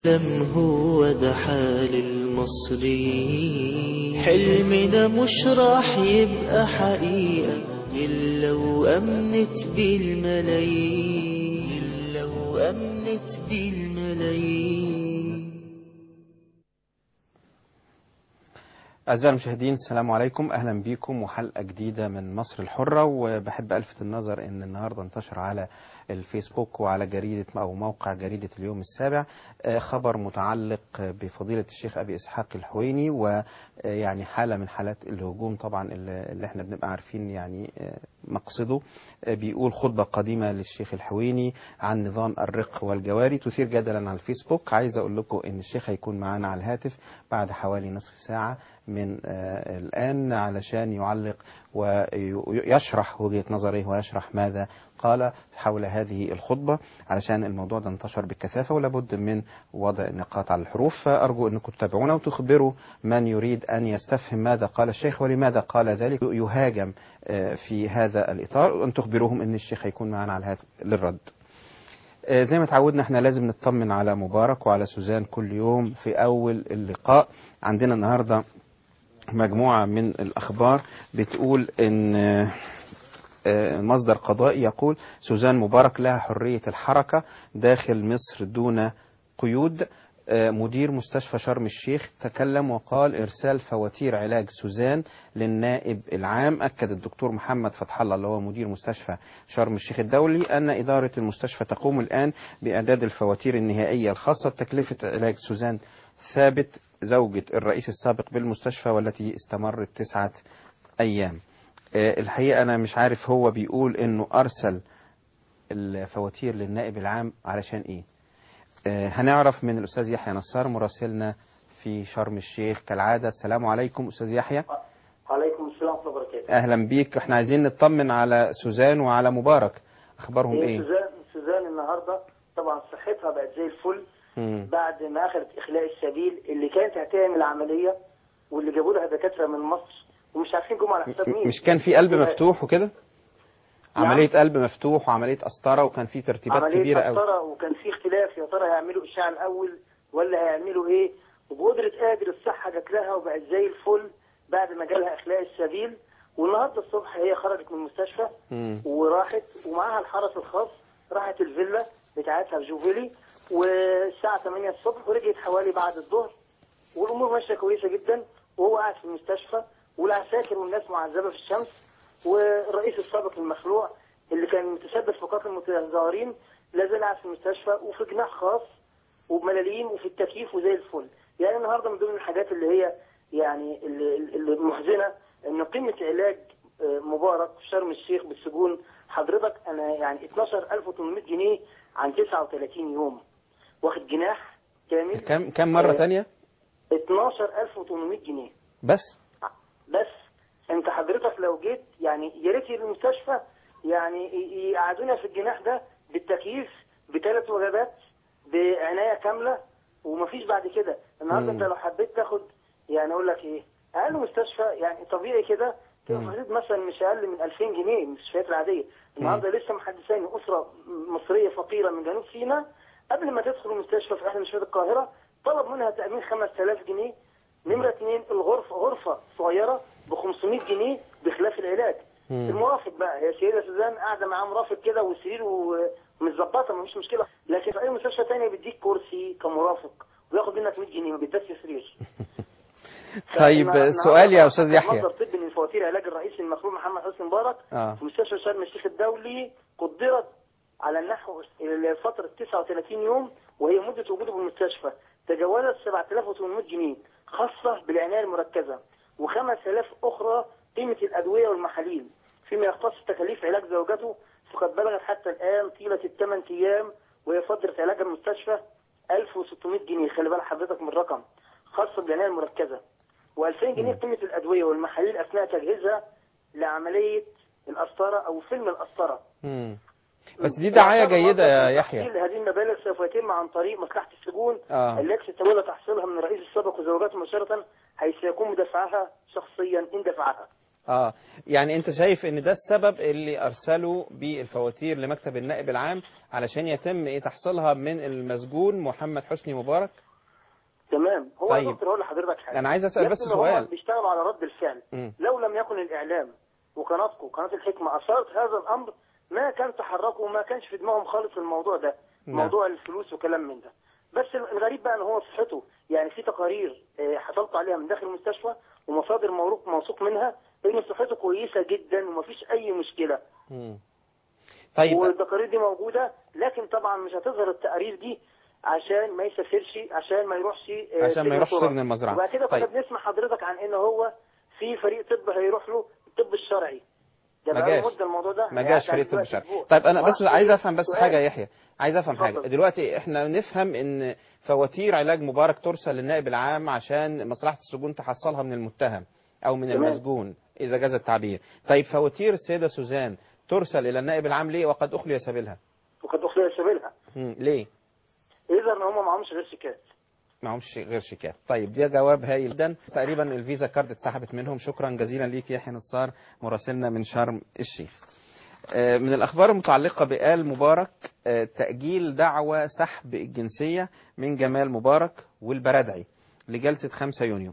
لم هو ده حال المصريين حلم ده مش راح يبقى حقيقة إلا وأمنت بالملايين إلا وأمنت بالملايين أعزائي المشاهدين السلام عليكم أهلا بكم وحلقة جديدة من مصر الحرة وبحب ألفت النظر أن النهاردة انتشر على الفيسبوك وعلى جريدة أو موقع جريدة اليوم السابع خبر متعلق بفضيلة الشيخ أبي إسحاق الحويني ويعني حالة من حالات الهجوم طبعا اللي احنا بنبقى عارفين يعني مقصده بيقول خطبة قديمة للشيخ الحويني عن نظام الرق والجواري تثير جدلا على الفيسبوك عايز أقول لكم أن الشيخ هيكون معانا على الهاتف بعد حوالي نصف ساعة من الآن علشان يعلق ويشرح وجهة نظره ويشرح ماذا قال حول هذه الخطبة علشان الموضوع ده انتشر بكثافة ولابد من وضع نقاط على الحروف فأرجو أنكم تتابعونا وتخبروا من يريد أن يستفهم ماذا قال الشيخ ولماذا قال ذلك يهاجم في هذا الإطار وأن تخبروهم أن الشيخ هيكون معنا على الهاتف للرد زي ما تعودنا احنا لازم نطمن على مبارك وعلى سوزان كل يوم في أول اللقاء عندنا النهاردة مجموعة من الأخبار بتقول أن مصدر قضائي يقول سوزان مبارك لها حرية الحركة داخل مصر دون قيود مدير مستشفى شرم الشيخ تكلم وقال إرسال فواتير علاج سوزان للنائب العام أكد الدكتور محمد فتح الله اللي هو مدير مستشفى شرم الشيخ الدولي أن إدارة المستشفى تقوم الآن بإعداد الفواتير النهائية الخاصة بتكلفة علاج سوزان ثابت زوجة الرئيس السابق بالمستشفى والتي استمرت تسعة أيام الحقيقة أنا مش عارف هو بيقول إنه أرسل الفواتير للنائب العام علشان إيه هنعرف من الأستاذ يحيى نصار مراسلنا في شرم الشيخ كالعادة السلام عليكم أستاذ يحيى عليكم السلام ورحمة الله وبركاته أهلا بيك احنا عايزين نطمن على سوزان وعلى مبارك أخبارهم إيه سوزان سوزان النهاردة طبعا صحتها بقت زي الفل مم. بعد ما أخذت إخلاء السبيل اللي كانت هتعمل العملية واللي جابوا لها دكاترة من مصر ومش عارفين جم على حساب مين مش كان في قلب مفتوح وكده عملية قلب مفتوح وعملية قسطرة وكان في ترتيبات عملية كبيرة قوي قسطرة وكان في اختلاف يا ترى هيعملوا إشاعة الأول ولا هيعملوا إيه وبقدرة قادر الصحة جات لها وبقت زي الفل بعد ما جالها إخلاء السبيل والنهارده الصبح هي خرجت من المستشفى مم. وراحت ومعاها الحرس الخاص راحت الفيلا بتاعتها في جوفيلي والساعة 8 الصبح ورجعت حوالي بعد الظهر والأمور ماشية كويسة جدا وهو قاعد في المستشفى والعساكر والناس معذبة في الشمس والرئيس السابق المخلوع اللي كان متسبب في قتل المتظاهرين لا زال قاعد في المستشفى وفي جناح خاص وبملاليم وفي التكييف وزي الفل يعني النهارده من ضمن الحاجات اللي هي يعني اللي اللي المحزنه ان قيمه علاج آه، مبارك في شرم الشيخ بالسجون حضرتك انا يعني 12800 جنيه عن 39 يوم واخد جناح كامل كم كم مرة آه، تانية 12800 جنيه بس بس انت حضرتك لو جيت يعني يا ريت المستشفى يعني ي- يقعدونا في الجناح ده بالتكييف بثلاث وجبات بعنايه كامله ومفيش بعد كده النهارده مم. انت لو حبيت تاخد يعني اقول لك ايه اقل مستشفى يعني طبيعي كده تبقى مم. في حدود مثلا مش اقل من 2000 جنيه المستشفيات العاديه النهارده لسه محدثاني اسره مصريه فقيره من جنوب سيناء قبل ما تدخل المستشفى في احد مستشفيات القاهره طلب منها تامين 5000 جنيه نمرة اثنين الغرفة غرفة صغيرة ب 500 جنيه بخلاف العلاج مم. المرافق بقى هي سيدة سوزان قاعدة معاه مرافق كده والسرير ومتظبطة مفيش مشكلة لكن في أي مستشفى تانية بيديك كرسي كمرافق وياخد منك 100 جنيه ما بيدكش سرير طيب فالنهار- سؤال يا النهاردة أستاذ يحيى مصدر طبي من فواتير علاج الرئيس المخلوع محمد حسني مبارك آه. في مستشفى شرم الشيخ الدولي قدرت على النحو لفترة 39 يوم وهي مدة وجوده بالمستشفى تجاوزت 7800 جنيه خاصة بالعناية المركزة و5000 أخرى قيمة الأدوية والمحاليل فيما يختص تكاليف علاج زوجته فقد بلغت حتى الآن طيلة الثمان أيام وهي فترة علاج المستشفى 1600 جنيه خلي بالك حضرتك من الرقم خاصة بالعناية المركزة و2000 جنيه قيمة الأدوية والمحاليل أثناء تجهيزها لعملية القسطرة أو فيلم القسطرة مم. بس دي دعاية جيدة يا يحيى تحصيل هذه المبالغ سوف يتم عن طريق مصلحة السجون آه. التي تتولى تحصيلها من الرئيس السابق وزوجاته مباشرة حيث يكون مدفعها شخصيا إن دفعها اه يعني انت شايف ان ده السبب اللي ارسلوا بالفواتير لمكتب النائب العام علشان يتم ايه تحصيلها من المسجون محمد حسني مبارك تمام هو طيب. يا دكتور هقول لحضرتك حاجه انا عايز اسال بس يبدو إن هم سؤال بيشتغلوا على رد الفعل مم. لو لم يكن الاعلام وقناتكم قناه الحكمه اثارت هذا الامر ما كان تحركوا وما كانش في دماغهم خالص الموضوع ده نعم. موضوع الفلوس وكلام من ده بس الغريب بقى ان هو صحته يعني في تقارير آه، حصلت عليها من داخل المستشفى ومصادر موثوق موثوق منها ان صحته كويسه جدا ومفيش اي مشكله مم. طيب والتقارير دي موجوده لكن طبعا مش هتظهر التقارير دي عشان ما يسافرش عشان ما يروحش آه، عشان ما يروحش صورة. سجن المزرعة. وبعد كده كنا طيب. بنسمع حضرتك عن ان هو في فريق طب هيروح له الطب الشرعي ده ما بقى جاش. مده الموضوع ده ما يعني جاش فريق طب دلوقتي الشرعي أسبوع. طيب انا ما بس أعرفش عايز إيه. افهم بس سؤال. حاجه يا يحيى عايز افهم حاجه اتفضل. دلوقتي احنا نفهم ان فواتير علاج مبارك ترسل للنائب العام عشان مصلحه السجون تحصلها من المتهم او من تمام. المسجون اذا جاز التعبير طيب فواتير السيده سوزان ترسل الى النائب العام ليه وقد اخلي سبيلها وقد اخلي سبيلها مم. ليه اذا ان هم معهمش غير شيكات معهمش غير شيكات طيب ده جواب هايل جدا تقريبا الفيزا كارد اتسحبت منهم شكرا جزيلا ليك يحيى نصار مراسلنا من شرم الشيخ آه، من الأخبار المتعلقة بآل مبارك آه، تأجيل دعوى سحب الجنسية من جمال مبارك والبردعي لجلسة 5 يونيو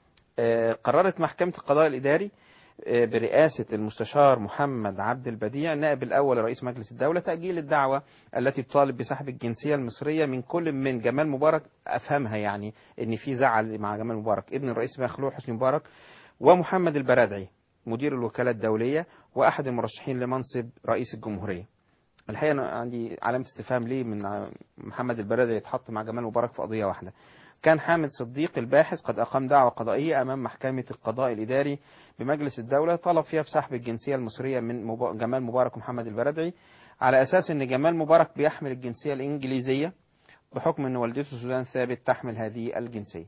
آه، قررت محكمة القضاء الإداري آه، برئاسة المستشار محمد عبد البديع نائب الأول لرئيس مجلس الدولة تأجيل الدعوة التي تطالب بسحب الجنسية المصرية من كل من جمال مبارك أفهمها يعني إن في زعل مع جمال مبارك ابن الرئيس مخلوع حسني مبارك ومحمد البرادعي مدير الوكالة الدولية وأحد المرشحين لمنصب رئيس الجمهورية الحقيقة أنا عندي علامة استفهام ليه من ع- محمد البرادعي يتحط مع جمال مبارك في قضية واحدة كان حامد صديق الباحث قد أقام دعوة قضائية أمام محكمة القضاء الإداري بمجلس الدولة طلب فيها بسحب الجنسية المصرية من مب- جمال مبارك ومحمد البرادعي على أساس أن جمال مبارك بيحمل الجنسية الإنجليزية بحكم أن والدته سوزان ثابت تحمل هذه الجنسية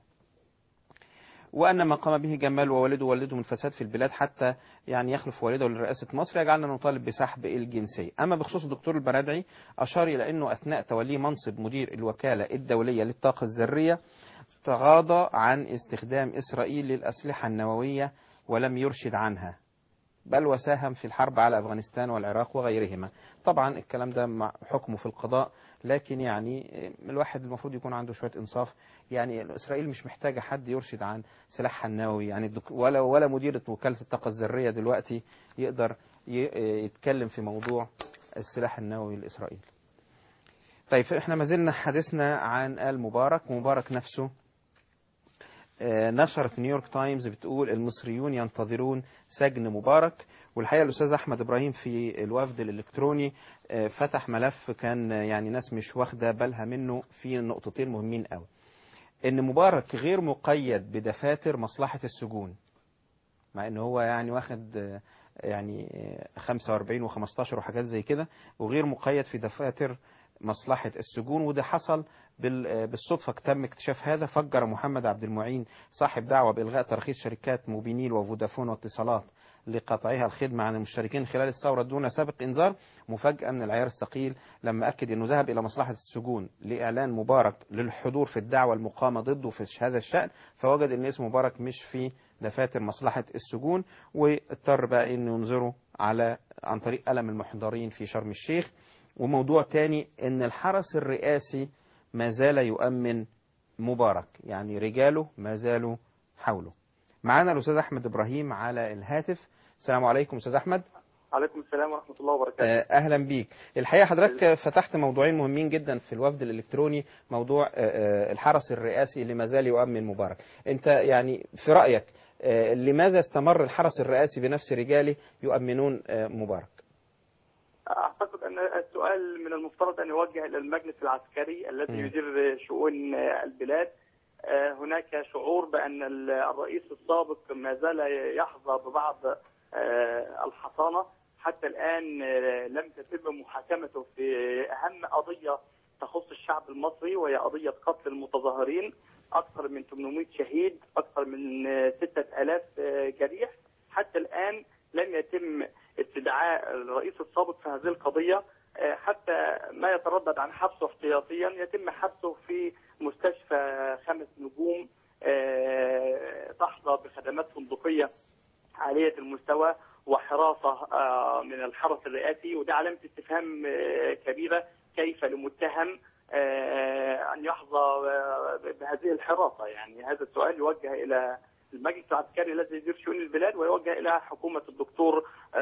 وأن ما قام به جمال ووالده ووالده من فساد في البلاد حتى يعني يخلف والده لرئاسة مصر يجعلنا نطالب بسحب الجنسية أما بخصوص الدكتور البرادعي أشار إلى أنه أثناء توليه منصب مدير الوكالة الدولية للطاقة الذرية تغاضى عن استخدام إسرائيل للأسلحة النووية ولم يرشد عنها بل وساهم في الحرب على أفغانستان والعراق وغيرهما طبعا الكلام ده مع حكمه في القضاء لكن يعني الواحد المفروض يكون عنده شوية إنصاف يعني إسرائيل مش محتاجة حد يرشد عن سلاحها النووي يعني الدك- ولا ولا مدير وكالة الطاقة الذرية دلوقتي يقدر ي- يتكلم في موضوع السلاح النووي لإسرائيل طيب احنا ما زلنا حديثنا عن آل مبارك ومبارك نفسه آه، نشرت نيويورك تايمز بتقول المصريون ينتظرون سجن مبارك والحقيقه الاستاذ احمد ابراهيم في الوفد الالكتروني آه، فتح ملف كان آه، يعني ناس مش واخده بالها منه في نقطتين مهمين قوي ان مبارك غير مقيد بدفاتر مصلحه السجون مع ان هو يعني واخد آه، يعني آه، 45 و15 وحاجات زي كده وغير مقيد في دفاتر مصلحة السجون وده حصل بال- آه، بالصدفة تم اكتشاف هذا فجر محمد عبد المعين صاحب دعوة بإلغاء ترخيص شركات موبينيل وفودافون واتصالات لقطعها الخدمة عن المشتركين خلال الثورة دون سابق إنذار مفاجأة من العيار الثقيل لما أكد أنه ذهب إلى مصلحة السجون لإعلان مبارك للحضور في الدعوة المقامة ضده في هذا الشأن فوجد أن اسم مبارك مش في دفاتر مصلحة السجون واضطر بقى أنه ينظره على عن طريق قلم المحضرين في شرم الشيخ وموضوع تاني أن الحرس الرئاسي ما زال يؤمن مبارك يعني رجاله ما زالوا حوله معانا الأستاذ أحمد إبراهيم على الهاتف السلام عليكم أستاذ أحمد عليكم السلام ورحمة الله وبركاته آه، اهلا بيك الحقيقه حضرتك فتحت موضوعين مهمين جدا في الوفد الالكتروني موضوع آه، آه، الحرس الرئاسي اللي ما زال يؤمن مبارك انت يعني في رايك آه، لماذا استمر الحرس الرئاسي بنفس رجاله يؤمنون آه، مبارك أعتقد أن السؤال من المفترض أن يوجه إلى المجلس العسكري الذي مم. يدير شؤون البلاد آه، هناك شعور بأن الرئيس السابق ما زال يحظى ببعض آه، الحصانة حتى الآن آه، لم تتم محاكمته في أهم قضية تخص الشعب المصري وهي قضية قتل المتظاهرين أكثر من 800 شهيد أكثر من آه، 6000 آه، جريح حتى الآن لم يتم استدعاء الرئيس السابق في هذه القضية آه، حتى ما يتردد عن حبسه احتياطيا يتم حبسه في مستشفى خمس نجوم آه، تحظى بخدمات فندقية عالية المستوى وحراسة آه، من الحرس الرئاسي وده علامة استفهام آه، كبيرة كيف لمتهم آه، أن يحظى آه، بهذه الحراسة يعني هذا السؤال يوجه إلى المجلس العسكري الذي يدير شؤون البلاد ويوجه إلى حكومة الدكتور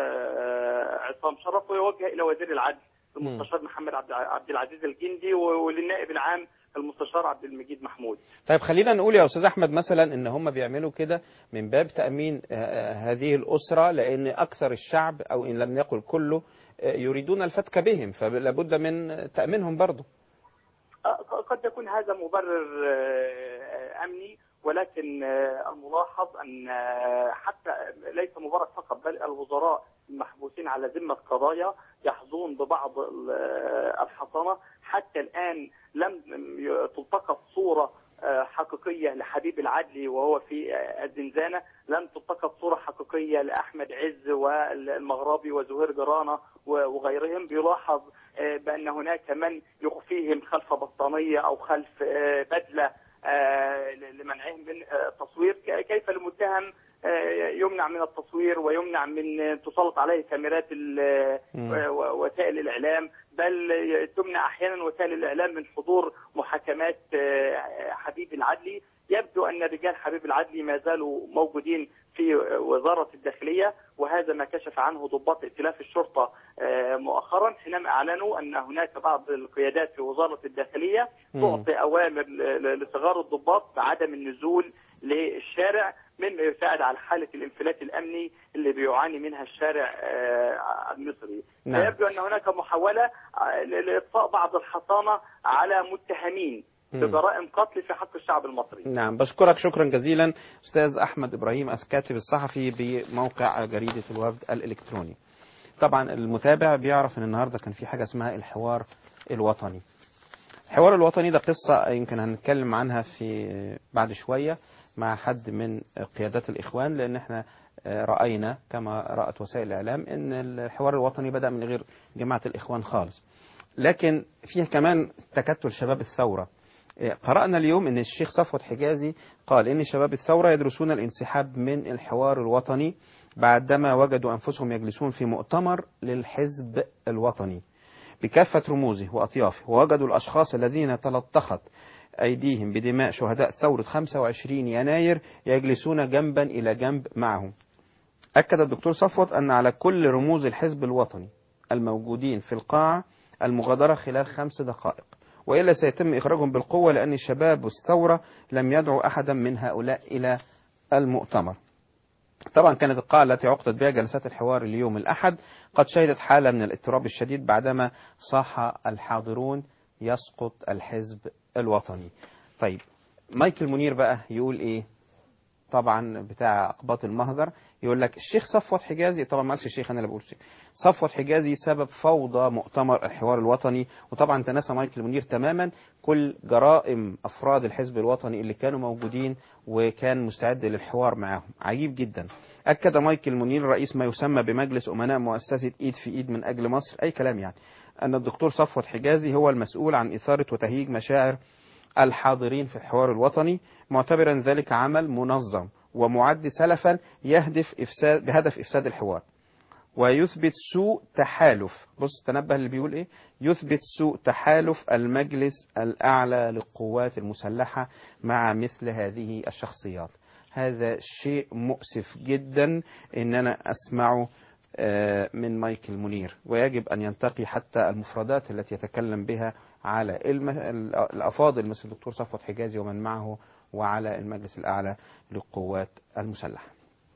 آه، عصام شرف ويوجه إلى وزير العدل المستشار محمد عبد عبد العزيز الجندي وللنائب العام المستشار عبد المجيد محمود طيب خلينا نقول يا استاذ احمد مثلا ان هم بيعملوا كده من باب تامين آه، آه، هذه الاسره لان اكثر الشعب او ان لم يقل كله آه، يريدون الفتك بهم فلا بد من تامينهم برضه آه، قد يكون هذا مبرر آه، امني ولكن آه، الملاحظ ان آه، حتى ليس مبارك فقط بل الوزراء المحبوسين على ذمه قضايا يحظون ببعض ال- آه، الحصانه حتى الان لم ي- تلتقط صوره آه، حقيقيه لحبيب العدلي وهو في آه، الزنزانه لم تلتقط صوره حقيقيه لاحمد عز والمغربي وزهير جرانه و- وغيرهم بيلاحظ آه، بان هناك من يخفيهم خلف بطانيه او خلف آه، بدله آه، لمنعهم من آه، التصوير ك- كيف المتهم آه، يمنع من التصوير ويمنع من آه، تسلط عليه كاميرات ال- مم. و- و- وسائل الاعلام بل ي- تمنع احيانا وسائل الاعلام من حضور محاكمات آه، حبيب العدلي يبدو ان رجال حبيب العدلي ما زالوا موجودين في وزاره الداخليه وهذا ما كشف عنه ضباط ائتلاف الشرطه آه، مؤخرا حينما اعلنوا ان هناك بعض القيادات في وزاره الداخليه مم. تعطي اوامر ل- ل- لصغار الضباط بعدم النزول للشارع مما يساعد على حاله الانفلات الامني اللي بيعاني منها الشارع آه، المصري. نعم. فيبدو ان هناك محاوله آه، ل- لاطفاء بعض الحصانه على متهمين مم. بجرائم قتل في حق الشعب المصري. نعم بشكرك شكرا جزيلا استاذ احمد ابراهيم الكاتب الصحفي بموقع جريده الوفد الالكتروني طبعا المتابع بيعرف ان النهارده كان في حاجه اسمها الحوار الوطني الحوار الوطني ده قصه يمكن هنتكلم عنها في بعد شويه مع حد من قيادات الاخوان لان احنا راينا كما رات وسائل الاعلام ان الحوار الوطني بدا من غير جماعه الاخوان خالص لكن فيه كمان تكتل شباب الثوره قرأنا اليوم أن الشيخ صفوت حجازي قال إن شباب الثورة يدرسون الانسحاب من الحوار الوطني بعدما وجدوا أنفسهم يجلسون في مؤتمر للحزب الوطني بكافة رموزه وأطيافه ووجدوا الأشخاص الذين تلطخت أيديهم بدماء شهداء ثورة 25 يناير يجلسون جنبا إلى جنب معهم أكد الدكتور صفوت أن على كل رموز الحزب الوطني الموجودين في القاعة المغادرة خلال خمس دقائق وإلا سيتم إخراجهم بالقوة لأن شباب الثورة لم يدعوا أحدا من هؤلاء إلى المؤتمر طبعا كانت القاعة التي عقدت بها جلسات الحوار اليوم الأحد قد شهدت حالة من الاضطراب الشديد بعدما صاح الحاضرون يسقط الحزب الوطني طيب مايكل منير بقى يقول ايه طبعا بتاع اقباط المهجر يقول لك الشيخ صفوت حجازي طبعا ما قالش الشيخ انا اللي بقول الشيخ صفوت حجازي سبب فوضى مؤتمر الحوار الوطني وطبعا تناسى مايكل منير تماما كل جرائم افراد الحزب الوطني اللي كانوا موجودين وكان مستعد للحوار معهم عجيب جدا اكد مايكل منير رئيس ما يسمى بمجلس امناء مؤسسه ايد في ايد من اجل مصر اي كلام يعني ان الدكتور صفوت حجازي هو المسؤول عن اثاره وتهييج مشاعر الحاضرين في الحوار الوطني معتبرا ذلك عمل منظم ومعد سلفا يهدف إفساد بهدف إفساد الحوار ويثبت سوء تحالف بص تنبه اللي بيقول ايه يثبت سوء تحالف المجلس الأعلى للقوات المسلحة مع مثل هذه الشخصيات هذا شيء مؤسف جدا ان انا اسمعه آه، من مايكل منير ويجب ان ينتقي حتى المفردات التي يتكلم بها على الم... الافاضل مثل الدكتور صفوت حجازي ومن معه وعلى المجلس الاعلى للقوات المسلحه.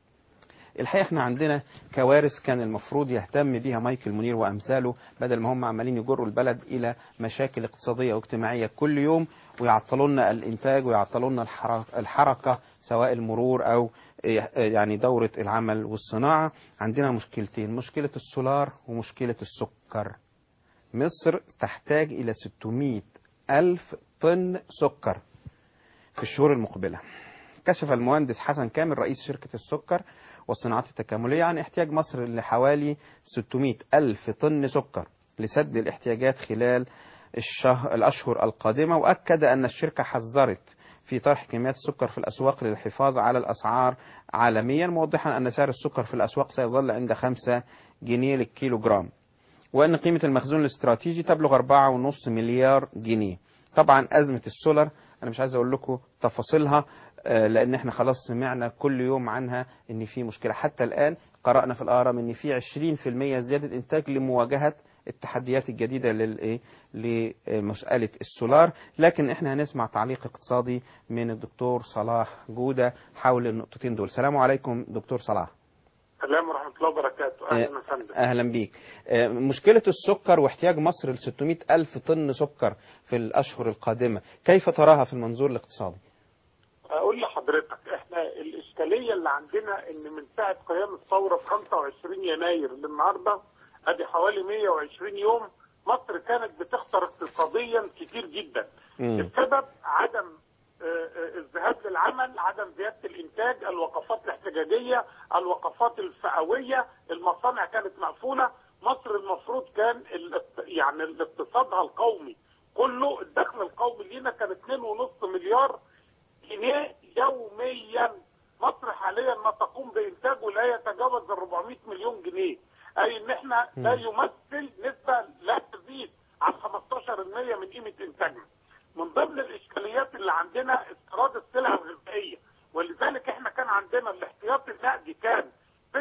الحقيقه احنا عندنا كوارث كان المفروض يهتم بها مايكل منير وامثاله بدل ما هم عمالين يجروا البلد الى مشاكل اقتصاديه واجتماعيه كل يوم ويعطلوا لنا الانتاج ويعطلوا لنا الحرك- الحركه سواء المرور او يعني دوره العمل والصناعه عندنا مشكلتين مشكله السولار ومشكله السكر. مصر تحتاج إلى 600 ألف طن سكر في الشهور المقبلة كشف المهندس حسن كامل رئيس شركة السكر والصناعات التكاملية عن احتياج مصر لحوالي 600 ألف طن سكر لسد الاحتياجات خلال الشهر الأشهر القادمة وأكد أن الشركة حذرت في طرح كميات السكر في الأسواق للحفاظ على الأسعار عالميا موضحا أن سعر السكر في الأسواق سيظل عند 5 جنيه للكيلو جرام وأن قيمة المخزون الاستراتيجي تبلغ 4.5 مليار جنيه طبعا أزمة السولر أنا مش عايز أقول لكم تفاصيلها آه، لأن احنا خلاص سمعنا كل يوم عنها إن في مشكلة حتى الآن قرأنا في الأهرام إن في 20% زيادة إنتاج لمواجهة التحديات الجديدة للإيه لمسألة السولار لكن احنا هنسمع تعليق اقتصادي من الدكتور صلاح جودة حول النقطتين دول السلام عليكم دكتور صلاح السلام ورحمة الله وبركاته أهلا وسهلا أهلا بيك آه، مشكلة السكر واحتياج مصر ل 600 ألف طن سكر في الأشهر القادمة كيف تراها في المنظور الاقتصادي أقول لحضرتك إحنا الإشكالية اللي عندنا إن من ساعة قيام الثورة في 25 يناير للنهاردة أدي حوالي 120 يوم مصر كانت بتخسر اقتصاديا كتير جدا مم. السبب عدم آه، آه، الذهاب للعمل عدم زيادة الإنتاج الوقفات الاحتجاجية الوقفات الفئوية المصانع كانت مقفولة مصر المفروض كان الاقت- يعني اقتصادها القومي كله الدخل القومي لينا كان 2.5 مليار جنيه يوميا مصر حاليا ما تقوم بانتاجه لا يتجاوز ال 400 مليون جنيه اي ان احنا لا يمثل نسبه لا تزيد عن 15% من قيمه انتاجنا من ضمن الاشكاليات اللي عندنا استيراد السلع الغذائيه ولذلك احنا كان عندنا الاحتياطي النقدي كان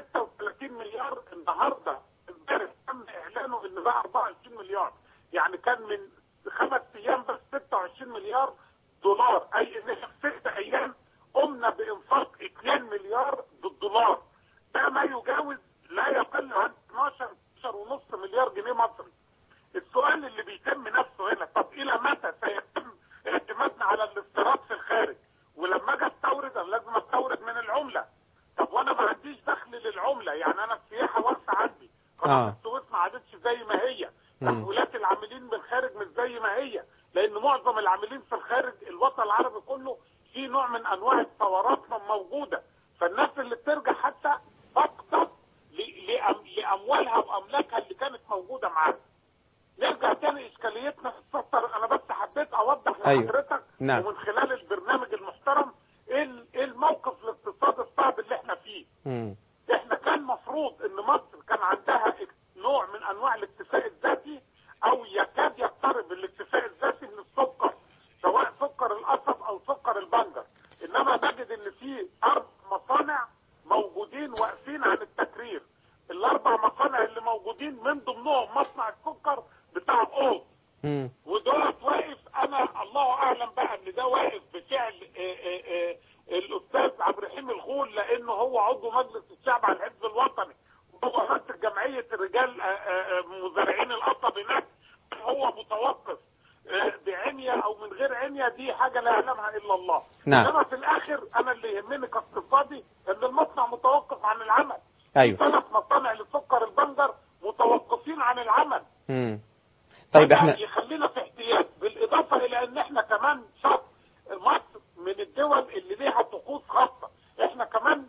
36 مليار النهارده امبارح تم اعلانه ان بقى 24 مليار يعني كان من خمس ايام بس 26 مليار دولار اي ان احنا في ست ايام قمنا بانفاق 2 مليار دولار ده ما يجاوز لا يقل عن 12 ونص مليار جنيه مصري السؤال اللي بيتم نفسه هنا طب الى متى سيتم اعتمادنا على الاستيراد في الخارج ولما اجي استورد انا لازم استورد من العمله طب وانا ما عنديش دخل للعمله يعني انا السياحه واقفه عندي قناه آه. السويس ما عادتش زي ما هي مم. تحويلات العاملين من الخارج مش زي ما هي لان معظم العاملين في الخارج الوطن العربي كله في نوع من انواع الثورات موجوده فالناس اللي بترجع حتى فقدت ل- لأم- لاموالها واملاكها اللي كانت موجوده معاها نرجع تاني اشكاليتنا في السفر انا بس حبيت اوضح أيوة. لحضرتك نعم. ومن خلال البرنامج المحترم ايه ال- إيه الموقف الاقتصادي الصعب اللي احنا فيه مم. احنا كان مفروض ان مصر كان عندها نوع من انواع الاكتفاء الذاتي او يكاد يقترب الاكتفاء الذاتي من السكر سواء سكر القصب او سكر البنجر انما نجد ان في اربع مصانع موجودين واقفين عن التكرير الاربع مصانع اللي موجودين من ضمنهم مصنع السكر بتاع اوز مم. ودولت واقف انا الله اعلم بقى ان ده واقف بفعل آه، آه، آه، الاستاذ عبد الرحيم الغول لانه هو عضو مجلس الشعب على الحزب الوطني وهو رئيس جمعيه الرجال آه، آه، آه، مزارعين القصب هناك هو متوقف آه، بعنية او من غير عنية دي حاجة لا يعلمها الا الله نعم. انما في الاخر انا اللي يهمني كاقتصادي ان المصنع متوقف عن العمل أيوة. ثلاث مصانع لسكر البنجر متوقفين عن العمل مم. طيب فده احنا يخلينا في احتياج بالاضافه الى ان احنا كمان شط مصر من الدول اللي ليها طقوس خاصه احنا كمان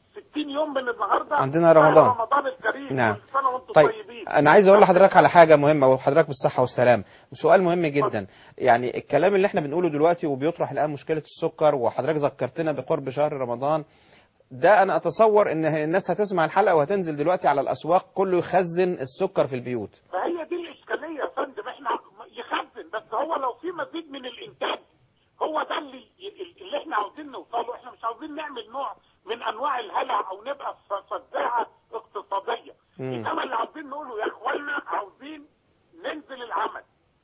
60 يوم من النهارده عندنا شهر رمضان. رمضان الكريم نعم. كل سنه وانتم طيب طيبين انا عايز اقول لحضرتك على حاجه مهمه وحضرتك بالصحه والسلام سؤال مهم جدا يعني الكلام اللي احنا بنقوله دلوقتي وبيطرح الان مشكله السكر وحضرتك ذكرتنا بقرب شهر رمضان ده انا اتصور ان الناس هتسمع الحلقه وهتنزل دلوقتي على الاسواق كله يخزن السكر في البيوت فهي دي الاشكاليه يا فندم احنا يخزن بس هو لو في مزيد من الانتاج هو ده اللي اللي احنا عاوزين نوصله احنا مش عاوزين نعمل نوع من انواع الهلع او نبقى في فزاعه اقتصاديه مم. انما اللي عاوزين نقوله يا اخوانا عاوزين ننزل العمل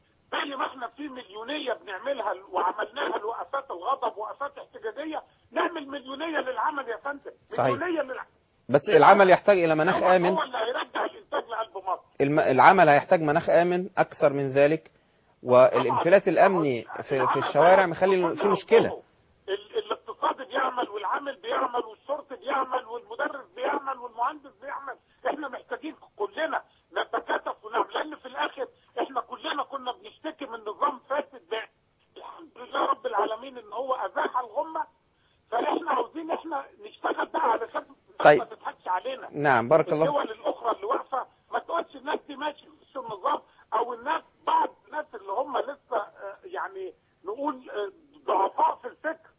زي ما احنا في مليونيه بنعملها وعملناها لوقفات الغضب وقفات احتجاجيه نعمل مليونيه للعمل يا فندم صحيح. مليونيه للعمل بس العمل يحتاج الى مناخ هو, امن هو اللي هيرجع الانتاج لقلب مصر الم- العمل هيحتاج مناخ امن اكثر من ذلك والانفلات الامني في, في الشوارع مخلي في مشكله ال- الاقتصاد بيعمل والعامل بيعمل والشرطي بيعمل والمدرس بيعمل والمهندس بيعمل احنا محتاجين كلنا نتكاتف ونعمل لان في الاخر احنا كلنا كنا بنشتكي من نظام فاسد ده الحمد لله رب العالمين ان هو ازاح الغمه فاحنا عاوزين احنا نشتغل بقى علشان الناس طيب. ما تضحكش علينا نعم بارك الله الدول الاخرى اللي واقفه ما تقولش الناس دي ماشي في النظام او الناس بعض الناس اللي هم لسه آه، يعني نقول آه، ضعفاء في الفكر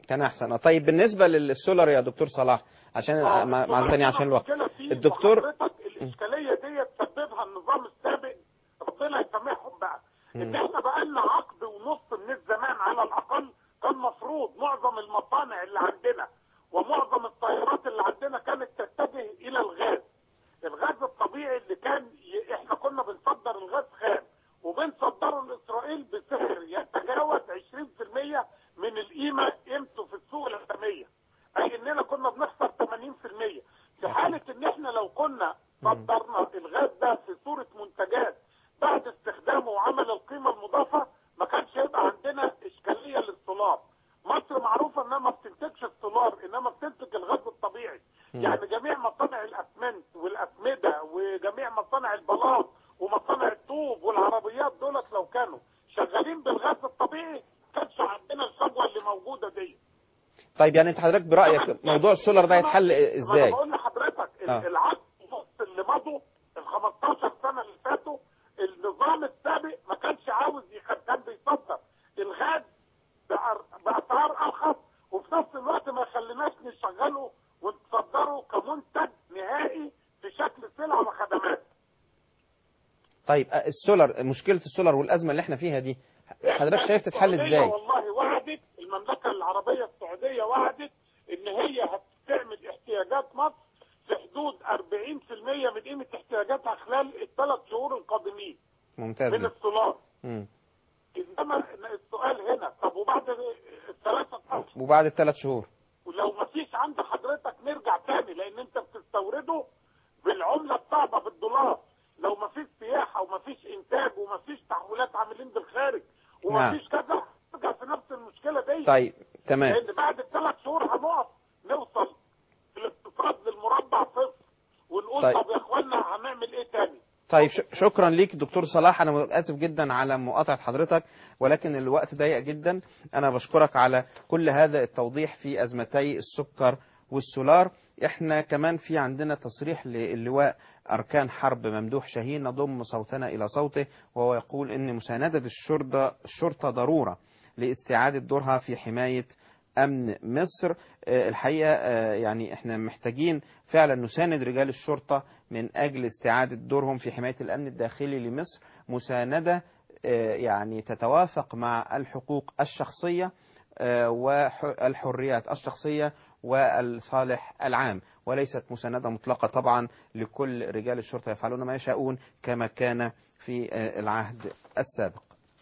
كان احسن آه، طيب بالنسبه للسولار يا دكتور صلاح عشان آه، مع مع ثانيه عشان الوقت المشكلة فيه الدكتور وحضرتك الاشكاليه دي تسببها النظام السابق ربنا يسامحهم بقى ان مم. احنا بقالنا عقد ونص من الزمان على الاقل كان مفروض معظم المصانع اللي عندنا ومعظم الطيارات اللي عندنا كانت تتجه الى الغاز الغاز الطبيعي اللي كان ي... احنا كنا بنصدر الغاز خام وبنصدره لاسرائيل بسعر يتجاوز 20% من القيمه قيمته في السوق العالميه اي اننا كنا بنخسر 80% في حاله ان احنا لو كنا صدرنا الغاز ده في صوره منتجات بعد استخدامه وعمل القيمه المضافه ما كانش هيبقى عندنا اشكاليه للسولار مصر معروفه انها ما بتنتجش السولار انما بتنتج الغاز الطبيعي مم. يعني جميع مصانع الاسمنت والاسمده وجميع مصانع البلاط ومصانع الطوب والعربيات دولت لو كانوا شغالين بالغاز الطبيعي ما كانش عندنا الفجوه اللي موجوده دي طيب يعني انت حضرتك برايك موضوع السولار ده يتحل ما انا ازاي بقول لحضرتك ال- آه. العقد ونص اللي مضوا ال 15 سنه اللي فاتوا النظام السابق ما كانش عاوز يخ- كان بيصدر الغاز بأر- باسعار ارخص وفي نفس الوقت ما خليناش نشغله ونصدره كمنتج نهائي في شكل سلع وخدمات طيب آه، السولار مشكله السولار والازمه اللي احنا فيها دي حضرتك شايف تتحل السعودية ازاي والله وعدت المملكة العربية السعودية وعدت ان هي هتعمل احتياجات مصر في حدود 40% من قيمة احتياجاتها خلال الثلاث شهور القادمين ممتاز من جدا. السولار مم. انما السؤال هنا طب وبعد الثلاثة اشهر وبعد الثلاث شهور ولو ما فيش عند حضرتك نرجع تاني لان انت بتستورده بالعملة الصعبة بالدولار لو ما فيش سياحة وما فيش انتاج وما فيش تحويلات عاملين بالخارج وما نعم. فيش كذا ترجع في نفس المشكلة دي طيب تمام لان بعد الثلاث شهور هنقف نوصل في الاقتصاد للمربع صفر ونقول طيب. طب يا اخوانا هنعمل ايه تاني طيب ش- شكرا ليك دكتور صلاح انا اسف جدا على مقاطعه حضرتك ولكن الوقت ضيق جدا انا بشكرك على كل هذا التوضيح في ازمتي السكر والسولار احنا كمان في عندنا تصريح للواء اركان حرب ممدوح شاهين نضم صوتنا الى صوته وهو يقول ان مسانده الشرطه الشرطه ضروره لاستعاده دورها في حمايه امن مصر آه، الحقيقه آه، يعني احنا محتاجين فعلا نساند رجال الشرطه من اجل استعاده دورهم في حمايه الامن الداخلي لمصر مسانده آه، يعني تتوافق مع الحقوق الشخصيه آه، والحريات الشخصيه والصالح العام وليست مسانده مطلقه طبعا لكل رجال الشرطه يفعلون ما يشاءون كما كان في آه، العهد السابق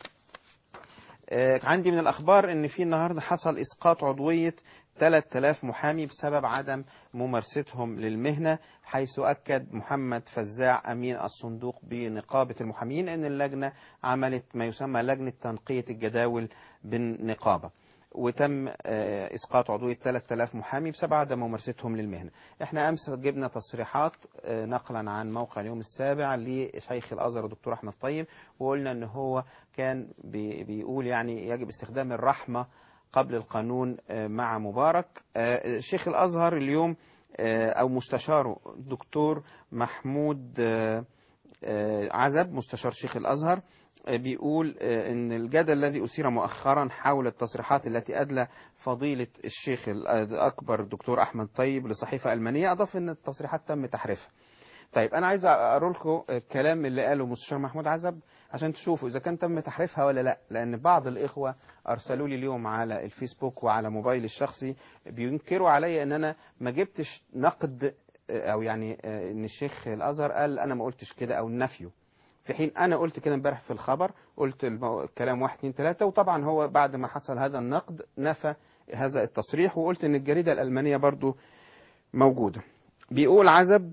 آه، عندي من الأخبار أن في النهاردة حصل إسقاط عضوية 3000 محامي بسبب عدم ممارستهم للمهنة حيث أكد محمد فزاع أمين الصندوق بنقابة المحامين أن اللجنة عملت ما يسمى لجنة تنقية الجداول بالنقابة وتم آه، اسقاط عضويه 3000 محامي بسبب عدم ممارستهم للمهنه. احنا امس جبنا تصريحات آه، نقلا عن موقع اليوم السابع لشيخ الازهر الدكتور احمد طيب وقلنا ان هو كان بي- بيقول يعني يجب استخدام الرحمه قبل القانون آه، مع مبارك. آه، شيخ الازهر اليوم آه، او مستشاره دكتور محمود آه، آه، عزب مستشار شيخ الازهر آه، بيقول آه، ان الجدل الذي اثير مؤخرا حول التصريحات التي ادلى فضيله الشيخ الاكبر الدكتور احمد طيب لصحيفه المانيه اضاف ان التصريحات تم تحريفها. طيب انا عايز اقرا لكم الكلام اللي قاله مستشار محمود عزب عشان تشوفوا اذا كان تم تحريفها ولا لا لان بعض الاخوه ارسلوا لي اليوم على الفيسبوك وعلى موبايلي الشخصي بينكروا عليا ان انا ما جبتش نقد آه، او يعني آه، ان الشيخ الازهر قال انا ما قلتش كده او نفيه في حين انا قلت كده امبارح في الخبر قلت المو... الكلام واحد اتنين تلاته وطبعا هو بعد ما حصل هذا النقد نفى هذا التصريح وقلت ان الجريده الالمانيه برضو موجوده بيقول عزب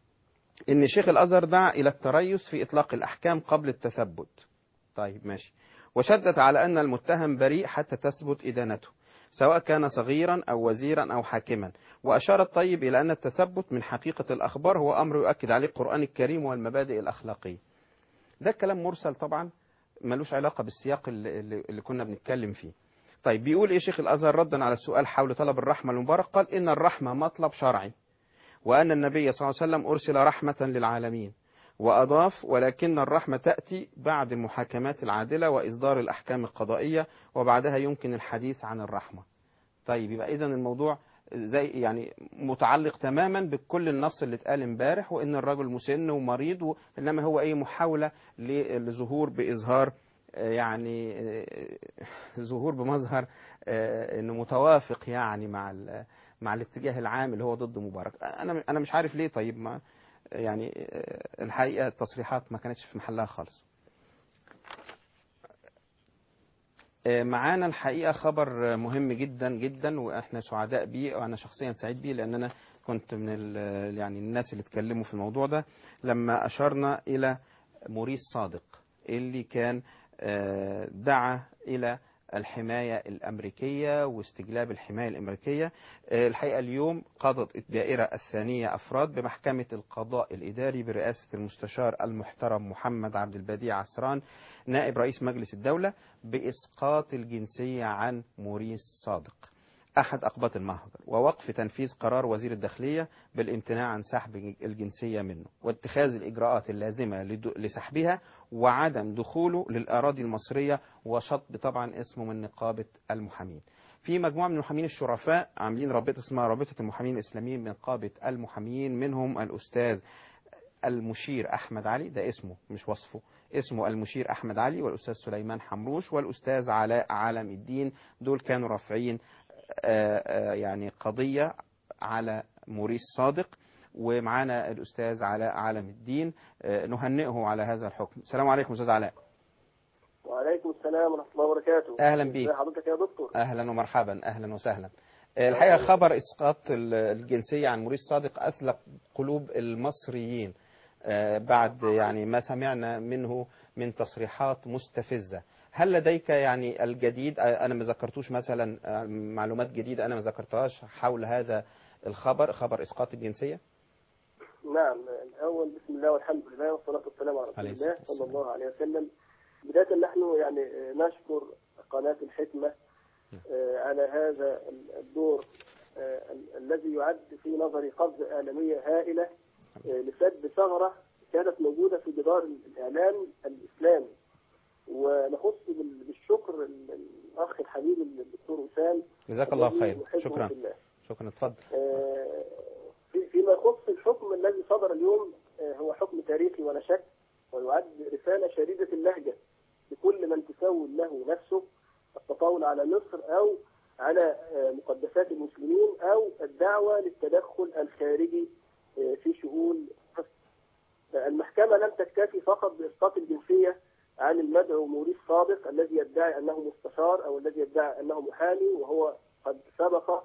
ان شيخ الازهر دعا الى التريث في اطلاق الاحكام قبل التثبت طيب ماشي وشدد على ان المتهم بريء حتى تثبت ادانته سواء كان صغيرا او وزيرا او حاكما واشار الطيب الى ان التثبت من حقيقه الاخبار هو امر يؤكد عليه القران الكريم والمبادئ الاخلاقيه ده كلام مرسل طبعا ملوش علاقه بالسياق اللي, اللي اللي كنا بنتكلم فيه طيب بيقول ايه شيخ الازهر ردا على السؤال حول طلب الرحمه المبارك قال ان الرحمه مطلب شرعي وأن النبي صلى الله عليه وسلم أرسل رحمة للعالمين وأضاف ولكن الرحمة تأتي بعد المحاكمات العادلة وإصدار الأحكام القضائية وبعدها يمكن الحديث عن الرحمة طيب يبقى اذا الموضوع زي يعني متعلق تماما بكل النص اللي اتقال امبارح وان الرجل مسن ومريض و... انما هو ايه محاوله للظهور باظهار آه، يعني آه، ظهور بمظهر آه، انه متوافق يعني مع ال... مع الاتجاه العام اللي هو ضد مبارك انا انا مش عارف ليه طيب ما يعني آه، الحقيقه التصريحات ما كانتش في محلها خالص آه، معانا الحقيقة خبر مهم جدا جدا واحنا سعداء بيه وانا شخصيا سعيد بيه لان انا كنت من ال- يعني الناس اللي اتكلموا في الموضوع ده لما اشرنا الى موريس صادق اللي كان آه، دعا الى الحماية الأمريكية واستجلاب الحماية الأمريكية آه، الحقيقة اليوم قضت الدائرة الثانية أفراد بمحكمة القضاء الإداري برئاسة المستشار المحترم محمد عبد البديع عسران نائب رئيس مجلس الدولة بإسقاط الجنسية عن موريس صادق أحد أقباط المهجر ووقف تنفيذ قرار وزير الداخلية بالامتناع عن سحب الجنسية منه واتخاذ الإجراءات اللازمة لدو- لسحبها وعدم دخوله للأراضي المصرية وشطب طبعا اسمه من نقابة المحامين في مجموعة من المحامين الشرفاء عاملين رابطة اسمها رابطة المحامين الإسلاميين من نقابة المحامين منهم الأستاذ المشير أحمد علي ده اسمه مش وصفه اسمه المشير أحمد علي والأستاذ سليمان حمروش والأستاذ علاء عالم الدين دول كانوا رافعين آه، آه، يعني قضية على موريس صادق ومعانا الأستاذ علاء عالم الدين آه، نهنئه على هذا الحكم السلام عليكم أستاذ علاء وعليكم السلام ورحمة الله وبركاته أهلا بيك. ازي حضرتك يا دكتور أهلا ومرحبا أهلا وسهلا آه، الحقيقة خبر إسقاط ال- الجنسية عن موريس صادق أثلق قلوب المصريين آه، بعد يعني ما سمعنا منه من تصريحات مستفزة هل لديك يعني الجديد آه، أنا ما ذكرتوش مثلا آه، معلومات جديدة أنا ما ذكرتهاش حول هذا الخبر خبر إسقاط الجنسية نعم الأول بسم الله والحمد لله والصلاة والسلام على رسول عليه الله الصلاة صلى والسلام. الله عليه وسلم بداية نحن يعني نشكر قناة الحكمة آه، على هذا الدور آه، ال- الذي يعد في نظري قفزة إعلامية هائلة آه، لسد ثغرة كانت موجودة في جدار الإعلام الإسلامي ونخص بال- بالشكر ال- الأخ الحبيب الدكتور وسام جزاك الله الذي خير نحبه شكرا في الله. شكرا اتفضل آه، في- فيما يخص الحكم الذي صدر اليوم آه، هو حكم تاريخي ولا شك ويعد رسالة شديدة اللهجة لكل من تسول له نفسه التطاول على مصر أو على آه، مقدسات المسلمين أو الدعوة للتدخل الخارجي آه، في شؤون مصر. آه، المحكمة لم تكتفي فقط بإسقاط الجنسية عن المدعو موريس صادق الذي يدعي أنه مستشار أو الذي يدعي أنه محامي وهو قد سبق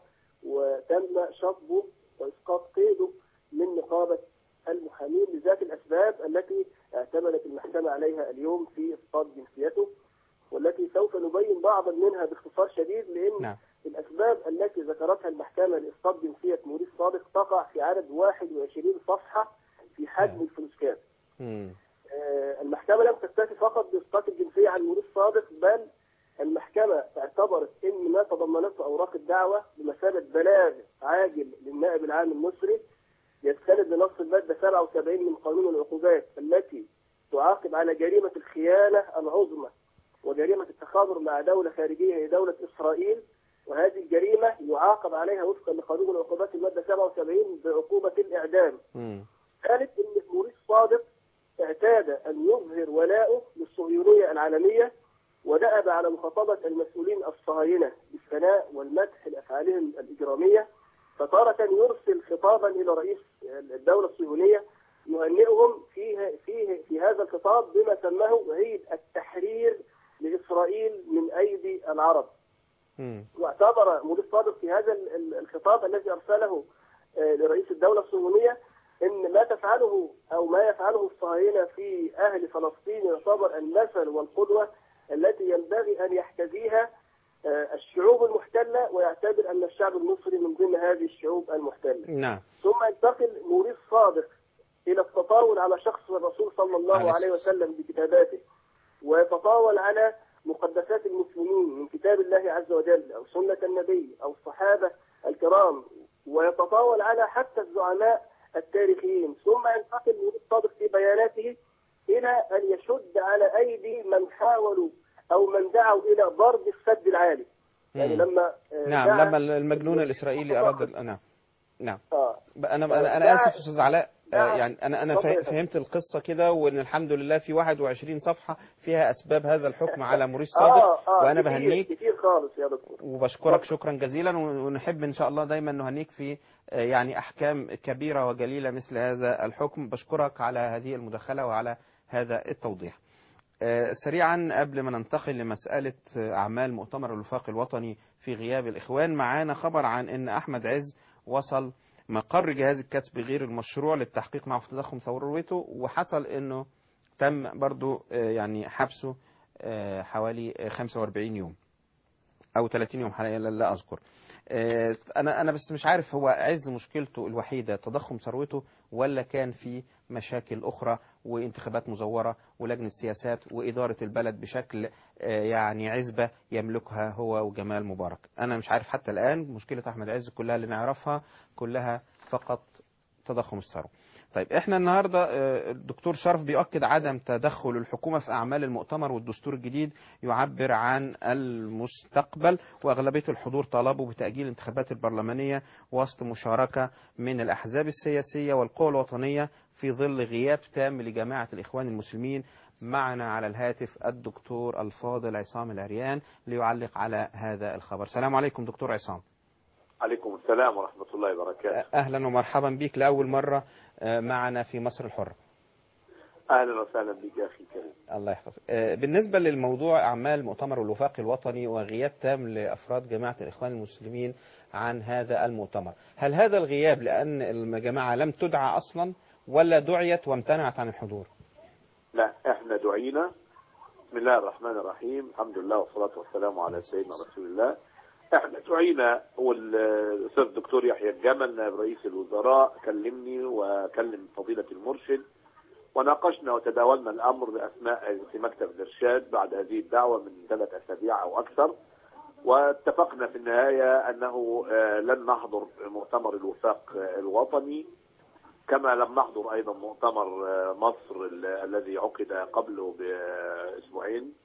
وتم شطبه وإسقاط قيده من نقابة المحامين لذات الأسباب التي اعتمدت المحكمة عليها اليوم في إسقاط جنسيته والتي سوف نبين بعضا منها باختصار شديد لأن نعم الأسباب التي ذكرتها المحكمة لإسقاط جنسية موريس صادق تقع في عدد 21 صفحة في حجم الفلوسكاب مم. آه، المحكمة لم تكتفي فقط بإسقاط الجنسية عن موريس صادق بل المحكمة اعتبرت أن ما تضمنته أوراق الدعوة بمثابة بلاغ عاجل للنائب العام المصري يستند لنص المادة 77 من قانون العقوبات التي تعاقب على جريمة الخيانة العظمى وجريمة التخابر مع دولة خارجية هي دولة إسرائيل وهذه الجريمة يعاقب عليها وفقا لقانون العقوبات المادة 77 بعقوبة الإعدام مم. قالت ان موريس صادق اعتاد ان يظهر ولاءه للصهيونيه العالميه ودأب على مخاطبه المسؤولين الصهاينه بالثناء والمدح لافعالهم الاجراميه فتارة يرسل خطابا الى رئيس الدوله الصهيونيه يهنئهم فيه فيه في هذا الخطاب بما سماه عيد التحرير لاسرائيل من ايدي العرب. مم. واعتبر موريس صادق في هذا ال- ال- الخطاب الذي ارسله آه، لرئيس الدوله الصهيونيه ان ما تفعله او ما يفعله الصهاينه في اهل فلسطين يعتبر المثل والقدوه التي ينبغي ان يحتذيها آه، الشعوب المحتله ويعتبر ان الشعب المصري من ضمن هذه الشعوب المحتله. نعم ثم ينتقل موريس صادق الى التطاول على شخص الرسول صلى الله عليه عليه وسلم بكتاباته ويتطاول على مقدسات المسلمين من كتاب الله عز وجل او سنه النبي او الصحابه الكرام ويتطاول على حتى الزعماء التاريخيين ثم ينتقل موريس صادق في بياناته الى ان يشد على ايدي من حاولوا او من دعوا الى ضرب السد العالي يعني مم. لما آه، نعم دعا لما المجنون الاسرائيلي اراد نعم نعم اه انا انا انا ده- اسف استاذ علاء آه، ده- يعني انا انا اتفضل يا فه- فندم. فهمت القصه كده وان الحمد لله في 21 صفحه فيها اسباب هذا الحكم على موريس صادق اه اه وانا كتير- بهنيك كتير خالص يا دكتور وبشكرك شكرا جزيلا ونحب ان شاء الله دايما نهنيك في آه، يعني احكام كبيره وجليله مثل هذا الحكم بشكرك على هذه المداخله وعلى هذا التوضيح. آه، سريعا قبل ما ننتقل لمساله آه، اعمال مؤتمر الوفاق الوطني في غياب الاخوان معانا خبر عن ان احمد عز وصل مقر جهاز الكسب غير المشروع للتحقيق معه في تضخم ثروته وحصل انه تم برضو آه، يعني حبسه آه، حوالي آه، 45 يوم او 30 يوم حاليا لا- لا اذكر آه، انا انا بس مش عارف هو عز مشكلته الوحيده تضخم ثروته ولا كان في مشاكل اخرى وانتخابات مزوره ولجنه سياسات واداره البلد بشكل آه، يعني عزبه يملكها هو وجمال مبارك انا مش عارف حتى الان مشكله احمد عز كلها اللي نعرفها كلها فقط تضخم الثروه طيب احنا النهارده آه، الدكتور شرف بيؤكد عدم تدخل الحكومه في اعمال المؤتمر والدستور الجديد يعبر عن المستقبل واغلبيه الحضور طالبوا بتاجيل الانتخابات البرلمانيه وسط مشاركه من الاحزاب السياسيه والقوى الوطنيه في ظل غياب تام لجماعه الاخوان المسلمين معنا على الهاتف الدكتور الفاضل عصام العريان ليعلق على هذا الخبر السلام عليكم دكتور عصام عليكم السلام ورحمة الله وبركاته اهلا ومرحبا بك لاول مره آه، معنا في مصر الحره أهلا وسهلا بك يا أخي كريم الله يحفظك آه، بالنسبة للموضوع أعمال مؤتمر الوفاق الوطني وغياب تام لأفراد جماعة الإخوان المسلمين عن هذا المؤتمر هل هذا الغياب لأن الجماعة لم تدعى أصلا ولا دعيت وامتنعت عن الحضور لا احنا دعينا بسم الله الرحمن الرحيم الحمد لله والصلاة والسلام على سيدنا رسول الله احنا دعينا والاستاذ الدكتور يحيى الجمل نائب رئيس الوزراء كلمني وكلم فضيلة المرشد وناقشنا وتداولنا الامر باثناء في مكتب الارشاد بعد هذه الدعوه من ثلاث اسابيع او اكثر واتفقنا في النهايه انه آه، لن نحضر مؤتمر الوفاق آه، الوطني كما لم نحضر ايضا مؤتمر آه، مصر ال- الذي عقد قبله باسبوعين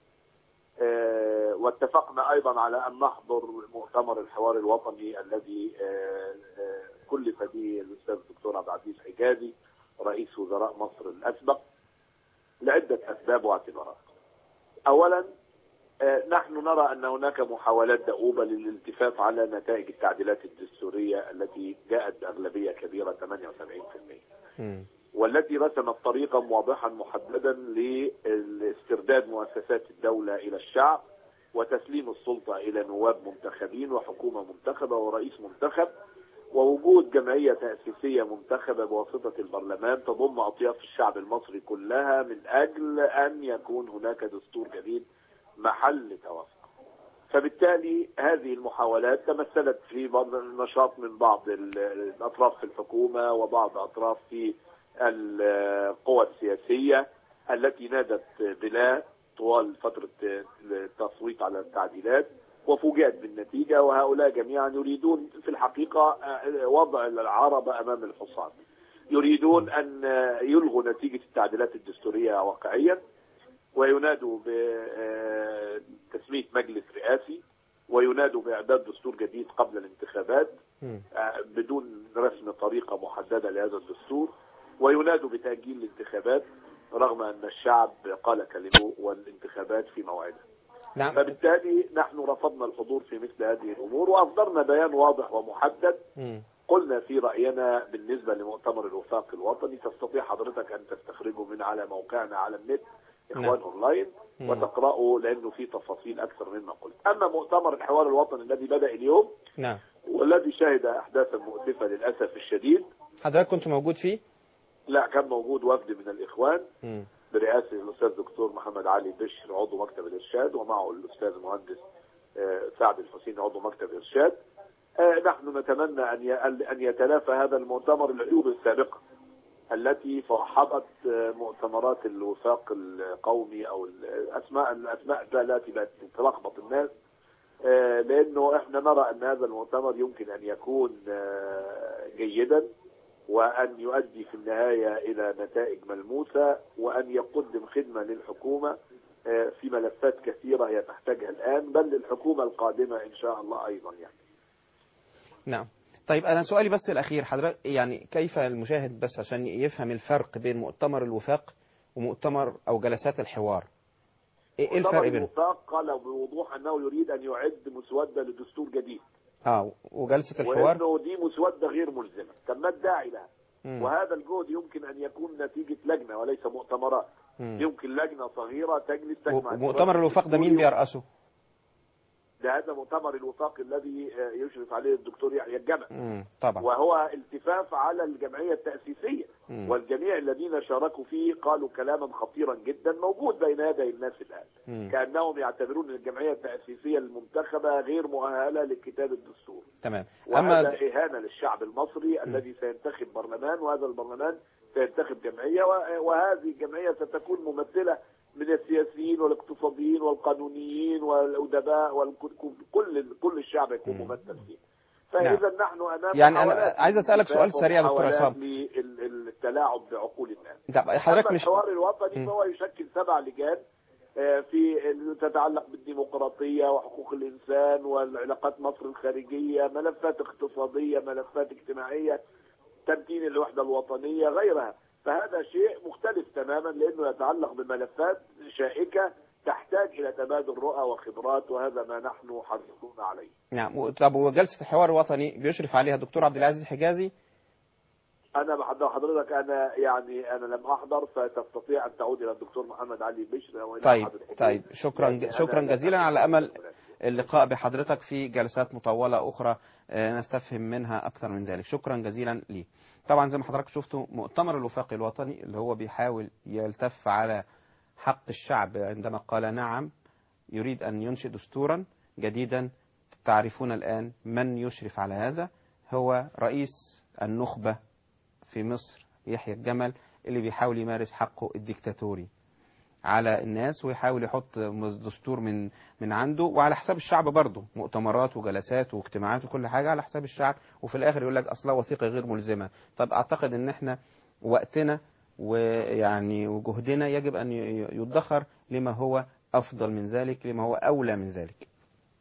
آه، واتفقنا ايضا على ان نحضر مؤتمر الحوار الوطني الذي آه، آه، كلف به الاستاذ الدكتور عبد العزيز حجازي رئيس وزراء مصر الاسبق لعده اسباب واعتبارات. اولا آه، نحن نرى ان هناك محاولات دؤوبه للالتفاف على نتائج التعديلات الدستوريه التي جاءت باغلبيه كبيره 78%. مم. والتي رسمت طريقا واضحا محددا لاسترداد مؤسسات الدولة إلى الشعب وتسليم السلطة إلى نواب منتخبين وحكومة منتخبة ورئيس منتخب ووجود جمعية تأسيسية منتخبة بواسطة البرلمان تضم أطياف الشعب المصري كلها من أجل أن يكون هناك دستور جديد محل توافق فبالتالي هذه المحاولات تمثلت في بعض النشاط من بعض ال- الأطراف في الحكومة وبعض أطراف في القوى السياسية التي نادت بلا طوال فترة التصويت على التعديلات وفوجئت بالنتيجة وهؤلاء جميعا يريدون في الحقيقة وضع العرب أمام الحصان يريدون أن يلغوا نتيجة التعديلات الدستورية واقعيا وينادوا بتسمية مجلس رئاسي وينادوا بإعداد دستور جديد قبل الانتخابات مم. آه، بدون رسم طريقة محددة لهذا الدستور وينادوا بتأجيل الانتخابات رغم أن الشعب قال كلمه والانتخابات في موعدها نعم فبالتالي نحن رفضنا الحضور في مثل هذه الأمور وأصدرنا بيان واضح ومحدد مم. قلنا في رأينا بالنسبة لمؤتمر الوفاق الوطني تستطيع حضرتك أن تستخرجه من على موقعنا على النت إخوان نعم. أونلاين مم. وتقرأه لأنه فيه تفاصيل أكثر مما قلت أما مؤتمر الحوار الوطني الذي بدأ اليوم نعم والذي شهد أحداثا مؤسفة للأسف الشديد حضرتك كنت موجود فيه لا كان موجود وفد من الإخوان مم. برئاسة الأستاذ الدكتور محمد علي بشر عضو مكتب الإرشاد ومعه الأستاذ المهندس آه، سعد الحسين عضو مكتب الإرشاد آه، نحن نتمنى أن ي- أن يتلافى هذا المؤتمر العيوب السابقة التي صاحبت آه، مؤتمرات الوفاق القومي أو الأسماء الأسماء التي بقت تلخبط الناس آه، لأنه احنا نرى أن هذا المؤتمر يمكن أن يكون آه، جيدا وأن يؤدي في النهاية إلى نتائج ملموسة وأن يقدم خدمة للحكومة آه، في ملفات كثيرة هي تحتاجها الآن بل الحكومة القادمة إن شاء الله أيضا يعني نعم طيب انا سؤالي بس الاخير حضرتك يعني كيف المشاهد بس عشان يفهم الفرق بين مؤتمر الوفاق ومؤتمر او جلسات الحوار ايه إيه الفرق مؤتمر بينهم الوفاق قال بوضوح أنه يريد أن يعد مسودة لدستور جديد اه وجلسه الحوار وأنه دي مسودة غير ملزمة طب ما الداعي لها مم. وهذا الجهد يمكن أن يكون نتيجة لجنة وليس مؤتمرات مم. يمكن لجنة صغيرة تجلس تجمع ومؤتمر الوفاق ده مين بيرأسه ده هذا مؤتمر الوفاق الذي آه، يشرف عليه الدكتور يحيى الجمل مم. طبعا وهو التفاف على الجمعية التأسيسية مم. والجميع الذين شاركوا فيه قالوا كلاما خطيرا جدا موجود بين يدي الناس الآن مم. كأنهم يعتبرون أن الجمعية التأسيسية المنتخبة غير مؤهلة لكتاب الدستور تمام وهذا اما إهانة للشعب المصري الذي سينتخب برلمان وهذا البرلمان سينتخب جمعية و- وهذه الجمعية ستكون ممثلة من السياسيين والاقتصاديين والقانونيين والأدباء وكل كل الشعب يكون مم. ممثل فيه فإذا نحن أمام يعني أنا محاولات عايز أسألك سؤال اتفاق سريع يا دكتور ومحاولات عصام. للتلاعب بعقول الناس طب حضرتك أما مش الحوار الوطني مم. فهو يشكل سبع لجان آه، في تتعلق بالديمقراطية وحقوق الإنسان والعلاقات مصر الخارجية ملفات اقتصادية ملفات اجتماعية تمكين الوحدة الوطنية غيرها فهذا شيء مختلف تماما لأنه يتعلق بملفات شائكة تحتاج إلى تبادل رؤى وخبرات وهذا ما نحن حريصون عليه نعم و- طب وجلسه الحوار الوطني بيشرف عليها الدكتور عبد العزيز حجازي أنا بحضر حضرتك أنا يعني أنا لم أحضر فتستطيع أن تعود إلى الدكتور محمد علي بشر أو إلى طيب أحد الحكومة. طيب شكرا يعني أنا شكرا لا جزيلا أعرف على امل هذا. اللقاء بحضرتك في جلسات مطولة أخرى آه، نستفهم منها أكثر من ذلك شكرا جزيلا لي طبعا زي ما حضرتك شفتوا مؤتمر الوفاق الوطني اللي هو بيحاول يلتف على حق الشعب عندما قال نعم يريد أن ينشئ دستورا جديدا تعرفون الآن من يشرف على هذا هو رئيس النخبة في مصر يحيى الجمل اللي بيحاول يمارس حقه الديكتاتوري على الناس ويحاول يحط دستور من من عنده وعلى حساب الشعب برضه مؤتمرات وجلسات واجتماعات وكل حاجه على حساب الشعب وفي الاخر يقول لك اصلا وثيقه غير ملزمه طب اعتقد ان احنا وقتنا ويعني وجهدنا يجب ان ي- يدخر لما هو افضل من ذلك لما هو اولى من ذلك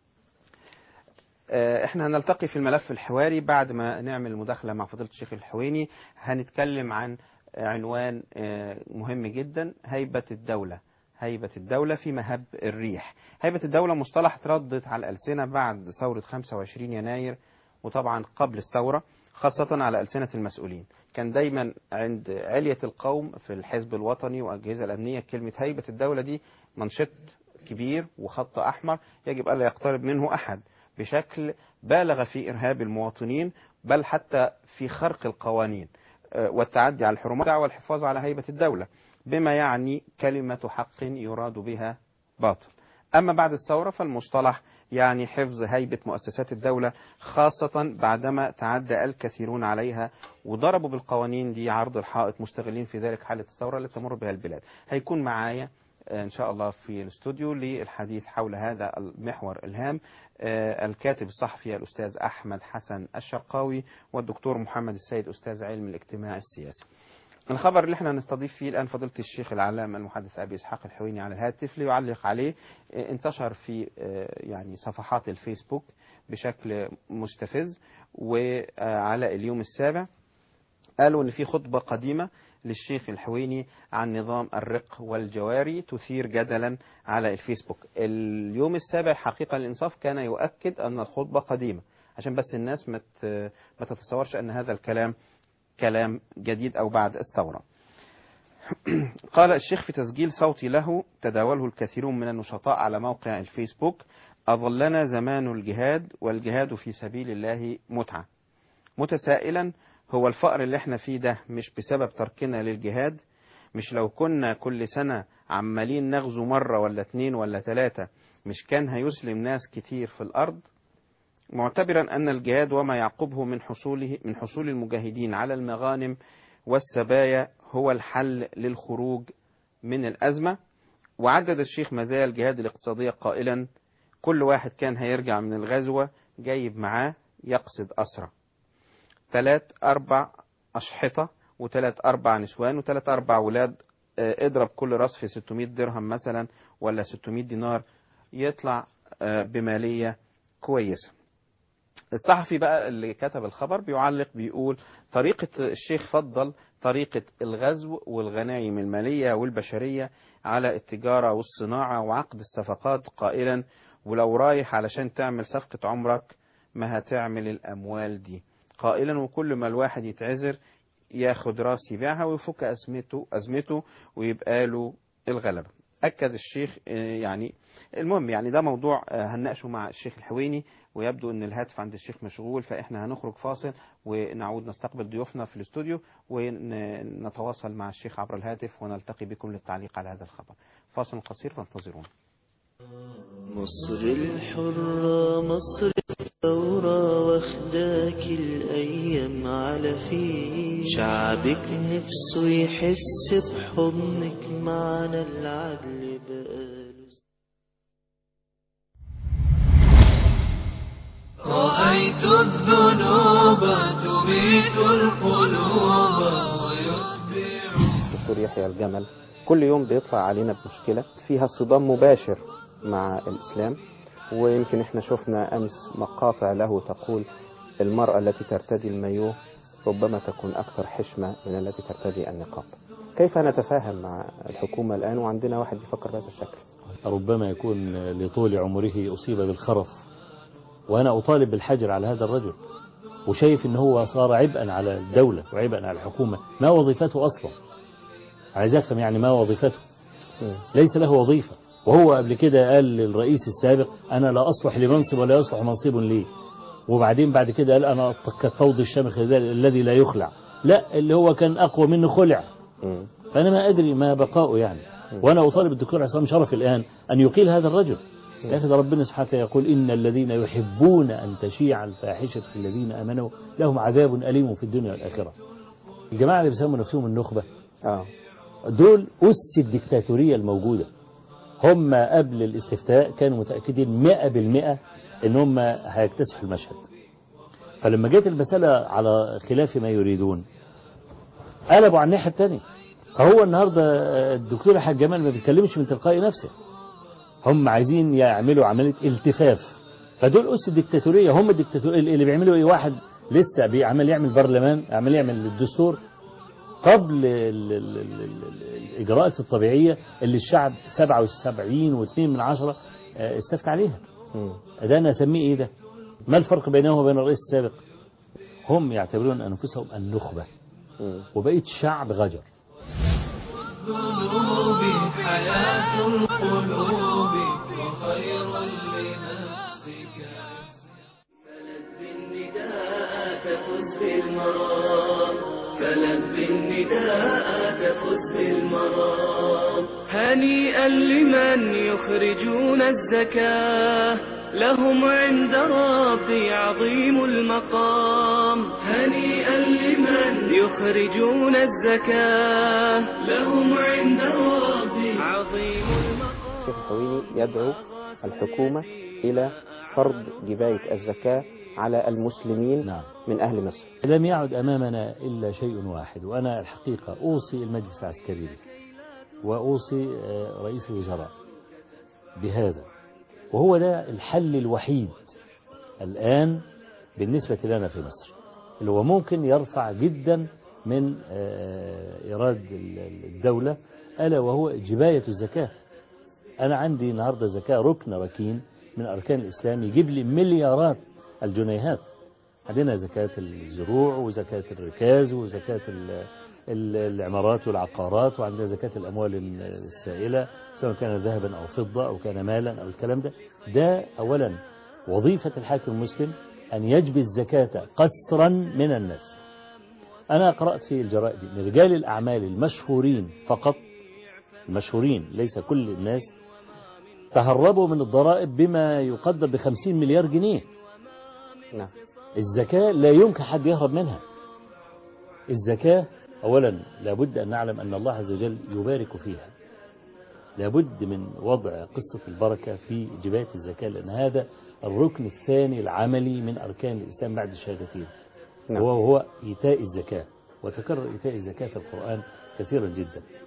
آه، احنا هنلتقي في الملف الحواري بعد ما نعمل مداخله مع فضيله الشيخ الحويني هنتكلم عن عنوان آه، مهم جدا هيبة الدولة هيبة الدولة في مهب الريح هيبة الدولة مصطلح تردد على الألسنة بعد ثورة 25 يناير وطبعا قبل الثورة خاصة على ألسنة المسؤولين كان دايما عند علية القوم في الحزب الوطني والأجهزة الأمنية كلمة هيبة الدولة دي منشط كبير وخط أحمر يجب ألا يقترب منه أحد بشكل بالغ في إرهاب المواطنين بل حتى في خرق القوانين آه، والتعدي على الحرمات والحفاظ على هيبة الدولة بما يعني كلمة حق يراد بها باطل أما بعد الثورة فالمصطلح يعني حفظ هيبة مؤسسات الدولة خاصة بعدما تعدى الكثيرون عليها وضربوا بالقوانين دي عرض الحائط مستغلين في ذلك حالة الثورة اللي تمر بها البلاد هيكون معايا آه، إن شاء الله في الاستوديو للحديث حول هذا المحور الهام آه، الكاتب الصحفي الأستاذ أحمد حسن الشرقاوي والدكتور محمد السيد أستاذ علم الاجتماع السياسي الخبر اللي احنا هنستضيف فيه الآن فضيلة الشيخ العلامة المحدث أبي إسحاق الحويني على الهاتف ليعلق عليه آه، انتشر في آه، يعني صفحات الفيسبوك بشكل مستفز وعلى اليوم السابع قالوا ان في خطبة قديمة للشيخ الحويني عن نظام الرق والجواري تثير جدلا على الفيسبوك اليوم السابع حقيقة الإنصاف كان يؤكد أن الخطبة قديمة عشان بس الناس ما ت- ما تتصورش أن هذا الكلام كلام جديد أو بعد الثورة قال الشيخ في تسجيل صوتي له تداوله الكثيرون من النشطاء على موقع الفيسبوك أظلنا زمان الجهاد والجهاد في سبيل الله متعة متسائلا هو الفقر اللي احنا فيه ده مش بسبب تركنا للجهاد مش لو كنا كل سنة عمالين نغزو مرة ولا اتنين ولا تلاتة مش كان هيسلم ناس كتير في الأرض معتبرا أن الجهاد وما يعقبه من حصوله من حصول المجاهدين على المغانم والسبايا هو الحل للخروج من الأزمة وعدد الشيخ مزايا الجهاد الاقتصادية قائلا كل واحد كان هيرجع من الغزوة جايب معاه يقصد أسرى تلات أربع أشحطة وتلات أربع نسوان وتلات أربع ولاد آه، اضرب كل راس في 600 درهم مثلا ولا 600 دينار يطلع آه، بمالية كويسة الصحفي بقى اللي كتب الخبر بيعلق بيقول طريقة الشيخ فضل طريقة الغزو والغنائم المالية والبشرية على التجارة والصناعة وعقد الصفقات قائلا ولو رايح علشان تعمل صفقة عمرك ما هتعمل الأموال دي قائلا وكل ما الواحد يتعذر ياخد راس يبيعها ويفك أزمته أزمته ويبقى له الغلبة أكد الشيخ آه، يعني المهم يعني ده موضوع آه، هنناقشه مع الشيخ الحويني ويبدو ان الهاتف عند الشيخ مشغول فاحنا هنخرج فاصل ونعود نستقبل ضيوفنا في الاستوديو ونتواصل مع الشيخ عبر الهاتف ونلتقي بكم للتعليق على هذا الخبر فاصل قصير فانتظرونا مصر الحرة مصر الثورة واخداك الأيام على فيه شعبك نفسه يحس بحضنك معنى العدل بقاله رأيت الذنوب تميت القلوب ويتبع دكتور يحيى الجمل كل يوم بيطلع علينا بمشكلة فيها صدام مباشر مع الإسلام ويمكن احنا شفنا أمس مقاطع له تقول المرأة التي ترتدي المايوه ربما تكون أكثر حشمة من التي ترتدي النقاب كيف نتفاهم مع الحكومة الآن وعندنا واحد بيفكر بهذا الشكل ربما يكون لطول عمره أصيب بالخرف وأنا أطالب بالحجر على هذا الرجل وشايف ان هو صار عبئا على الدولة وعبئا على الحكومة ما وظيفته أصلا عايز أفهم يعني ما وظيفته ليس له وظيفة وهو قبل كده قال للرئيس السابق أنا لا أصلح لمنصب ولا يصلح منصب لي وبعدين بعد كده قال أنا كالطود الشامخ الذي لا يخلع لا اللي هو كان أقوى منه خلع مم. فأنا ما أدري ما بقاؤه يعني وأنا أطالب الدكتور عصام شرف الآن أن يقيل هذا الرجل يا أخي ده ربنا سبحانه وتعالى يقول إن الذين يحبون أن تشيع الفاحشة في الذين آمنوا لهم عذاب أليم في الدنيا والآخرة الجماعة اللي بيسموا نفسهم النخبة اه دول أس الدكتاتورية الموجودة هم قبل الاستفتاء كانوا متأكدين مئة بالمئة ان هم هيكتسحوا المشهد فلما جت المسألة على خلاف ما يريدون قلبوا على الناحية الثانية فهو النهاردة الدكتور حاج جمال ما بيتكلمش من تلقاء نفسه هم عايزين يعملوا عملية التفاف فدول أس الدكتاتورية هم الدكتاتورية اللي بيعملوا ايه واحد لسه بيعمل يعمل برلمان عمل يعمل الدستور قبل ال- ال- ال- ال- الإجراءات الطبيعية اللي الشعب 77 و2 من عشرة آه، استفتى عليها مم. ده أنا أسميه إيه ده ما الفرق بينه وبين الرئيس السابق هم يعتبرون أنفسهم النخبة مم. وبقية الشعب غجر القلوب حياة القلوب وخير لنفسك بالنداء تفز بالمرام فلبي النداء تفز بالمرام هنيئا لمن يخرجون الزكاة لهم عند ربي عظيم المقام هنيئا لمن يخرجون الزكاة لهم عند ربي عظيم المقام الشيخ الحويني يدعو الحكومة إلى فرض جباية الزكاة على المسلمين نعم من أهل مصر لم يعد أمامنا إلا شيء واحد وأنا الحقيقة أوصي المجلس العسكري به وأوصي آه، رئيس الوزراء بهذا وهو ده الحل الوحيد الآن بالنسبة لنا في مصر اللي هو ممكن يرفع جدا من آه، إيراد ال- الدولة ألا وهو جباية الزكاة أنا عندي النهاردة زكاة ركن ركين من أركان الإسلام يجيب لي مليارات الجنيهات عندنا زكاة الزروع وزكاة الركاز وزكاة ال- ال- العمارات والعقارات وعندنا زكاة الأموال السائلة سواء كان ذهبا أو فضة أو كان مالا أو الكلام ده ده أولا وظيفة الحاكم المسلم أن يجبي الزكاة قسرا من الناس أنا قرأت في الجرائد أن رجال الأعمال المشهورين فقط المشهورين ليس كل الناس تهربوا من الضرائب بما يقدر بخمسين مليار جنيه نعم الزكاة لا يمكن حد يهرب منها الزكاة أولا لابد أن نعلم أن الله عز وجل يبارك فيها لابد من وضع قصة البركة في جباية الزكاة لأن هذا الركن الثاني العملي من أركان الإسلام بعد الشهادتين نعم. وهو هو إيتاء الزكاة وتكرر إيتاء الزكاة في القرآن كثيرا جدا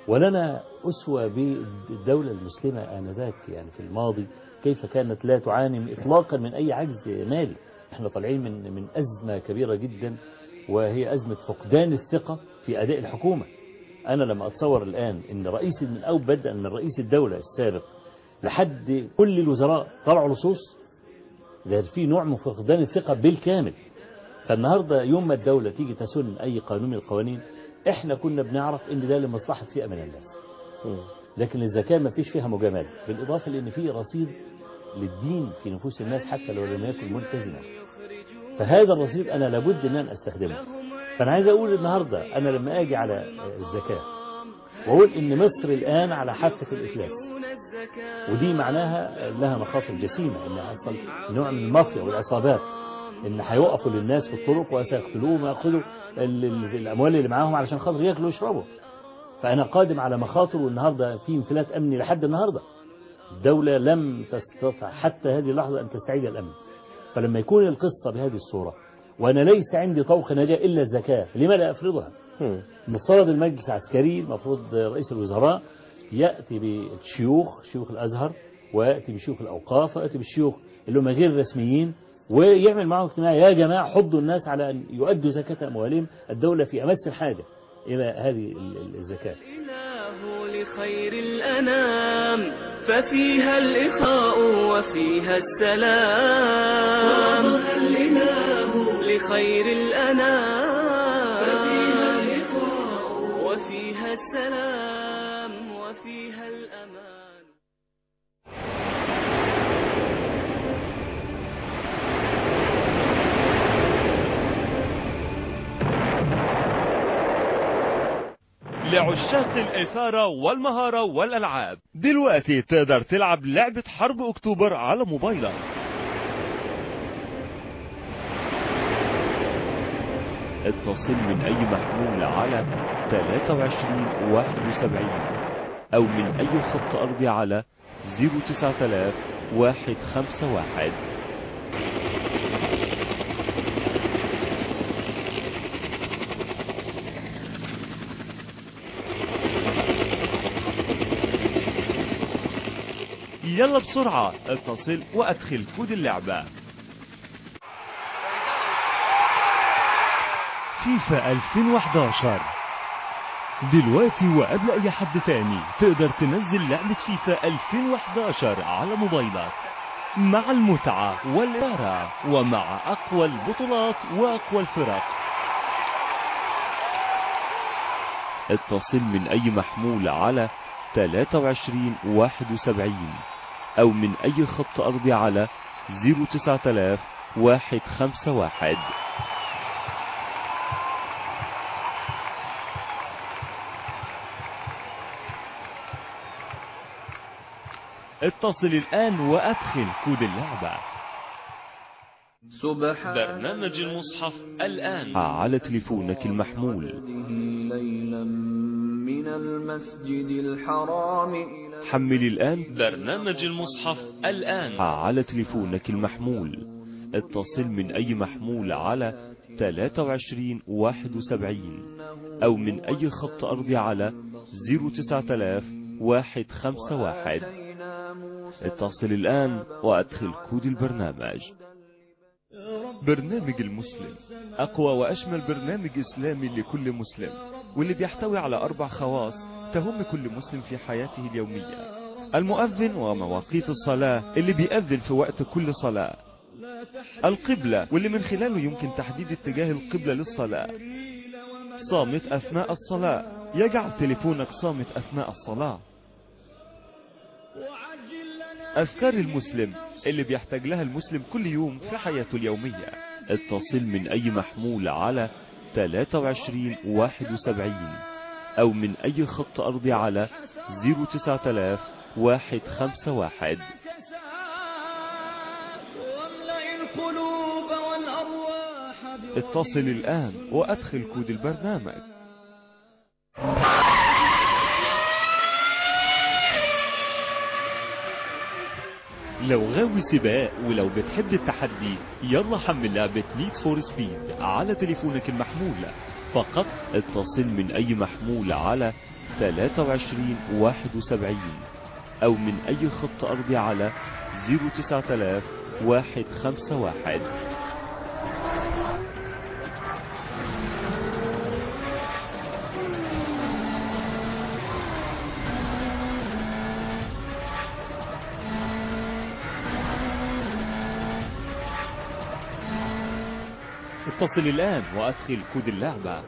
ولنا أسوة بالدولة المسلمة آنذاك يعني في الماضي كيف كانت لا تعاني إطلاقا من أي عجز مالي احنا طالعين من من أزمة كبيرة جدا وهي أزمة فقدان الثقة في أداء الحكومة أنا لما أتصور الآن أن رئيس من أو بدأ من رئيس الدولة السابق لحد كل الوزراء طلعوا لصوص ده في نوع من فقدان الثقة بالكامل فالنهاردة يوم ما الدولة تيجي تسن أي قانون من القوانين احنا كنا بنعرف ان ده لمصلحة فئة من الناس لكن الزكاة ما فيش فيها مجاملة بالإضافة لأن في رصيد للدين في نفوس الناس حتى لو لم يكن ملتزما فهذا الرصيد أنا لابد أن أنا أستخدمه فأنا عايز أقول النهاردة أنا لما أجي على الزكاة وأقول إن مصر الآن على حافة الإفلاس ودي معناها لها مخاطر جسيمة إن حصل نوع من المافيا والعصابات إن هيوقفوا للناس في الطرق وسيقتلوهم ويأخذوا ال- ال- الأموال اللي معاهم علشان خاطر ياكلوا ويشربوا فأنا قادم على مخاطر والنهاردة في انفلات أمني لحد النهاردة الدولة لم تستطع حتى هذه اللحظة أن تستعيد الأمن فلما يكون القصة بهذه الصورة وأنا ليس عندي طوق نجاة إلا الزكاة لما لا أفرضها مفترض المجلس العسكري المفروض رئيس الوزراء يأتي بالشيوخ شيوخ الأزهر ويأتي بشيوخ الأوقاف ويأتي بالشيوخ اللي هم غير رسميين ويعمل معهم اجتماع يا جماعة حضوا الناس على أن يؤدوا زكاة أموالهم الدولة في أمس الحاجة إلى هذه ال- ال- الزكاة الإله لخير الأنام ففيها الإخاء وفيها السلام فرضها الإله لخير الأنام ففيها الإخاء وفيها السلام وفيها الأمان لعشاق الإثارة والمهارة والألعاب دلوقتي تقدر تلعب لعبة حرب أكتوبر على موبايلك اتصل من أي محمول على 23 71 أو من أي خط أرضي على 09000 151 يلا بسرعة اتصل وأدخل كود اللعبة فيفا 2011 دلوقتي وقبل أي حد تاني تقدر تنزل لعبة فيفا 2011 على موبايلك مع المتعة والإثارة ومع أقوى البطولات وأقوى الفرق اتصل من أي محمول على 23 71 أو من أي خط أرضي على 09000 151 اتصل الآن وأدخل كود اللعبة سبحان برنامج المصحف الآن على تليفونك المحمول ليلا من المسجد الحرام إلى حمل الآن برنامج المصحف الآن على تليفونك المحمول اتصل من أي محمول على 23 71 أو من أي خط أرضي على 09000 151 اتصل الآن وأدخل كود البرنامج برنامج المسلم أقوى وأشمل برنامج إسلامي لكل مسلم واللي بيحتوي على أربع خواص تهم كل مسلم في حياته اليومية المؤذن ومواقيت الصلاة اللي بيأذن في وقت كل صلاة القبلة واللي من خلاله يمكن تحديد اتجاه القبلة للصلاة صامت أثناء الصلاة يجعل تليفونك صامت أثناء الصلاة أذكار المسلم اللي بيحتاج لها المسلم كل يوم في حياته اليومية اتصل من أي محمول على 23 71 أو من أي خط أرضي على 09000 151 واملأ القلوب والأرواح اتصل الآن وأدخل كود البرنامج لو غاوي سباق ولو بتحب التحدي يلا حمل لعبة نيد فور سبيد على تليفونك المحمول فقط اتصل من أي محمول على 23 71 أو من أي خط أرضي على 09000 151 اتصل الآن وأدخل كود اللعبة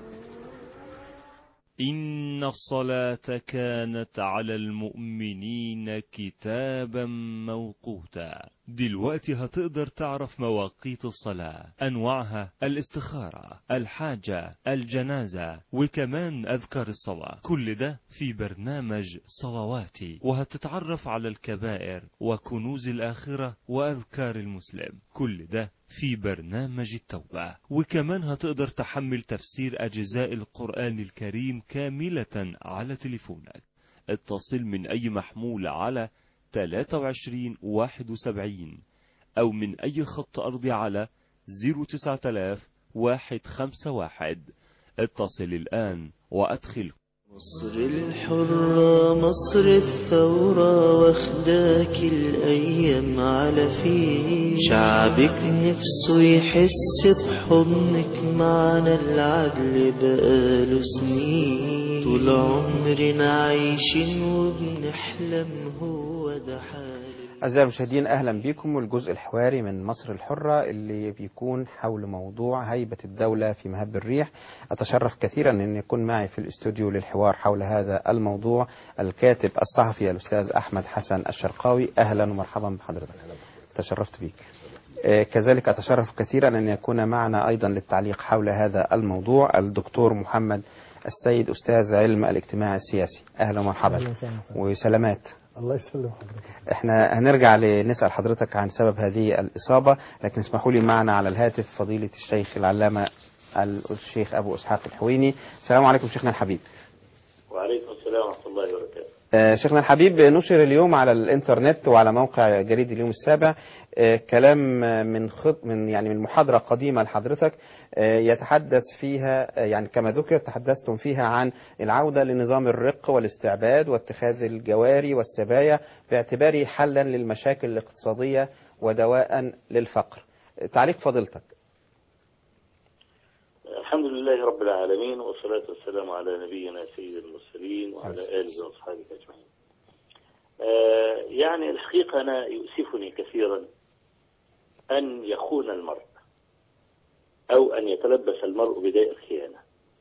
إن الصلاة كانت على المؤمنين كتابا موقوتا دلوقتي هتقدر تعرف مواقيت الصلاة أنواعها الاستخارة الحاجة الجنازة وكمان أذكار الصلاة كل ده في برنامج صلواتي وهتتعرف على الكبائر وكنوز الآخرة وأذكار المسلم كل ده في برنامج التوبة وكمان هتقدر تحمل تفسير أجزاء القرآن الكريم كاملة على تليفونك اتصل من أي محمول على 23 71 أو من أي خط أرضي على 09000 151 اتصل الآن وأدخل مصر الحرة مصر الثورة واخداك الأيام على فيه شعبك نفسه يحس بحضنك معنا العدل بقاله سنين طول عمرنا عايشين وبنحلم هو ده حال أعزائي المشاهدين أهلا بكم والجزء الحواري من مصر الحرة اللي بيكون حول موضوع هيبة الدولة في مهب الريح أتشرف كثيرا أن يكون معي في الاستوديو للحوار حول هذا الموضوع الكاتب الصحفي الأستاذ أحمد حسن الشرقاوي أهلا ومرحبا بحضرتك تشرفت بيك آه، كذلك أتشرف كثيرا أن يكون معنا أيضا للتعليق حول هذا الموضوع الدكتور محمد السيد أستاذ علم الاجتماع السياسي أهلا ومرحبا أهلا وسهلا. وسلامات الله يسلم حضرتك احنا هنرجع لنسأل حضرتك عن سبب هذه الإصابة لكن اسمحوا لي معنا على الهاتف فضيلة الشيخ العلامة الشيخ أبو إسحاق الحويني السلام عليكم شيخنا الحبيب وعليكم السلام ورحمة الله وبركاته آه، شيخنا الحبيب نشر اليوم على الانترنت وعلى موقع جريد اليوم السابع آه، كلام آه، من خط من يعني من محاضرة قديمة لحضرتك آه، يتحدث فيها آه، يعني كما ذكر تحدثتم فيها عن العودة لنظام الرق والاستعباد واتخاذ الجواري والسبايا باعتباره حلا للمشاكل الاقتصادية ودواء للفقر آه، تعليق فضيلتك الحمد لله رب العالمين والصلاة والسلام على نبينا سيد المرسلين وعلى آله وأصحابه أجمعين آه، يعني الحقيقة أنا يؤسفني كثيرا أن يخون المرء أو أن يتلبس المرء بداء الخيانة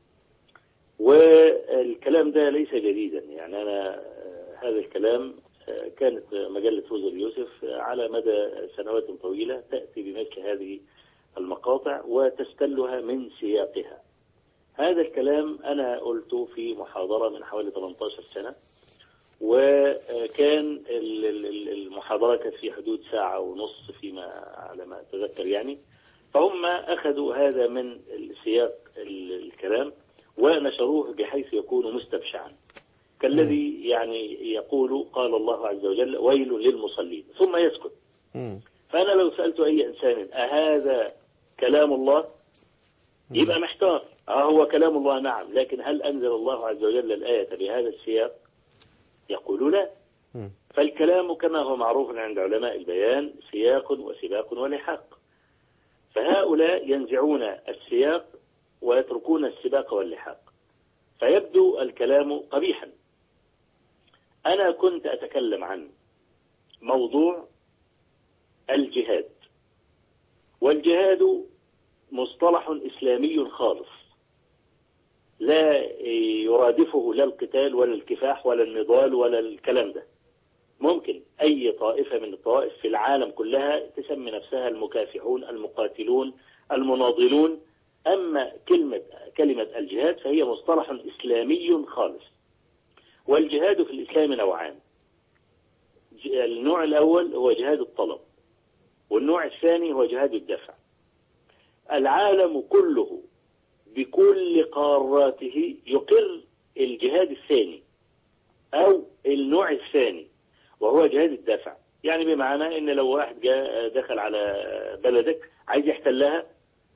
والكلام ده ليس جديدا يعني أنا آه، هذا الكلام آه، كانت مجلة فوز اليوسف آه، على مدى سنوات طويلة تأتي بمثل هذه المقاطع وتستلها من سياقها هذا الكلام أنا قلته في محاضرة من حوالي 18 سنة وكان ال- ال- ال- المحاضرة كانت في حدود ساعة ونص فيما على ما أتذكر يعني فهم أخذوا هذا من سياق ال- الكلام ونشروه بحيث يكون مستبشعا كالذي يعني يقول قال الله عز وجل ويل للمصلين ثم يسكت مم. فأنا لو سألت أي إنسان أهذا كلام الله يبقى محتار آه هو كلام الله نعم لكن هل أنزل الله عز وجل الآية بهذا السياق يقول لا مم. فالكلام كما هو معروف عند علماء البيان سياق وسباق ولحاق فهؤلاء ينزعون السياق ويتركون السباق واللحاق فيبدو الكلام قبيحا أنا كنت أتكلم عن موضوع الجهاد والجهاد مصطلح إسلامي خالص لا يرادفه لا القتال ولا الكفاح ولا النضال ولا الكلام ده ممكن أي طائفة من الطوائف في العالم كلها تسمي نفسها المكافحون المقاتلون المناضلون أما كلمة كلمة الجهاد فهي مصطلح إسلامي خالص والجهاد في الإسلام نوعان ج- النوع الأول هو جهاد الطلب والنوع الثاني هو جهاد الدفع العالم كله بكل قاراته يقر الجهاد الثاني أو النوع الثاني وهو جهاد الدفع يعني بمعنى ان لو واحد جاء دخل على بلدك عايز يحتلها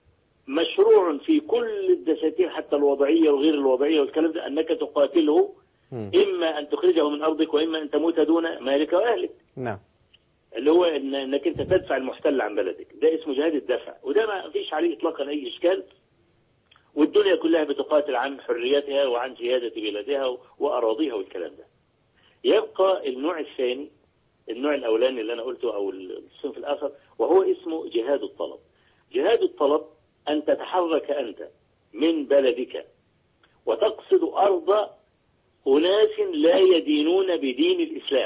مشروع في كل الدساتير حتى الوضعية وغير الوضعية والكلام ده أنك تقاتله مم. إما أن تخرجه من أرضك وإما أن تموت دون مالك وأهلك نعم اللي هو إن انك انت تدفع المحتل عن بلدك ده اسمه جهاد الدفع وده ما فيش عليه اطلاقا اي اشكال والدنيا كلها بتقاتل عن حريتها وعن سيادة بلادها واراضيها والكلام ده يبقى النوع الثاني النوع الاولاني اللي انا قلته او الصنف الاخر وهو اسمه جهاد الطلب جهاد الطلب ان تتحرك انت من بلدك وتقصد ارض اناس لا يدينون بدين الاسلام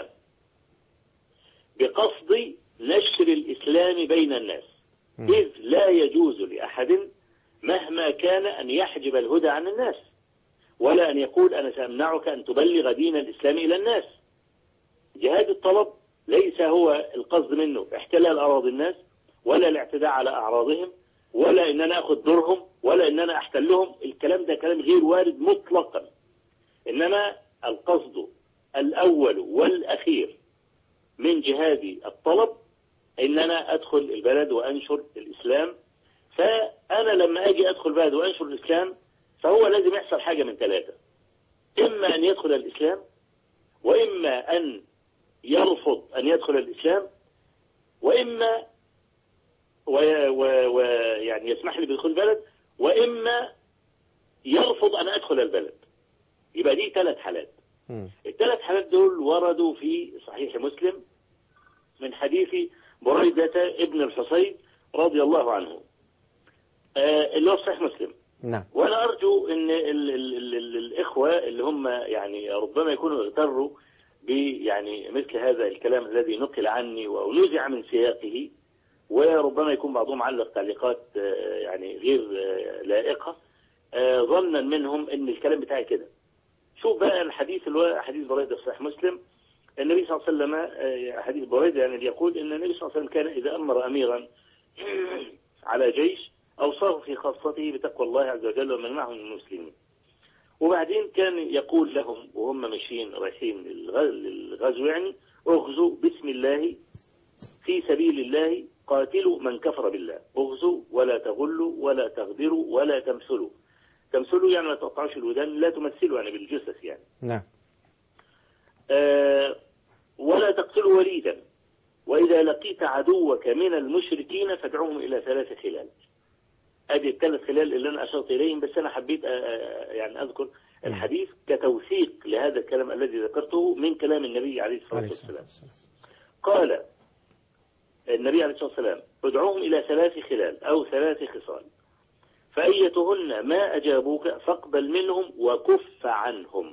بقصد نشر الإسلام بين الناس إذ لا يجوز لأحد مهما كان أن يحجب الهدى عن الناس ولا أن يقول أنا سأمنعك أن تبلغ دين الإسلام إلى الناس جهاد الطلب ليس هو القصد منه احتلال أراضي الناس ولا الاعتداء على أعراضهم ولا أن أنا أخذ دورهم ولا أن أنا أحتلهم الكلام ده كلام غير وارد مطلقا إنما القصد الأول والأخير من جهاد الطلب ان انا ادخل البلد وانشر الاسلام فانا لما اجي ادخل بلد وانشر الاسلام فهو لازم يحصل حاجه من ثلاثه اما ان يدخل الاسلام واما ان يرفض ان يدخل الاسلام واما ويعني و... و... يعني يسمح لي بدخول البلد واما يرفض ان ادخل البلد يبقى دي ثلاث حالات مم. الثلاث حالات دول وردوا في صحيح مسلم من حديث بريدة ابن الحصين رضي الله عنه آه، اللي هو في صحيح مسلم نعم وانا ارجو ان ال ال ال ال الاخوه اللي هم يعني ربما يكونوا اغتروا يعني مثل هذا الكلام الذي نقل عني ونزع من سياقه وربما يكون بعضهم علق تعليقات آه، يعني غير آه، لائقه آه، ظنا منهم ان الكلام بتاعي كده شوف بقى الحديث اللي هو حديث بريده في صحيح مسلم النبي صلى الله عليه وسلم آه، حديث بريده يعني يقول ان النبي صلى الله عليه وسلم كان اذا امر اميرا على جيش اوصاه في خاصته بتقوى الله عز وجل ومن معه من المسلمين وبعدين كان يقول لهم وهم ماشيين رايحين للغ- للغزو يعني اغزوا بسم الله في سبيل الله قاتلوا من كفر بالله اغزوا ولا تغلوا ولا تغدروا ولا تمثلوا تمثلوا يعني ما تقطعوش الودان لا تمثلوا يعني بالجثث يعني نعم آه، ولا تقتلوا وليدا وإذا لقيت عدوك من المشركين فادعوهم إلى ثلاث خلال أدي الثلاث خلال اللي أنا أشرت إليهم بس أنا حبيت آه، آه، يعني أذكر الحديث كتوثيق لهذا الكلام الذي ذكرته من كلام النبي عليه الصلاة عليه الصلاة والسلام قال النبي عليه الصلاة والسلام ادعوهم إلى ثلاث خلال أو ثلاث خصال فأيتهن ما أجابوك فاقبل منهم وكف عنهم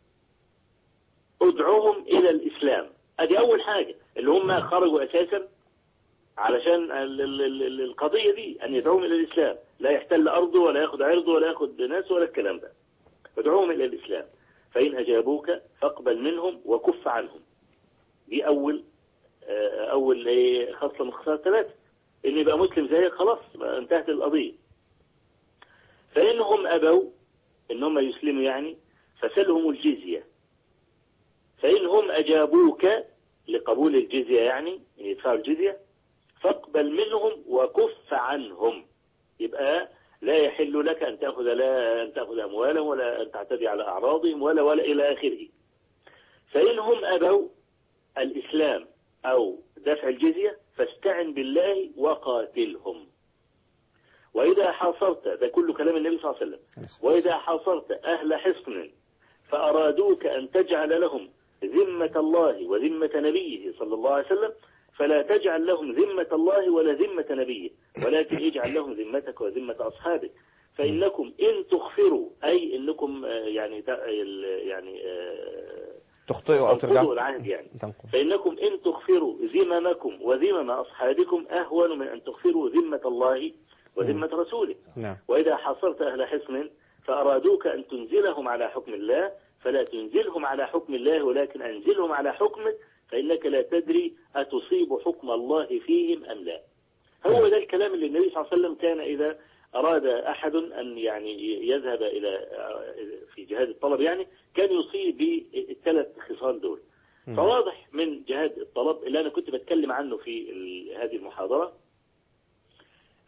ادعوهم إلى الإسلام أدي أول حاجة اللي هم خرجوا أساسا علشان ال- ال- ال- ال- القضية دي أن يدعوهم إلى الإسلام لا يحتل أرضه ولا ياخد عرضه ولا ياخد ناس ولا الكلام ده ادعوهم إلى الإسلام فإن أجابوك فاقبل منهم وكف عنهم دي أول آه، أول إيه، خصلة من خصال ثلاثة إن يبقى مسلم زيك خلاص بقى انتهت القضية فإنهم أبوا إنهم يسلموا يعني فسلهم الجزية فإنهم أجابوك لقبول الجزية يعني يدفعوا الجزية فاقبل منهم وكف عنهم يبقى لا يحل لك أن تأخذ لا أن تأخذ أموالهم ولا أن تعتدي على أعراضهم ولا ولا إلى آخره فإنهم أبوا الإسلام أو دفع الجزية فاستعن بالله وقاتلهم وإذا حاصرت ده كل كلام النبي صلى الله عليه وسلم وإذا حاصرت أهل حصن فأرادوك أن تجعل لهم ذمة الله وذمة نبيه صلى الله عليه وسلم فلا تجعل لهم ذمة الله ولا ذمة نبيه ولكن اجعل لهم ذمتك وذمة أصحابك فإنكم إن تغفروا أي إنكم آه، يعني تع- ال- يعني آه، تخطئوا أو تنقضوا ترجعوا العهد يعني تنقض فإنكم إن تغفروا ذممكم وذمم أصحابكم أهون من أن تغفروا ذمة الله وذمة رسوله نعم وإذا حصرت أهل حصن فأرادوك أن تنزلهم على حكم الله فلا تنزلهم على حكم الله ولكن أنزلهم على حكمك فإنك لا تدري أتصيب حكم الله فيهم أم لا هو ده الكلام اللي النبي صلى الله عليه وسلم كان إذا أراد أحد أن يعني يذهب إلى في جهاد الطلب يعني كان يصيب بالثلاث خصال دول فواضح من جهاد الطلب اللي أنا كنت بتكلم عنه في ال- هذه المحاضرة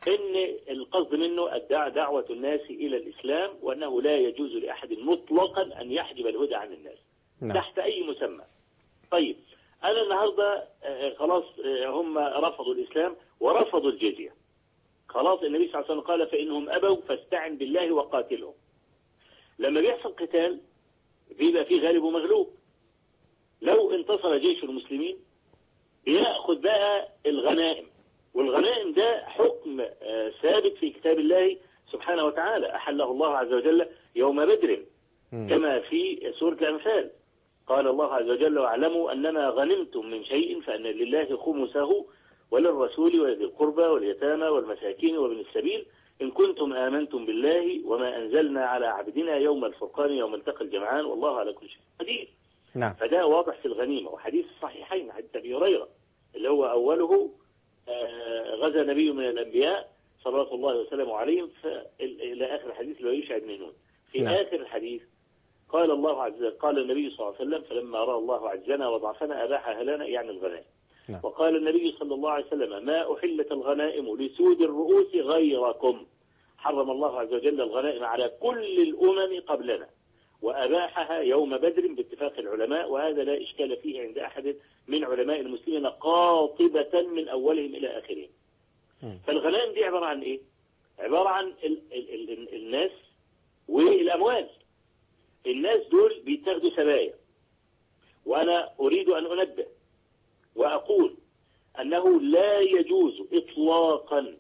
ان القصد منه الدع دعوة الناس الى الاسلام وانه لا يجوز لاحد مطلقا ان يحجب الهدى عن الناس نعم تحت اي مسمى طيب انا النهارده آه، خلاص آه، هم رفضوا الاسلام ورفضوا الجزيه خلاص النبي صلى الله عليه وسلم قال فانهم ابوا فاستعن بالله وقاتلهم لما بيحصل قتال بيبقى فيه غالب ومغلوب لو انتصر جيش المسلمين بياخذ بقى الغنائم والغنائم ده حكم آه، ثابت في كتاب الله سبحانه وتعالى احله الله عز وجل يوم بدر كما في سورة الأنفال قال الله عز وجل واعلموا أنما غنمتم من شيء فأن لله خمسه وللرسول ولذي القربى واليتامى والمساكين وابن السبيل إن كنتم آمنتم بالله وما أنزلنا على عبدنا يوم الفرقان يوم التقى الجمعان والله على كل شيء قدير نعم فده واضح في الغنيمة وحديث الصحيحين حديث أبي هريرة اللي هو أوله آه، غزا نبي من الأنبياء صلوات الله وسلامه عليهم ف- إلى آخر الحديث اللي هو يشعب بن نون في نعم. آخر الحديث قال الله عز وجل قال النبي صلى الله عليه وسلم فلما رأى الله عجزنا وضعفنا أباح لنا يعني الغنائم نعم. وقال النبي صلى الله عليه وسلم ما أحلت الغنائم لسود الرؤوس غيركم حرم الله عز وجل الغنائم على كل الأمم قبلنا وأباحها يوم بدر باتفاق العلماء وهذا لا إشكال فيه عند أحد من علماء المسلمين قاطبة من أولهم إلى آخرهم مم. فالغنائم دي عبارة عن إيه؟ عبارة عن ال ال ال ال الناس والأموال الناس دول بيتاخدوا سبايا وأنا أريد أن أنبه وأقول أنه لا يجوز إطلاقا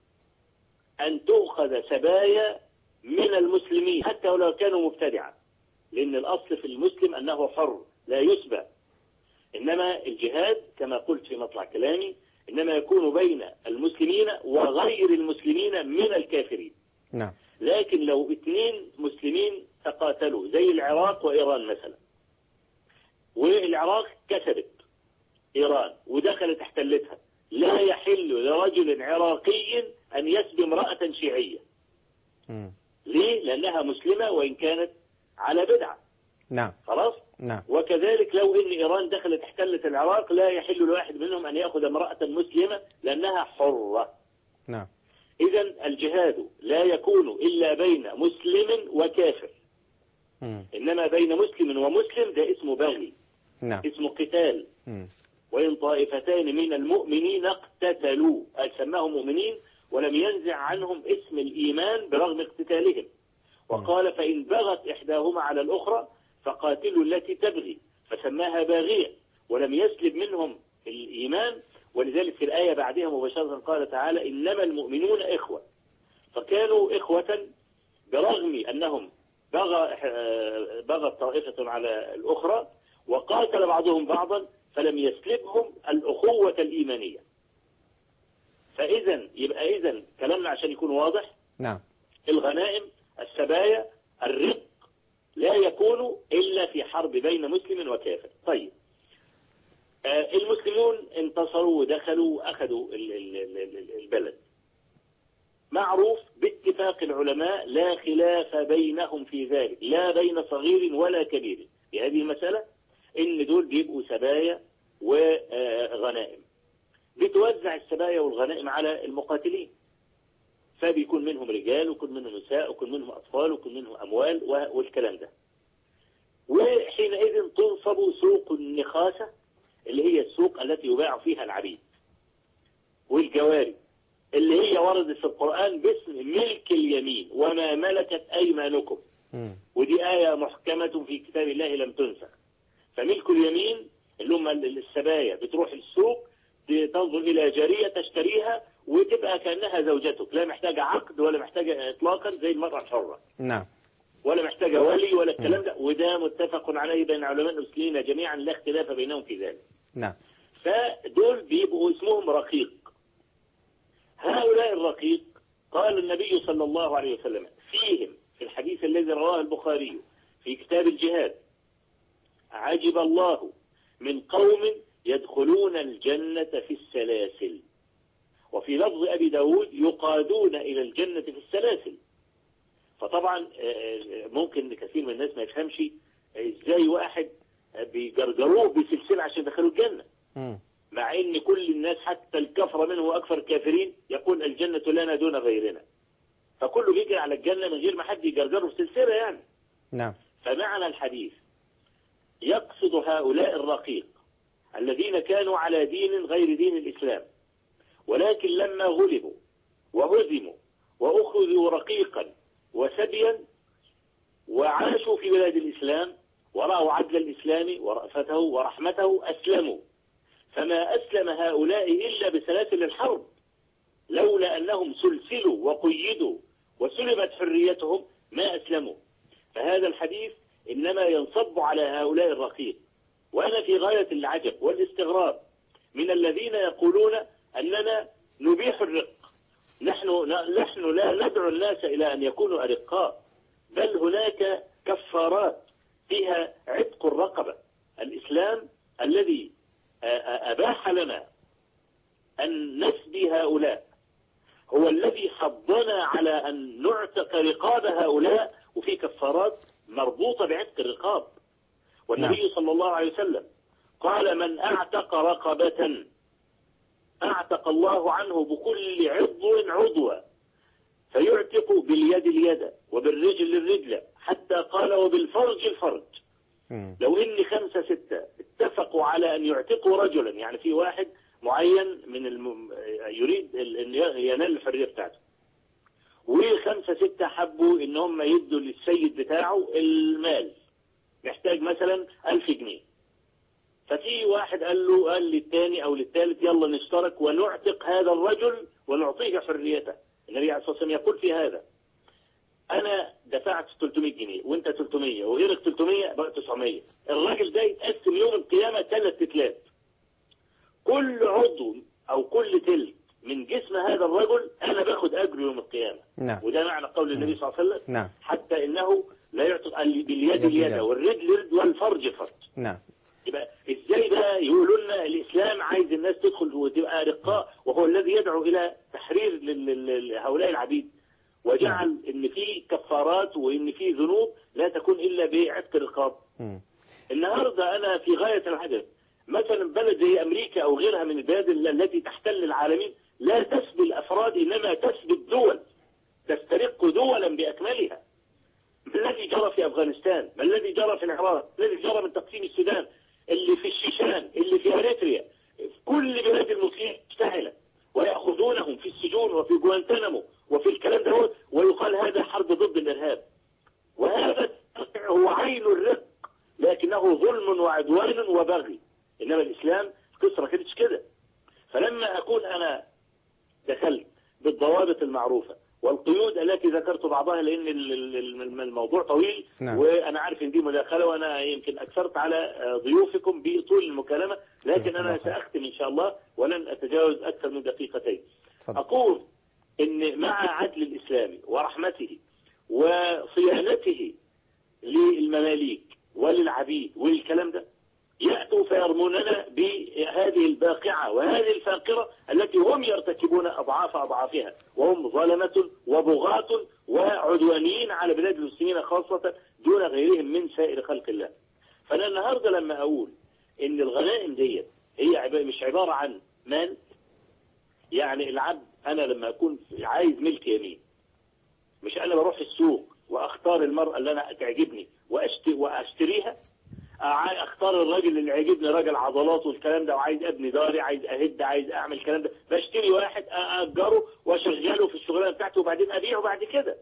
أن تؤخذ سبايا من المسلمين حتى ولو كانوا مبتدعا لأن الأصل في المسلم أنه حر لا يسبى إنما الجهاد كما قلت في مطلع كلامي إنما يكون بين المسلمين وغير المسلمين من الكافرين نعم لكن لو اثنين مسلمين تقاتلوا زي العراق وإيران مثلا والعراق كسبت إيران ودخلت احتلتها لا يحل لرجل عراقي أن يسبي امرأة شيعية مم. ليه؟ لأنها مسلمة وإن كانت على بدعة نعم خلاص؟ نعم وكذلك لو ان ايران دخلت احتلت العراق لا يحل لواحد منهم ان ياخذ امراه مسلمه لانها حره. نعم اذا الجهاد لا يكون الا بين مسلم وكافر، مم. انما بين مسلم ومسلم ده اسمه بغي، نعم اسمه قتال، مم. وان طائفتان من المؤمنين اقتتلوا، أي سماهم مؤمنين ولم ينزع عنهم اسم الايمان برغم اقتتالهم. وقال فإن بغت إحداهما على الأخرى فقاتلوا التي تبغي فسماها باغية ولم يسلب منهم الإيمان ولذلك في الآية بعدها مباشرة قال تعالى إنما المؤمنون إخوة فكانوا إخوة برغم أنهم بغى آه، بغت طائفة على الأخرى وقاتل بعضهم بعضا فلم يسلبهم الأخوة الإيمانية فإذا يبقى إذا كلامنا عشان يكون واضح نعم الغنائم السبايا الرق لا يكون إلا في حرب بين مسلم وكافر طيب آه، المسلمون انتصروا ودخلوا وأخذوا ال- ال- ال- ال- البلد معروف باتفاق العلماء لا خلاف بينهم في ذلك لا بين صغير ولا كبير في هذه المسألة إن دول بيبقوا سبايا وغنائم بتوزع السبايا والغنائم على المقاتلين فبيكون منهم رجال ويكون منهم نساء ويكون منهم أطفال ويكون منهم أموال و- والكلام ده وحينئذ تنصب سوق النخاسة اللي هي السوق التي يباع فيها العبيد والجواري اللي هي وردت في القرآن باسم ملك اليمين وما ملكت أيمانكم مم. ودي آية محكمة في كتاب الله لم تنسخ فملك اليمين اللي هم السبايا بتروح السوق تنظر إلى جارية تشتريها وتبقى كأنها زوجتك لا محتاجة عقد ولا محتاجة إطلاقا زي المرأة الحرة نعم ولا محتاجة ولي ولا الكلام ده وده متفق عليه بين علماء المسلمين جميعا لا اختلاف بينهم في ذلك نعم فدول بيبقوا اسمهم رقيق هؤلاء الرقيق قال النبي صلى الله عليه وسلم فيهم في الحديث الذي رواه البخاري في كتاب الجهاد عجب الله من قوم يدخلون الجنة في السلاسل وفي لفظ أبي داود يقادون إلى الجنة في السلاسل فطبعا آه، ممكن كثير من الناس ما يفهمش ازاي واحد بيجرجروه بسلسلة عشان يدخلوا الجنة مم. مع ان كل الناس حتى الكفر منه واكثر الكافرين يقول الجنة لنا دون غيرنا فكله بيجري على الجنة من غير ما حد يجرجره في سلسلة يعني نعم فمعنى الحديث يقصد هؤلاء الرقيق الذين كانوا على دين غير دين الإسلام ولكن لما غلبوا وهزموا وأخذوا رقيقا وسبيا وعاشوا في بلاد الإسلام ورأوا عدل الإسلام ورأفته ورحمته أسلموا فما أسلم هؤلاء إلا بسلاسل الحرب لولا أنهم سلسلوا وقيدوا وسلبت حريتهم ما أسلموا فهذا الحديث إنما ينصب على هؤلاء الرقيق وأنا في غاية العجب والاستغراب من الذين يقولون أننا نبيح الرق نحن نحن لا ندعو الناس إلى أن يكونوا أرقاء بل هناك كفارات فيها عتق الرقبة الإسلام الذي أباح لنا أن نسبي هؤلاء هو الذي حضنا على أن نعتق رقاب هؤلاء وفي كفارات مربوطة بعتق الرقاب والنبي صلى الله عليه وسلم قال من أعتق رقبة أعتق الله عنه بكل عضو عضوا فيعتق باليد اليد وبالرجل الرجل حتى قال وبالفرج الفرج لو إن خمسة ستة اتفقوا على أن يعتقوا رجلا يعني في واحد معين من الم... يريد أن ينال الحرية بتاعته وخمسة ستة حبوا ان هم يدوا للسيد بتاعه المال محتاج مثلا ألف جنيه ففي واحد قال له قال للتاني او للثالث يلا نشترك ونعتق هذا الرجل ونعطيه حريته النبي عليه الصلاة والسلام يقول في هذا انا دفعت 300 جنيه وانت 300 وغيرك 300 بقى 900 الراجل ده يتقسم يوم القيامة ثلاث تتلات كل عضو او كل تلت من جسم هذا الرجل انا باخد اجر يوم القيامة نعم وده معنى قول النبي صلى الله عليه وسلم نعم حتى انه لا يعتق قال باليد يد اليد اليد. والرجل رد والفرج فرج نعم يبقى ازاي بقى يقولوا لنا الاسلام عايز الناس تدخل وتبقى رقاء وهو الذي يدعو الى تحرير لل- لل- لهؤلاء العبيد وجعل ان في كفارات وان في ذنوب لا تكون الا بعتق الرقاب مم. النهارده انا في غايه العجب مثلا بلد زي امريكا او غيرها من البلاد ال- التي تحتل العالمين لا تسبي الافراد انما تسبي الدول تسترق دولا باكملها ما الذي جرى في افغانستان ما الذي جرى في العراق ما الذي جرى من تقسيم السودان اللي في الشيشان اللي في اريتريا في كل بلاد المسلمين اشتعلت ويأخذونهم في السجون وفي جوانتنامو وفي الكلام ده هو- ويقال هذا حرب ضد الارهاب وهذا هو عين الرق لكنه ظلم وعدوان وبغي انما الاسلام القصه ما كانتش كده فلما اكون انا دخلت بالضوابط المعروفه والقيود التي ذكرت بعضها لان ال- ال- ال- الموضوع طويل نعم. وانا عارف ان دي مداخله وانا يمكن اكثرت على آه، ضيوفكم بطول المكالمه لكن جزاك الله انا خير. ساختم ان شاء الله ولن اتجاوز اكثر من دقيقتين اتفضل. اقول ان مع عدل الاسلام ورحمته وصيانته للمماليك وللعبيد والكلام ده يأتوا فيرموننا بهذه الباقعة وهذه الفاقرة التي هم يرتكبون أضعاف أضعافها وهم ظلمة وبغاة وعدوانيين على بلاد المسلمين خاصة دون غيرهم من سائر خلق الله فأنا النهاردة لما أقول إن الغنائم دي هي عب- مش عبارة عن مال يعني العبد أنا لما أكون عايز ملك يمين مش أنا بروح السوق وأختار المرأة اللي أنا تعجبني وأشت- وأشتريها أع- اختار الراجل اللي عجبني راجل عضلات والكلام ده وعايز ابني داري عايز اهد عايز اعمل الكلام ده بشتري واحد اجره واشغله في الشغلانه بتاعته وبعدين ابيعه بعد كده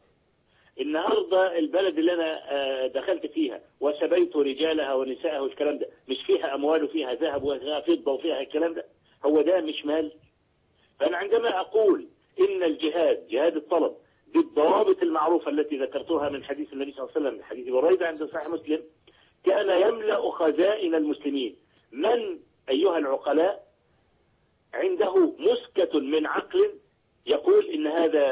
النهارده البلد اللي انا آه، دخلت فيها وسبيت رجالها ونسائها والكلام ده مش فيها اموال وفيها ذهب وفيها فضه وفيها الكلام ده هو ده مش مال فانا عندما اقول ان الجهاد جهاد الطلب بالضوابط المعروفه التي ذكرتها من حديث النبي صلى الله عليه وسلم من حديث بريده عند صحيح مسلم كان يملأ خزائن المسلمين من أيها العقلاء عنده مسكة من عقل يقول إن هذا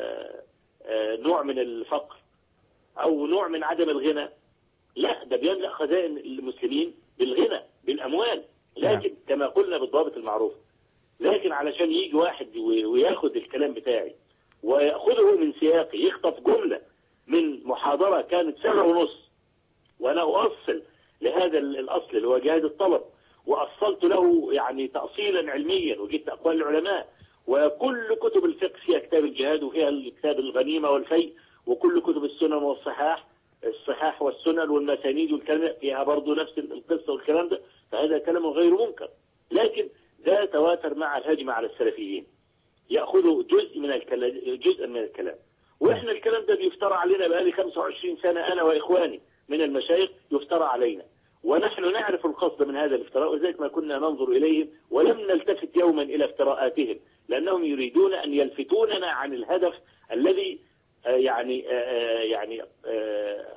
آه، نوع من الفقر أو نوع من عدم الغنى لا ده بيملأ خزائن المسلمين بالغنى بالأموال لكن كما قلنا بالضابط المعروف لكن علشان يجي واحد و- وياخد الكلام بتاعي ويأخذه من سياقي يخطف جملة من محاضرة كانت سنة ونص وانا اؤصل لهذا ال- الاصل اللي هو جهاد الطلب وأصلت له يعني تأصيلا علميا وجدت أقوال العلماء وكل كتب الفقه فيها كتاب الجهاد وفيها كتاب الغنيمة والفيء وكل كتب السنن والصحاح الصحاح والسنن والمسانيد والكلام فيها برضه نفس القصة والكلام ده فهذا كلام غير منكر لكن ده تواتر مع الهجمة على السلفيين يأخذوا جزء من الكلام جزء من الكلام واحنا الكلام ده بيفترى علينا بقالي 25 سنة انا واخواني من المشايخ يفترى علينا ونحن نعرف القصد من هذا الافتراء ولذلك ما كنا ننظر اليهم ولم نلتفت يوما الى افتراءاتهم لانهم يريدون ان يلفتوننا عن الهدف الذي آه، يعني آه، يعني آه،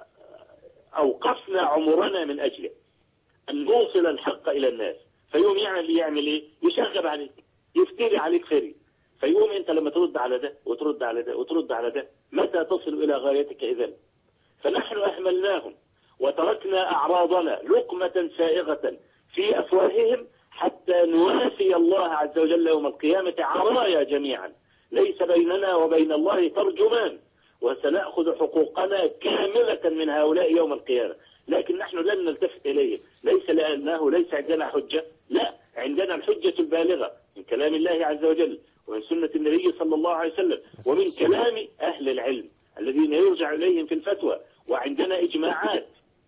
اوقفنا عمرنا من اجله ان نوصل الحق الى الناس فيقوم يعمل يعمل ايه؟ يشغب عليك يفتري عليك فري فيقوم انت لما ترد على ده وترد على ده وترد على ده متى تصل الى غايتك اذا فنحن اهملناهم وتركنا اعراضنا لقمه سائغه في افواههم حتى نوافي الله عز وجل يوم القيامه عرايا جميعا ليس بيننا وبين الله ترجمان وسنأخذ حقوقنا كاملة من هؤلاء يوم القيامة لكن نحن لن نلتفت إليهم ليس لأنه ليس عندنا حجة لا عندنا الحجة البالغة من كلام الله عز وجل ومن سنة النبي صلى الله عليه وسلم ومن كلام أهل العلم الذين يرجع إليهم في الفتوى وعندنا إجماعات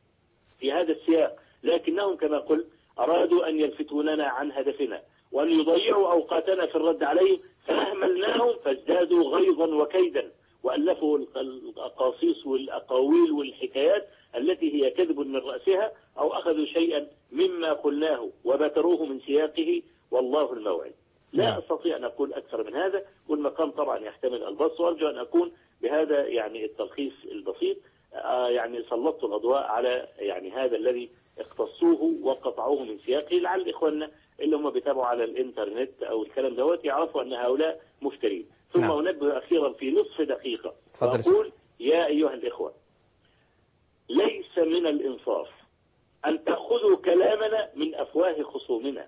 في هذا السياق لكنهم كما قلت أرادوا أن يلفتوننا عن هدفنا وأن يضيعوا أوقاتنا في الرد عليهم فأهملناهم فازدادوا غيظا وكيدا وألفوا الأقاصيص والأقاويل والحكايات التي هي كذب من رأسها أو أخذوا شيئا مما قلناه وبتروه من سياقه والله الموعد لا أستطيع أن أقول أكثر من هذا والمقام طبعا يحتمل البسط وأرجو أن أكون بهذا يعني التلخيص البسيط آه يعني سلطت الأضواء على يعني هذا الذي اختصوه وقطعوه من سياقه لعل إخواننا اللي هم بيتابعوا على الإنترنت أو الكلام دوت يعرفوا أن هؤلاء مفترين ثم نعم. أنبه أخيرا في نصف دقيقة تفضل. وأقول يا أيها الإخوة ليس من الإنصاف أن تأخذوا كلامنا من أفواه خصومنا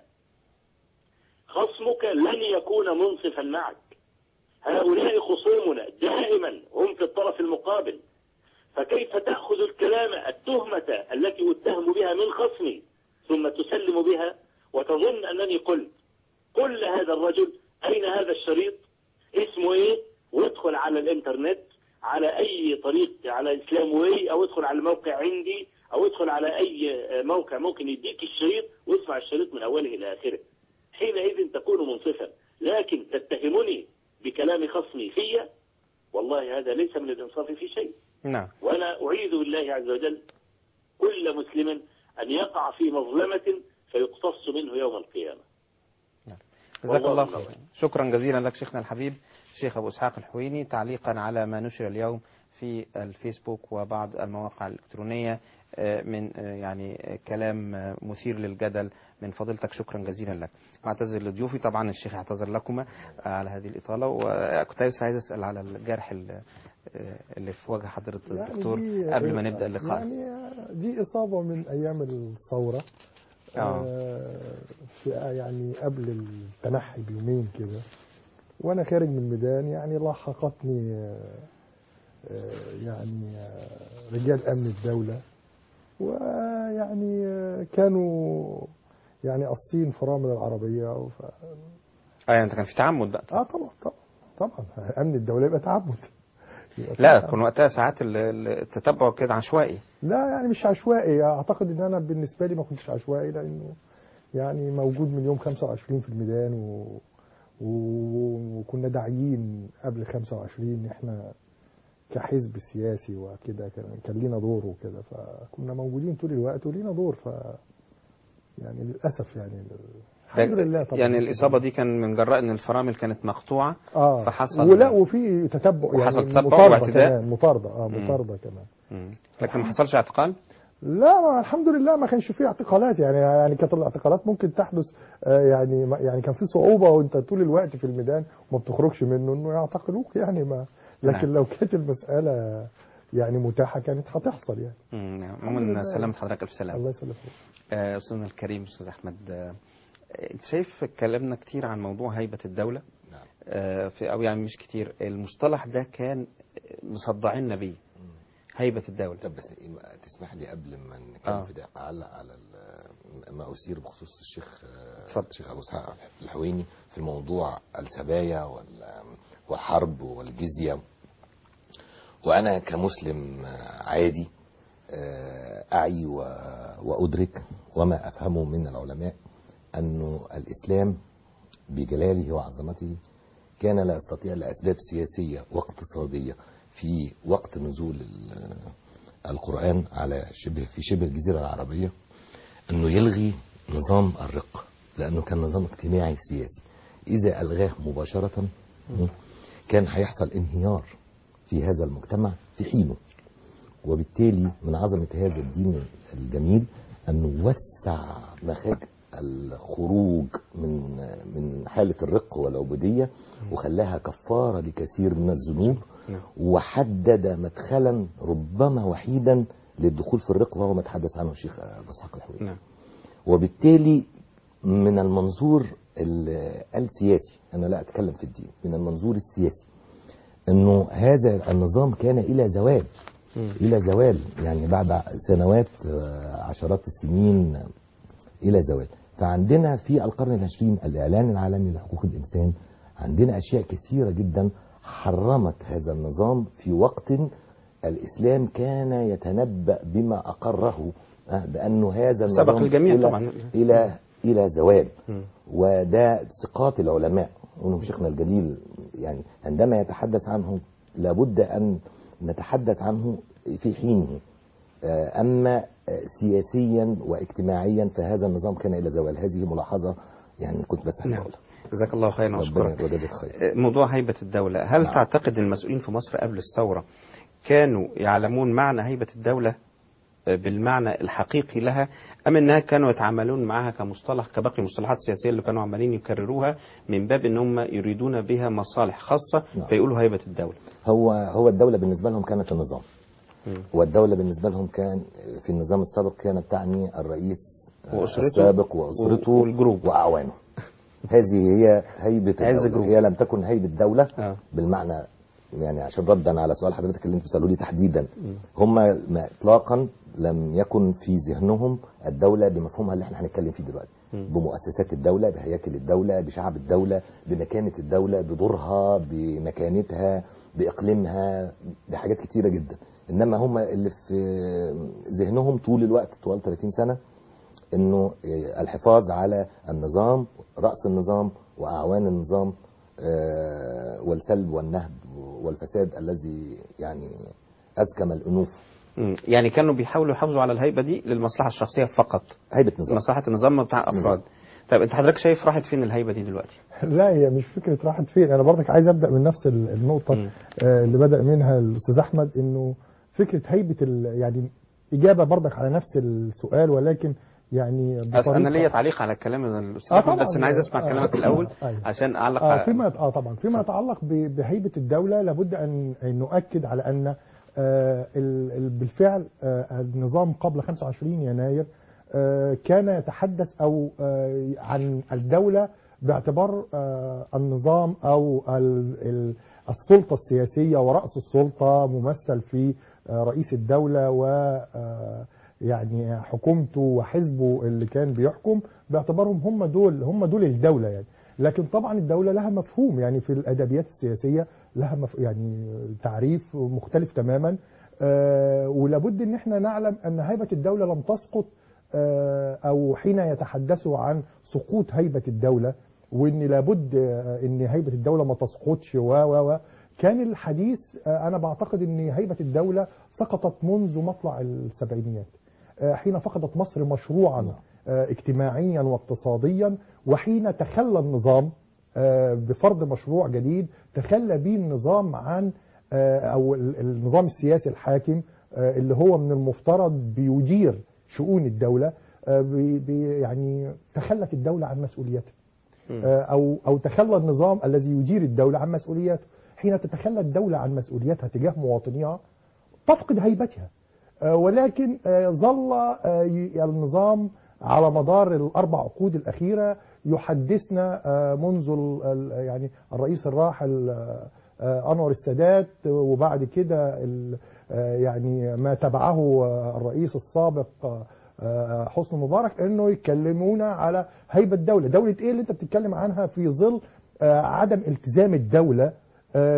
خصمك لن يكون منصفا معك هؤلاء خصومنا دائما هم في الطرف المقابل فكيف تأخذ الكلام التهمة التي أتهم بها من خصمي ثم تسلم بها وتظن أنني قلت قل لهذا الرجل أين هذا الشريط اسمه إيه وادخل على الإنترنت على أي طريق على إسلام واي أو ادخل على الموقع عندي أو ادخل على أي موقع ممكن يديك الشريط واسمع الشريط من أوله إلى آخره حينئذ تكون منصفا لكن تتهمني بكلام خصمي فيا والله هذا ليس من الإنصاف في شيء نعم وأنا أعيذ بالله عز وجل كل مسلم أن يقع في مظلمة فيقتص منه يوم القيامة جزاك والله الله الموعد. خيرا شكرا جزيلا لك شيخنا الحبيب الشيخ أبو إسحاق الحويني تعليقا على ما نشر اليوم في الفيسبوك وبعض المواقع الإلكترونية آه، من آه، يعني آه، كلام آه، مثير للجدل من فضيلتك شكرا جزيلا لك واعتذر لضيوفي طبعا الشيخ اعتذر لكما آه، على هذه الإطالة وكنت لسه عايز أسأل على الجرح ال- آه، اللي في وجه حضرة يعني الدكتور دي- قبل ما نبدأ اللقاء يعني دي إصابة من أيام الثورة آه. آه، في يعني قبل التنحي بيومين كده وأنا خارج من الميدان يعني لاحقتني آه، آه، يعني آه، رجال أمن الدولة ويعني آه، كانوا يعني قاصين فرامل العربية وف... اه يعني انت كان في تعمد بقى اه طبعا طبعا طبعا أمن الدولة يبقى تعمد يبقى لا تعمد. كان وقتها ساعات ال- ال- التتبع كده عشوائي لا يعني مش عشوائي اعتقد ان انا بالنسبه لي ما كنتش عشوائي لانه يعني موجود من يوم 25 في الميدان و... و... وكنا داعيين قبل 25 ان احنا كحزب سياسي وكده كان كان لينا دور وكده فكنا موجودين طول الوقت ولينا دور ف يعني للاسف يعني الحمد ده- لله طبعا يعني الإصابة دي كان من جراء إن الفرامل كانت مقطوعة اه فحصل ولا وفي تتبع وحصل يعني تتبع مطاردة واعتداء؟ كمان مطارده اه مم. مطارده كمان مم. لكن ما حصلش اعتقال لا ما الحمد لله ما كانش فيه اعتقالات يعني يعني كانت الاعتقالات ممكن تحدث آه، يعني ما- يعني كان في صعوبه وانت طول الوقت في الميدان وما بتخرجش منه انه يعتقلوك يعني ما لكن نعم. لو كانت المساله يعني متاحه كانت هتحصل يعني مم. نعم. الحمد عموما لله. سلامة حضرتك ألف سلامة الله يسلمك آه، أستاذنا الكريم أستاذ أحمد آه، أنت شايف اتكلمنا كتير عن موضوع هيبة الدولة آه، في أو يعني مش كتير المصطلح ده كان مصدعيننا بيه هيبة الدولة طب بس إيه بقى، تسمح لي قبل ما نتكلم آه. في ده اعلق على ال- ما اثير بخصوص الشيخ آه، اتفضل. الشيخ ابو اسحاق الحويني في موضوع السبايا وال- والحرب والجزيه وانا كمسلم آه، عادي آه، اعي و- وادرك وما افهمه من العلماء انه الاسلام بجلاله وعظمته كان لا يستطيع لاسباب سياسيه واقتصاديه في وقت نزول ال- القران على شبه في شبه الجزيره العربيه انه يلغي نظام الرق لانه كان نظام اجتماعي سياسي اذا الغاه مباشره كان هيحصل انهيار في هذا المجتمع في حينه وبالتالي من عظمه هذا الدين الجميل انه وسع مخارج الخروج من من حاله الرق والعبوديه وخلاها كفاره لكثير من الذنوب وحدد مدخلا ربما وحيدا للدخول في الرق وهو ما تحدث عنه الشيخ ابو اسحاق الحويني نعم وبالتالي من المنظور ال- السياسي انا لا اتكلم في الدين من المنظور السياسي انه هذا النظام كان الى زوال الى زوال يعني بعد سنوات آه، عشرات السنين الى زوال فعندنا في القرن العشرين الاعلان العالمي لحقوق الانسان عندنا اشياء كثيره جدا حرمت هذا النظام في وقت الاسلام كان يتنبا بما اقره آه، بانه هذا النظام سبق الجميع إلى- طبعا. الى الى زوال مم. وده ثقات العلماء وانهم شيخنا الجليل يعني عندما يتحدث عنه لابد ان نتحدث عنه في حينه آه، اما آه، سياسيا واجتماعيا فهذا النظام كان الى زوال هذه ملاحظه يعني كنت بس نعم. جزاك الله خيرا ربنا واشكرك وجزاك خير موضوع هيبة الدولة هل نعم. تعتقد المسؤولين في مصر قبل الثورة كانوا يعلمون معنى هيبة الدولة بالمعنى الحقيقي لها أم أنها كانوا يتعاملون معها كمصطلح كباقي المصطلحات السياسية اللي كانوا عمالين يكرروها من باب أن هم يريدون بها مصالح خاصة نعم. فيقولوا هيبة الدولة هو هو الدوله بالنسبه لهم كانت النظام مم. والدوله بالنسبه لهم كان في النظام السابق كانت تعني الرئيس آه، وأسرته السابق واسرته والجروب. واعوانه هذه هي هيبه هذا الدوله جروب. هي لم تكن هيبه دوله آه. بالمعنى يعني عشان ردا على سؤال حضرتك اللي انتوا بتسالوا لي تحديدا هم ما اطلاقا لم يكن في ذهنهم الدوله بمفهومها اللي احنا هنتكلم فيه دلوقتي مم. بمؤسسات الدوله بهياكل الدوله بشعب الدوله بمكانه الدوله بدورها بمكانتها باقليمها بحاجات كتيره جدا انما هم اللي في ذهنهم طول الوقت طوال 30 سنه انه الحفاظ على النظام راس النظام واعوان النظام آه، والسلب والنهب والفساد الذي يعني ازكم الانوف مم. يعني كانوا بيحاولوا يحافظوا على الهيبة دي للمصلحة الشخصية فقط هيبه نظام مصلحة النظام بتاع أفراد طيب أنت حضرتك شايف راحت فين الهيبة دي دلوقتي لا هي مش فكره راحت فين انا برضك عايز ابدا من نفس ال- النقطه مم. آه، اللي بدا منها الاستاذ احمد انه فكره هيبه ال- يعني اجابه برضك على نفس السؤال ولكن يعني بس انا بطريقة- ليا تعليق على الكلام الاستاذ آه احمد طبعاً. بس انا عايز اسمع آه، كلامك آه، الاول أيوة. عشان اعلق اه على- فيما اه طبعا فيما يتعلق ب- بهيبه الدوله لابد ان أن نؤكد على ان آه ال- ال- بالفعل آه النظام قبل 25 يناير آه كان يتحدث او آه عن الدوله باعتبار آه النظام او ال- ال- السلطه السياسيه وراس السلطه ممثل في آه رئيس الدوله و آه يعني حكومته وحزبه اللي كان بيحكم باعتبارهم هم دول هم دول الدوله يعني لكن طبعا الدوله لها مفهوم يعني في الادبيات السياسيه لها مف... يعني تعريف مختلف تماما آه ولابد ان احنا نعلم ان هيبه الدوله لم تسقط آه او حين يتحدثوا عن سقوط هيبه الدوله وان لابد آه ان هيبه الدوله ما تسقطش و و و كان الحديث آه انا بعتقد ان هيبه الدوله سقطت منذ مطلع السبعينيات آه، حين فقدت مصر مشروعا آه، اجتماعيا واقتصاديا وحين تخلى النظام آه، بفرض مشروع جديد تخلى به النظام عن آه، او ال- النظام السياسي الحاكم آه، اللي هو من المفترض بيدير شؤون الدوله آه، بي بي- يعني تخلت الدوله عن مسؤوليتها آه، او او تخلى النظام الذي يدير الدوله عن مسؤولياته حين تتخلى الدوله عن مسؤوليتها تجاه مواطنيها تفقد هيبتها آه، ولكن آه، ظل آه، ي- النظام على مدار الاربع عقود الاخيره يحدثنا آه، منذ ال- ال- يعني الرئيس الراحل آه، آه، انور السادات وبعد كده ال- آه، يعني ما تبعه آه، الرئيس السابق آه، آه، حسني مبارك انه يتكلمونا على هيبه الدوله، دوله ايه اللي انت بتتكلم عنها في ظل آه، عدم التزام الدوله آه،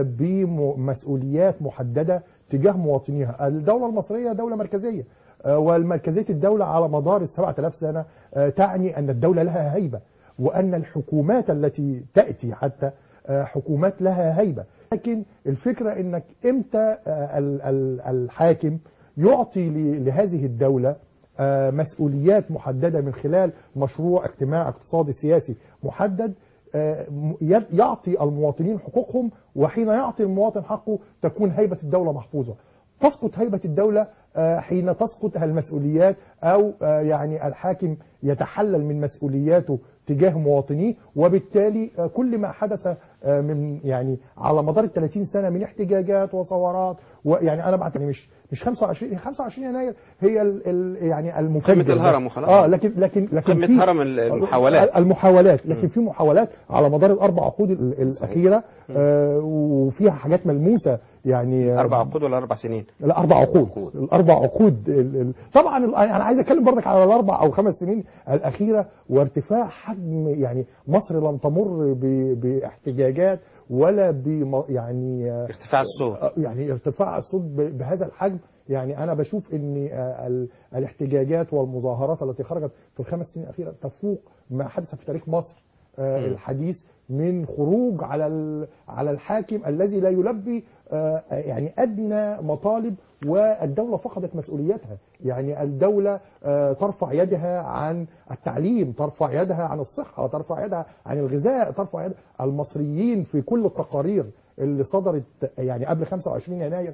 بمسؤوليات محدده تجاه مواطنيها، الدوله المصريه دوله مركزيه آه، والمركزيه الدوله على مدار ال 7000 سنه آه، تعني ان الدوله لها هيبه وان الحكومات التي تاتي حتى آه، حكومات لها هيبه، لكن الفكره انك امتى آه، ال- ال- الحاكم يعطي ل- لهذه الدوله آه، مسؤوليات محدده من خلال مشروع اجتماع اقتصادي سياسي محدد آه، م- ي- يعطي المواطنين حقوقهم وحين يعطي المواطن حقه تكون هيبه الدوله محفوظه. تسقط هيبه الدوله آه، حين تسقط المسؤوليات او آه، يعني الحاكم يتحلل من مسؤولياته تجاه مواطنيه وبالتالي آه، كل ما حدث آه، من يعني على مدار ال 30 سنه من احتجاجات وثورات ويعني انا بعتبر مش مش 25 25 يناير هي ال ال يعني المفجر قمة ده. الهرم وخلاص. اه لكن لكن لكن قمة في- هرم المحاولات. المحاولات لكن في محاولات على مدار الاربع عقود ال- الاخيره آه وفيها حاجات ملموسه يعني آه، اربع عقود ولا اربع سنين؟ لا اربع عقود الاربع عقود ال- ال- طبعا ال- انا عايز اتكلم برضك على الاربع او خمس سنين الاخيره وارتفاع حجم يعني مصر لم تمر ب- باحتجاجات ولا بم يعني آه، ارتفاع الصوت. آه، يعني ارتفاع الصوت ب- بهذا الحجم يعني انا بشوف ان آه، ال- الاحتجاجات والمظاهرات التي خرجت في الخمس سنين الاخيره تفوق ما حدث في تاريخ مصر آه، مم. الحديث من خروج على ال- على الحاكم الذي لا يلبي آه، يعني ادنى مطالب والدوله فقدت مسؤوليتها يعني الدوله آه، ترفع يدها عن التعليم ترفع يدها عن الصحه ترفع يدها عن الغذاء ترفع يدها المصريين في كل التقارير اللي صدرت يعني قبل 25 يناير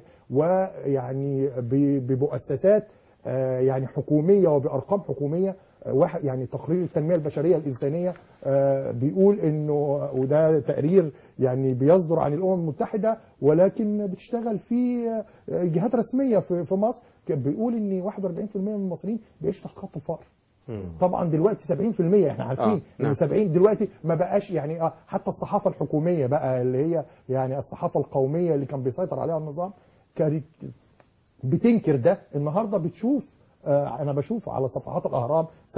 ويعني ب- بمؤسسات آه، يعني حكوميه وبارقام حكوميه آه، واحد يعني تقرير التنميه البشريه الانسانيه آه، بيقول انه وده تقرير يعني بيصدر عن الامم المتحده ولكن بتشتغل في آه، جهات رسميه في في مصر كان بيقول ان 41% من المصريين بيعيشوا تحت خط الفقر طبعا دلوقتي 70% احنا عارفين آه، انه نعم. 70 دلوقتي ما بقاش يعني اه حتى الصحافه الحكوميه بقى اللي هي يعني الصحافه القوميه اللي كان بيسيطر عليها النظام كانت بتنكر ده النهارده بتشوف آه انا بشوف على صفحات الاهرام 70%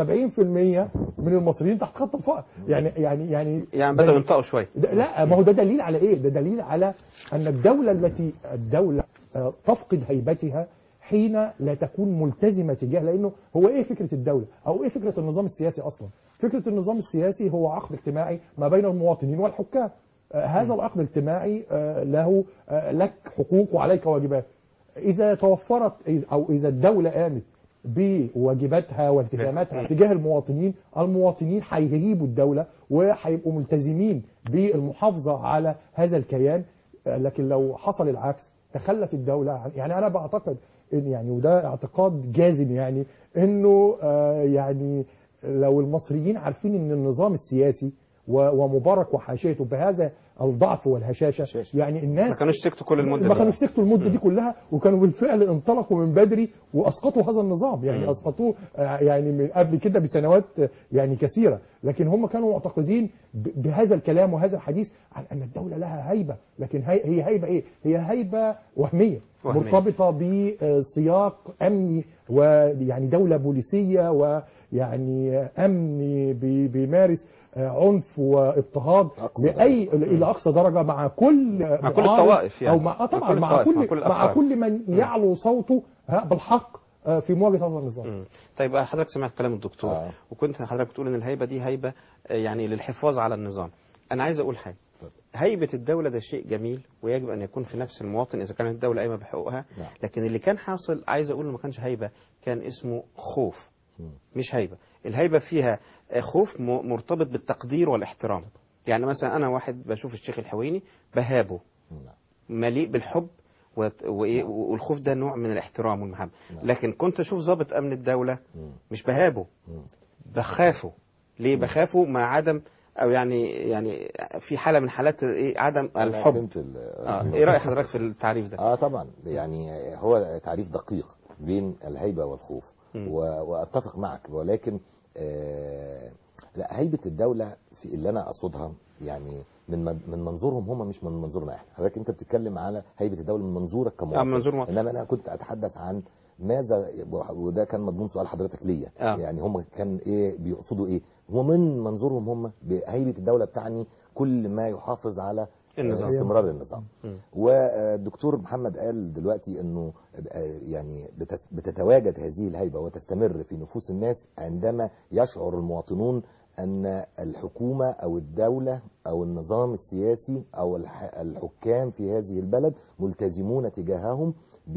من المصريين تحت خط الفقر يعني يعني يعني يعني بدأوا ينطقوا شويه ده لا ما هو ده دليل على ايه ده دليل على ان الدوله التي الدوله آه، تفقد هيبتها حين لا تكون ملتزمه تجاه لانه هو ايه فكره الدوله او ايه فكره النظام السياسي اصلا فكره النظام السياسي هو عقد اجتماعي ما بين المواطنين والحكام آه، هذا العقد الاجتماعي آه، له آه، لك حقوق وعليك واجبات اذا توفرت او اذا الدوله قامت بواجباتها والتزاماتها تجاه المواطنين المواطنين هيهيبوا الدوله وهيبقوا ملتزمين بالمحافظه على هذا الكيان آه، لكن لو حصل العكس تخلت الدوله عن يعني انا بعتقد ان يعني وده اعتقاد جازم يعني انه آه، يعني لو المصريين عارفين ان النظام السياسي و- ومبارك وحاشيته بهذا الضعف والهشاشه يعني الناس ما كانوش سكتوا كل المده ما دي. كانوش سكتوا المده دي كلها وكانوا بالفعل انطلقوا من بدري واسقطوا هذا النظام يعني مم. اسقطوه آه، يعني من قبل كده بسنوات آه، يعني كثيره لكن هم كانوا معتقدين ب- بهذا الكلام وهذا الحديث عن ان الدوله لها هيبه لكن هي هي هيبه ايه هي هيبه وهميه وهمية. مرتبطه بسياق امني ويعني دوله بوليسيه ويعني امن بي- بيمارس آه، عنف واضطهاد لاي الى اقصى درجه مع كل مع كل معارض الطوائف يعني. او مع آه طبعا مع كل مع الطوائف، كل مع كل مع الأفكار. كل من يعلو صوته ها، بالحق آه، في مواجهه هذا النظام طيب حضرتك سمعت كلام الدكتور آه. وكنت حضرتك بتقول ان الهيبه دي هيبه آه، يعني للحفاظ على النظام انا عايز اقول حاجه هيبه الدوله ده شيء جميل ويجب ان يكون في نفس المواطن اذا كانت الدوله قايمه بحقوقها نعم. لكن اللي كان حاصل عايز اقول إنه ما كانش هيبه كان اسمه خوف مش هيبه الهيبه فيها آه، خوف م- مرتبط بالتقدير والاحترام يعني مثلا انا واحد بشوف الشيخ الحويني بهابه مليء بالحب وت- وإيه والخوف ده نوع من الاحترام والمحبه لكن كنت اشوف ضابط امن الدوله مش بهابه بخافه ليه بخافه مع عدم او يعني يعني في حاله من حالات ايه عدم أنا الحب فهمت ال- آه. ايه راي حضرتك في التعريف ده اه طبعا يعني هو تعريف دقيق بين الهيبه والخوف مم. و- واتفق معك ولكن آه لا هيبه الدوله في اللي انا اقصدها يعني من من من منظورهم هم مش من منظورنا احنا حضرتك انت بتتكلم على هيبه الدوله من منظورك آه، كمواطن من منظور مواطن. انما انا كنت اتحدث عن ماذا وده كان مضمون سؤال حضرتك ليا آه. يعني هم كان ايه بيقصدوا ايه هو من منظورهم هم هيبه الدوله بتعني كل ما يحافظ على النظام. استمرار النظام مم. والدكتور محمد قال دلوقتي انه آه، يعني بتس- بتتواجد هذه الهيبه وتستمر في نفوس الناس عندما يشعر المواطنون ان الحكومه او الدوله او النظام السياسي او الح- الحكام في هذه البلد ملتزمون تجاههم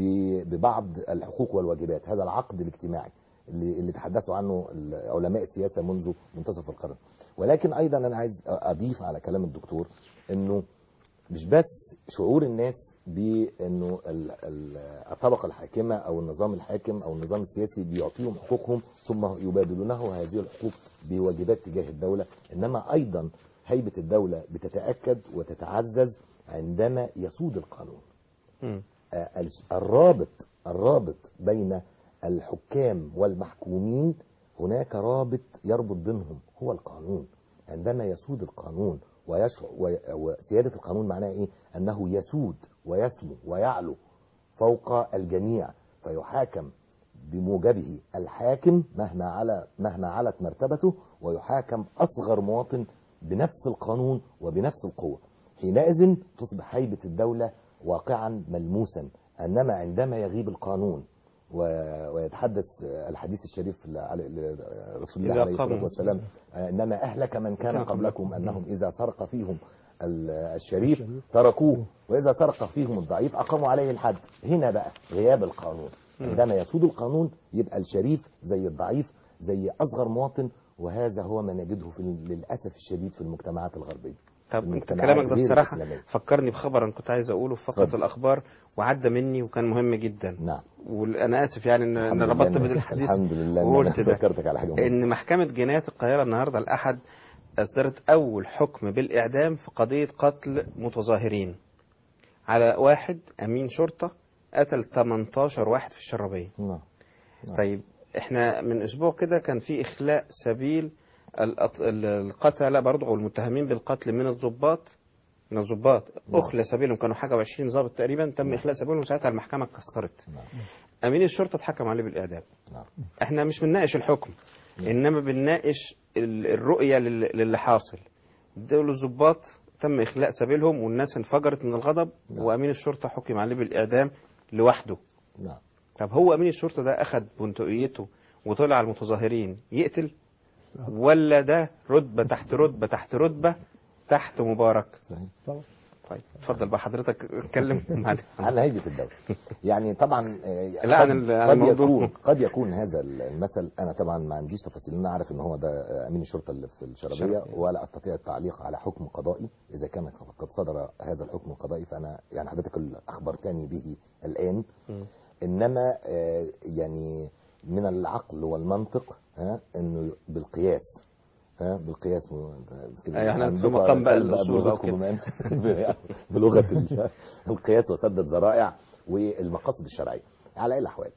ب- ببعض الحقوق والواجبات هذا العقد الاجتماعي اللي, اللي تحدثوا عنه علماء السياسه منذ منتصف القرن ولكن ايضا انا عايز اضيف على كلام الدكتور انه مش بس شعور الناس بانه ال- ال- الطبقه الحاكمه او النظام الحاكم او النظام السياسي بيعطيهم حقوقهم ثم يبادلونه هذه الحقوق بواجبات تجاه الدوله انما ايضا هيبه الدوله بتتاكد وتتعزز عندما يسود القانون مم. آه، الش- الرابط الرابط بين الحكام والمحكومين هناك رابط يربط بينهم هو القانون عندما يسود القانون ويشعر وي- وسيادة القانون معناها ايه انه يسود ويسمو ويعلو فوق الجميع فيحاكم بموجبه الحاكم مهما على مهما علت مرتبته ويحاكم اصغر مواطن بنفس القانون وبنفس القوه حينئذ تصبح هيبه الدوله واقعا ملموسا انما عندما يغيب القانون و- ويتحدث الحديث الشريف على رسول الله إذا عليه الصلاه قاموا- والسلام انما اهلك من كان كان قبلكم قبلكم. انهم اذا سرق فيهم ال- الشريف تركوه واذا سرق فيهم الضعيف اقاموا عليه الحد هنا بقى غياب القانون عندما يسود القانون يبقى الشريف زي الضعيف زي اصغر مواطن وهذا هو ما نجده في للاسف الشديد في المجتمعات الغربيه طب انت المجتمعات كلامك ده غير الصراحه الإسلامية. فكرني بخبر انا كنت عايز اقوله في فقره اتفضل. الاخبار وعدى مني وكان مهم جدا نعم وانا اسف يعني ان الحمد انا لله ربطت إن- بين الحديث الحمد لله إن وقلت أنا ده فكرتك على حاجه مهمة. ان محكمه جنايه القاهره النهارده الاحد اصدرت اول حكم بالاعدام في قضيه قتل متظاهرين على واحد امين شرطه قتل 18 واحد في الشرابيه نعم نعم. طيب احنا من اسبوع كده كان في اخلاء سبيل الأط- ال- القتله برضه او المتهمين بالقتل من الضباط من الضباط نعم. اخلى سبيلهم كانوا حاجه و20 ضابط تقريبا تم اخلاء سبيلهم ساعتها المحكمه اتكسرت نعم. امين الشرطه اتحكم عليه بالاعدام نعم. احنا مش بنناقش الحكم انما بنناقش ال- الرؤيه لل- للي حاصل دول الضباط تم اخلاء سبيلهم والناس انفجرت من الغضب نعم. وامين الشرطه حكم عليه بالاعدام لوحده نعم طب هو امين الشرطه ده اخذ بندقيته وطلع على المتظاهرين يقتل ولا ده رتبه تحت رتبه تحت رتبه تحت مبارك صحيح طبعا طيب اتفضل بقى حضرتك اتكلم معلش. عن هيبه الدوله يعني طبعا آه، لا، قد, عن ال- عن قد الموضوع. يكون قد يكون هذا المثل انا طبعا ما عنديش تفاصيل انا عارف ان هو ده آه، امين الشرطه اللي في الشرابيه الشرابية. ولا استطيع التعليق على حكم قضائي اذا كان قد صدر هذا الحكم القضائي فانا يعني حضرتك اللي اخبرتني به الان مم. انما آه، يعني من العقل والمنطق ها انه بالقياس ها بالقياس م- في أيوة، احنا في عندكم مقام بقى قلب الأصول بقى بلغتكم وكده. كمان بلغه الش- القياس وسد الذرائع والمقاصد الشرعيه على اي الاحوال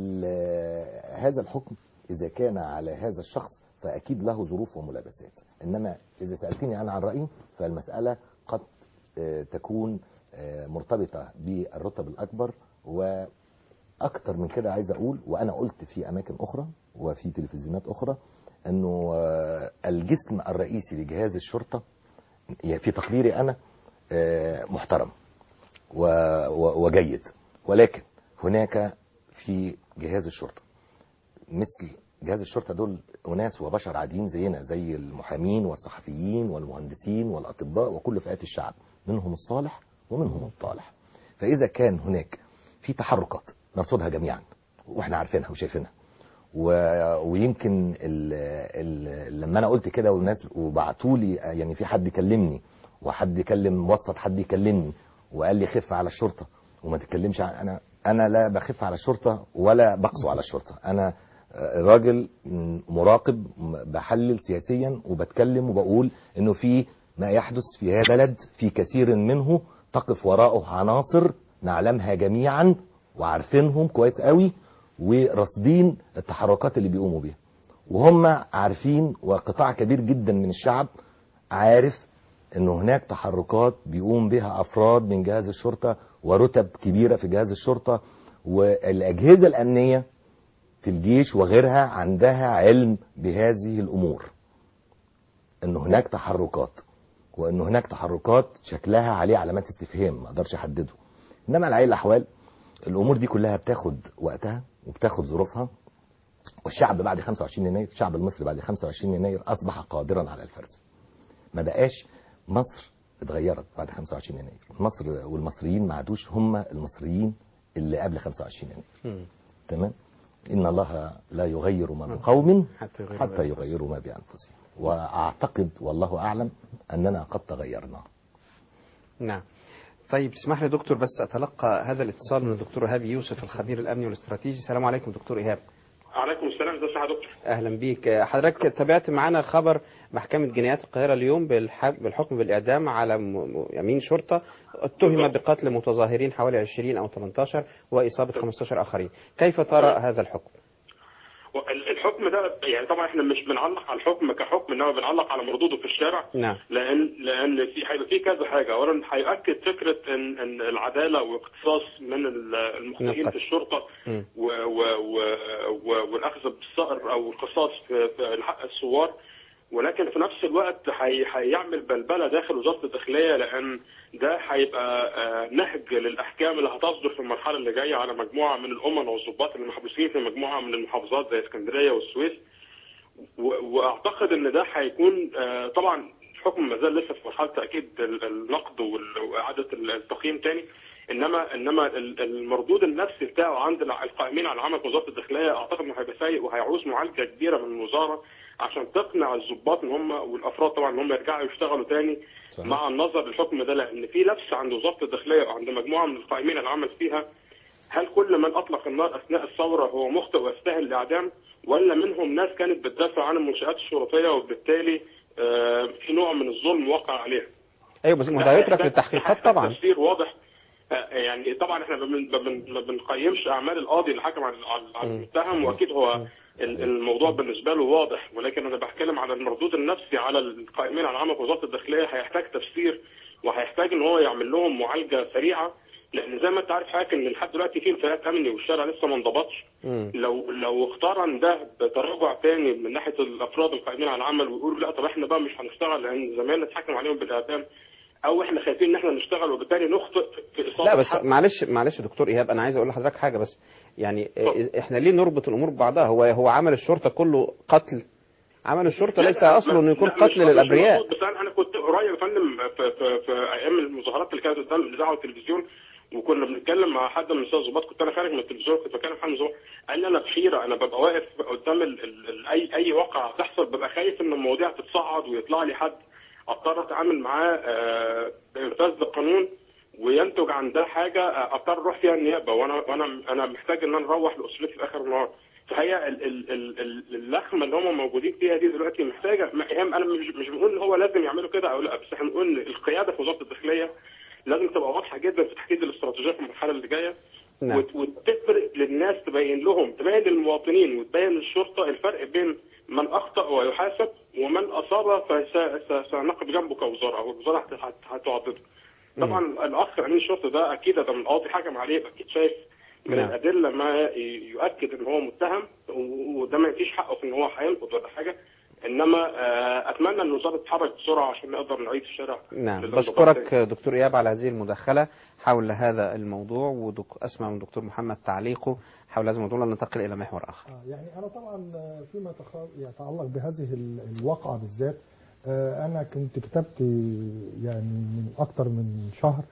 ال- هذا الحكم اذا كان على هذا الشخص فاكيد له ظروف وملابسات انما اذا سالتني انا عن رايي فالمساله قد آه، تكون آه، مرتبطه بالرتب الاكبر و اكتر من كده عايز اقول وانا قلت في اماكن اخرى وفي تلفزيونات اخرى انه آه، الجسم الرئيسي لجهاز الشرطه يعني في تقديري انا آه، محترم و- و- وجيد ولكن هناك في جهاز الشرطه مثل جهاز الشرطه دول اناس وبشر عاديين زينا زي المحامين والصحفيين والمهندسين والاطباء وكل فئات الشعب منهم الصالح ومنهم الطالح فاذا كان هناك في تحركات نرصدها جميعا واحنا عارفينها وشايفينها و... ويمكن ال... ال... لما انا قلت كده والناس وبعتوا لي يعني في حد كلمني وحد يكلم وسط حد يكلمني وقال لي خف على الشرطه وما تتكلمش عن انا انا لا بخف على الشرطه ولا بقسو على الشرطه انا آه، راجل م- مراقب م- بحلل سياسيا وبتكلم وبقول انه في ما يحدث في هذا البلد في كثير منه تقف وراءه عناصر نعلمها جميعا وعارفينهم كويس قوي ورصدين التحركات اللي بيقوموا بيها وهم عارفين وقطاع كبير جدا من الشعب عارف ان هناك تحركات بيقوم بها افراد من جهاز الشرطه ورتب كبيره في جهاز الشرطه والاجهزه الامنيه في الجيش وغيرها عندها علم بهذه الامور ان هناك تحركات وان هناك تحركات شكلها عليه علامات استفهام ما اقدرش احدده انما على اي الاحوال الامور دي كلها بتاخد وقتها وبتاخد ظروفها والشعب بعد 25 يناير الشعب المصري بعد 25 يناير اصبح قادرا على الفرز ما بقاش مصر اتغيرت بعد 25 يناير مصر والمصريين ما عادوش هم المصريين اللي قبل 25 يناير تمام ان الله لا يغير ما بقوم حتى يغيروا حتى بأنفسهم. يغيروا ما بانفسهم واعتقد والله اعلم اننا قد تغيرنا نعم طيب تسمح لي دكتور بس أتلقى هذا الاتصال من الدكتور إيهاب يوسف الخبير الأمني والاستراتيجي السلام عليكم دكتور إيهاب عليكم السلام ازي يا دكتور أهلا بيك حضرتك تابعت معنا خبر محكمة جنايات القاهرة اليوم بالح- بالحكم بالإعدام على م- م- أمين شرطة اتهم بقتل متظاهرين حوالي 20 أو 18 وإصابة 15 آخرين كيف ترى هذا الحكم؟ ال- الحكم ده يعني طبعا احنا مش بنعلق على الحكم كحكم انما بنعلق على مردوده في الشارع نعم لان لان في هيبقى في كذا حاجه اولا هيؤكد فكره ان ان العداله واقتصاص من ال- المخطئين في الشرطه مم. و و و و والاخذ بالثأر او القصاص في, في حق الثوار ولكن في نفس الوقت هي- هيعمل بلبله داخل وزاره الداخليه لان ده هيبقى آه، نهج للاحكام اللي هتصدر في المرحله اللي جايه على مجموعه من الامم والضباط اللي محبوسين في مجموعه من المحافظات زي اسكندريه والسويس و- واعتقد ان ده هيكون آه، طبعا الحكم ما زال لسه في مرحله تاكيد ال- النقد وال- واعاده التقييم تاني انما انما ال- المردود النفسي بتاعه عند الع- القائمين على العمل في وزاره الداخليه اعتقد انه هيبقى سيء وهيعوز معالجه كبيره من الوزاره عشان تقنع الضباط ان هم والافراد طبعا ان هم يرجعوا يشتغلوا تاني صحيح. مع النظر للحكم ده لان في لبس عند وزاره الداخليه وعند مجموعه من القائمين على العمل فيها هل كل من اطلق النار اثناء الثوره هو مخطئ ويستاهل الاعدام ولا منهم ناس كانت بتدافع عن المنشات الشرطيه وبالتالي آه، في نوع من الظلم وقع عليها أيوة بس ما ده يترك للتحقيقات طبعا تفسير واضح آه، يعني طبعا احنا ما بن- ما بن- ما بنقيمش اعمال القاضي اللي حكم على على- على المتهم واكيد هو ال- الموضوع بالنسبه له واضح ولكن انا بتكلم على المردود النفسي على القائمين على العمل في وزاره الداخليه هيحتاج تفسير وهيحتاج ان هو يعمل لهم معالجه سريعه لان زي ما انت عارف حضرتك ان لحد دلوقتي في انفلات امني والشارع لسه ما انضبطش لو لو اقترن ده بتراجع تاني من ناحيه الافراد القائمين على العمل ويقولوا لا طب احنا بقى مش هنشتغل لان زمايلنا اتحكم عليهم بالاعدام او احنا خايفين ان احنا نشتغل وبالتالي نخطئ في اصابه لا بس حد. معلش معلش يا دكتور ايهاب انا عايز اقول لحضرتك حاجه بس يعني إيه- احنا ليه نربط الامور ببعضها هو هو عمل الشرطه كله قتل عمل الشرطه لا، ليس لا، اصله انه يكون لا، مش- قتل مش للابرياء مقصود، بس انا أنا كنت قريب يا فندم في, في, في ايام المظاهرات اللي كانت قدام الاذاعه والتلفزيون وكنا بنتكلم مع حد من الاستاذ الضباط كنت انا خارج من التلفزيون كنت بتكلم مع حد من الضباط قال لي انا بحيره انا ببقى واقف قدام ال ال ال اي اي واقعه تحصل ببقى خايف ان المواضيع تتصعد ويطلع لي حد اضطر اتعامل معاه آه، بانفاذ القانون وينتج عن ده حاجه آه، اضطر اروح فيها النيابه وانا وانا انا محتاج ان انا اروح لاسرتي في اخر النهار فهي ال- ال- ال- ال- اللخمه اللي هم موجودين فيها دي دلوقتي محتاجه ما- هي انا مش مش بنقول ان هو لازم يعملوا كده او لا بس احنا بنقول ان القياده في وزاره الداخليه لازم تبقى واضحه جدا في تحديد الاستراتيجيه في المرحله اللي جايه نعم. وت- وتفرق للناس تبين لهم تبين للمواطنين وتبين للشرطه الفرق بين من اخطا ويحاسب ومن اصاب فسنقف جنبه كوزاره او الوزاره هت- هت- هتعضده. طبعا الاخ امين الشرطه ده اكيد ده من القاضي حكم عليه اكيد شايف من نعم. الادله ما ي- يؤكد ان هو متهم و- وده ما يديش حقه في ان هو هينقض ولا حاجه انما آه، اتمنى ان الوزاره تتحرك بسرعه عشان نقدر نعيد الشارع نعم للانضباط بشكرك دكتور ايهاب على هذه المداخله حول هذا الموضوع واسمع من دكتور محمد تعليقه حول هذا الموضوع ننتقل الى محور اخر آه، يعني انا طبعا آه، فيما تخ- يتعلق بهذه ال- الواقعه بالذات آه، انا كنت كتبت يعني من اكتر من شهر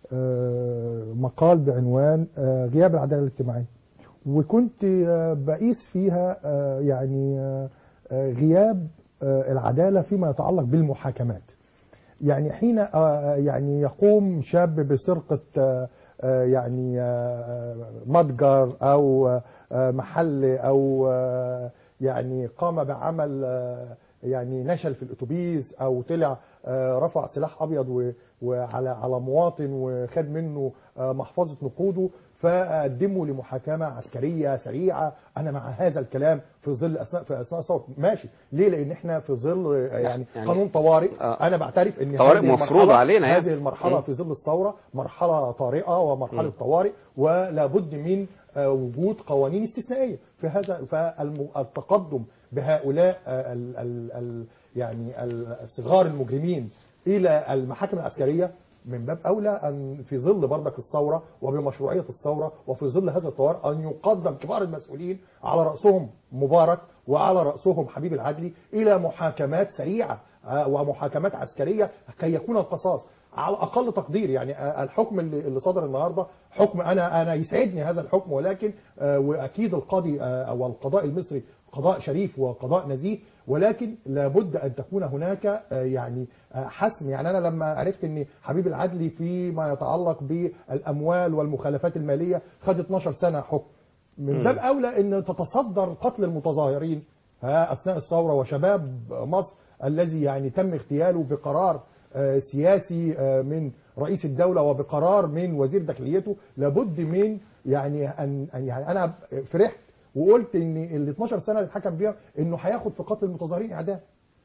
آه، مقال بعنوان آه، غياب العداله الاجتماعيه وكنت آه، بقيس فيها آه، يعني آه، آه، غياب آه، العداله فيما يتعلق بالمحاكمات يعني حين آه، يعني يقوم شاب بسرقة آه، آه، يعني آه، متجر أو آه، محل أو آه، يعني قام بعمل آه، يعني نشل في الأتوبيس أو طلع آه، رفع سلاح أبيض و- وعلى على مواطن وخد منه آه، محفظه نقوده فقدمه لمحاكمه عسكريه سريعه انا مع هذا الكلام في ظل اثناء في اثناء الثوره ماشي ليه لان احنا في ظل آه، يعني, يعني- قانون طوارئ آه. انا بعترف ان طوارئ هذه مفروض المرحلة- علينا يعني. هذه المرحله مم. في ظل الثوره مرحله طارئه ومرحله مم. طوارئ ولا بد من آه، وجود قوانين استثنائيه في هذا فالتقدم بهؤلاء آه، ال ال ال يعني ال- صغار المجرمين الى المحاكم العسكريه من باب اولى ان في ظل برضك الثوره وبمشروعيه الثوره وفي ظل هذا الطوارئ ان يقدم كبار المسؤولين على راسهم مبارك وعلى راسهم حبيب العدلي الى محاكمات سريعه آه، ومحاكمات عسكريه كي يكون القصاص على اقل تقدير يعني آه، الحكم اللي اللي صدر النهارده حكم انا انا يسعدني هذا الحكم ولكن آه، واكيد القاضي آه، او القضاء المصري قضاء شريف وقضاء نزيه ولكن لابد ان تكون هناك آه، يعني آه، حسم يعني انا لما عرفت ان حبيب العدلي فيما يتعلق بالاموال والمخالفات الماليه خد 12 سنه حكم من مم. باب اولى ان تتصدر قتل المتظاهرين ها، اثناء الثوره وشباب مصر الذي يعني تم اغتياله بقرار آه، سياسي آه، من رئيس الدوله وبقرار من وزير داخليته لابد من يعني ان أن- يعني انا فرحت وقلت ان ال 12 سنه اللي اتحكم فيها انه هياخد في قتل المتظاهرين اعدام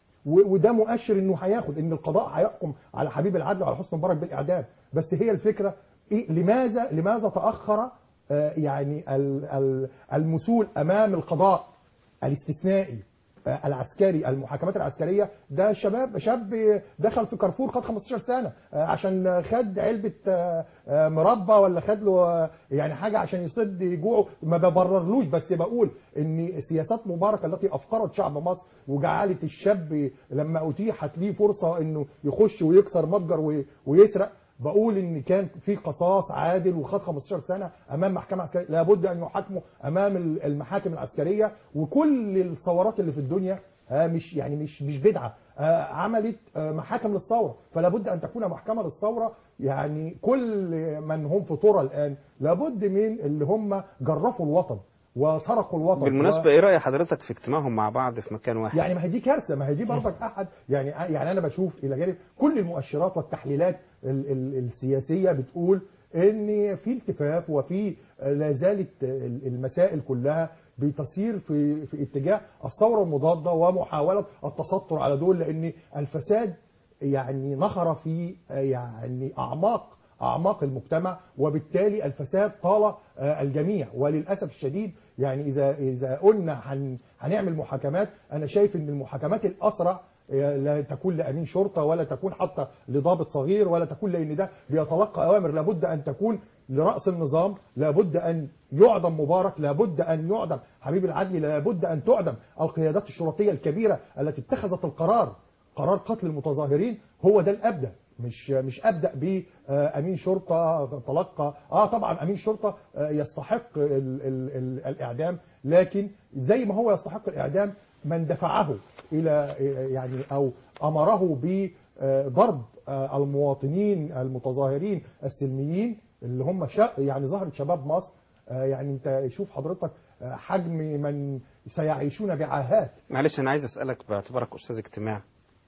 و- وده مؤشر انه هياخد ان القضاء هيحكم على حبيب العدل وعلى حسني مبارك بالاعدام بس هي الفكره إيه لماذا لماذا تاخر آه، يعني ال- ال- المسؤول امام القضاء الاستثنائي آه، العسكري المحاكمات العسكريه ده شباب شاب دخل في كارفور خد 15 سنه آه، عشان خد علبه آه، آه، مربى ولا خد له آه، يعني حاجه عشان يسد جوعه ما ببررلوش بس بقول ان سياسات مبارك التي افقرت شعب مصر وجعلت الشاب لما اتيحت ليه فرصه انه يخش ويكسر متجر وي- ويسرق بقول ان كان في قصاص عادل وخد 15 سنه امام محكمه عسكريه لابد ان يحاكموا امام ال- المحاكم العسكريه وكل الثورات اللي في الدنيا آه، مش يعني مش مش بدعه آه، عملت آه، محاكم للثوره فلا بد ان تكون محكمه للثوره يعني كل من هم في طرى الان لابد من اللي هم جرفوا الوطن وسرقوا الوطن بالمناسبة ايه رأي حضرتك في اجتماعهم مع بعض في مكان واحد يعني ما هي دي كارثه ما هي دي برضك احد يعني يعني انا بشوف الى جانب كل المؤشرات والتحليلات ال ال السياسيه بتقول ان في التفاف وفي لا زالت ال- المسائل كلها بتصير في في اتجاه الثوره المضاده ومحاوله التستر على دول لان الفساد يعني نخر في يعني اعماق اعماق المجتمع وبالتالي الفساد طال آه، الجميع وللاسف الشديد يعني اذا اذا قلنا هن هنعمل محاكمات انا شايف ان المحاكمات الاسرع آه، لا تكون لامين شرطه ولا تكون حتى لضابط صغير ولا تكون لان ده بيتلقى اوامر لابد ان تكون لراس النظام لابد ان يعدم مبارك لابد ان يعدم حبيب العدلي لابد ان تعدم القيادات الشرطيه الكبيره التي اتخذت القرار قرار قتل المتظاهرين هو ده الابدا مش مش ابدا بامين شرطه تلقى اه طبعا امين شرطه آه، يستحق ال ال ال الاعدام لكن زي ما هو يستحق الاعدام من دفعه الى آه، يعني او امره بضرب آه، المواطنين المتظاهرين السلميين اللي هم شا يعني ظهرت شباب مصر آه، يعني انت شوف حضرتك آه، حجم من سيعيشون بعاهات معلش انا عايز اسالك باعتبارك استاذ اجتماع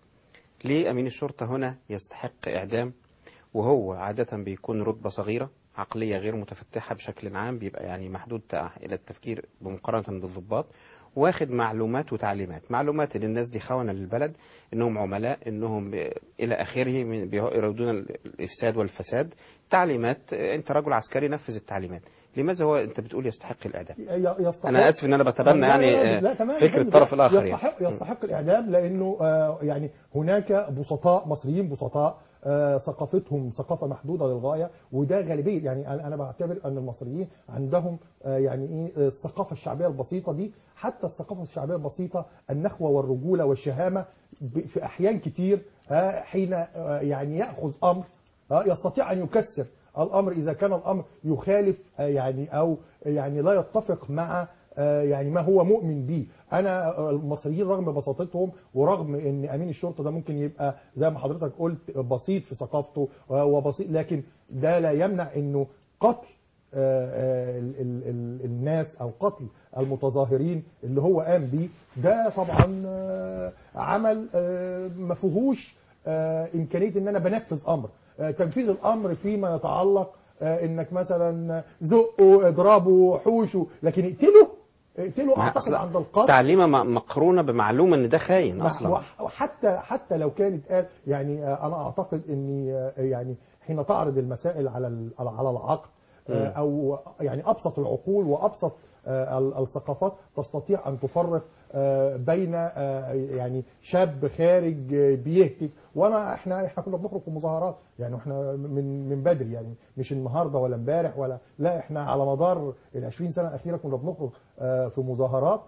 ليه امين الشرطه هنا يستحق اعدام وهو عاده بيكون رتبه صغيره عقليه غير متفتحه بشكل عام بيبقى يعني محدود تع- الى التفكير بمقارنه بالضباط واخد معلومات وتعليمات معلومات ان الناس دي خونه للبلد انهم عملاء انهم ب- الى اخره من- بيريدون الافساد والفساد تعليمات انت رجل عسكري نفذ التعليمات لماذا هو انت بتقول يستحق الاعدام ي- يستحق انا اسف ان انا بتبنى لا، يعني لا، لا، آه، لا، تمام، فكر تمام. الطرف الاخر يستحق يعني. يستحق الاعدام لانه آه، يعني هناك بسطاء مصريين بسطاء آه، ثقافتهم ثقافه محدوده للغايه وده غالبيه يعني انا أنا بعتبر ان المصريين عندهم آه، يعني ايه آه، الثقافه الشعبيه البسيطه دي حتى الثقافه الشعبيه البسيطه النخوه والرجوله والشهامه ب- في احيان كتير آه، حين آه، يعني ياخذ امر آه، يستطيع ان يكسر الامر اذا كان الامر يخالف آه، يعني او يعني لا يتفق مع آه، يعني ما هو مؤمن به انا آه، المصريين رغم بساطتهم ورغم ان امين الشرطه ده ممكن يبقى زي ما حضرتك قلت بسيط في ثقافته آه، وبسيط لكن ده لا يمنع انه قتل آه، آه، ال- ال- ال- الناس او قتل المتظاهرين اللي هو قام بيه ده طبعا آه، عمل آه، ما فيهوش آه، امكانيه ان انا بنفذ امر آه، تنفيذ الامر فيما يتعلق آه، انك مثلا زقه اضربه حوشه لكن اقتله اقتله ما اعتقد أصل عند القتل تعليمه م- مقرونه بمعلومه ان ده خاين ما- اصلا وح- وحتى حتى لو كانت قال يعني آه، انا اعتقد اني آه، يعني حين تعرض المسائل على ال- على العقل آه، مم. او يعني ابسط العقول وابسط آه، ال- الثقافات تستطيع ان تفرق آه، بين آه، يعني شاب خارج آه، بيهتف وانا احنا احنا كنا بنخرج في مظاهرات يعني احنا من من بدري يعني مش النهارده ولا امبارح ولا لا احنا على مدار ال 20 سنه الاخيره كنا بنخرج آه، في مظاهرات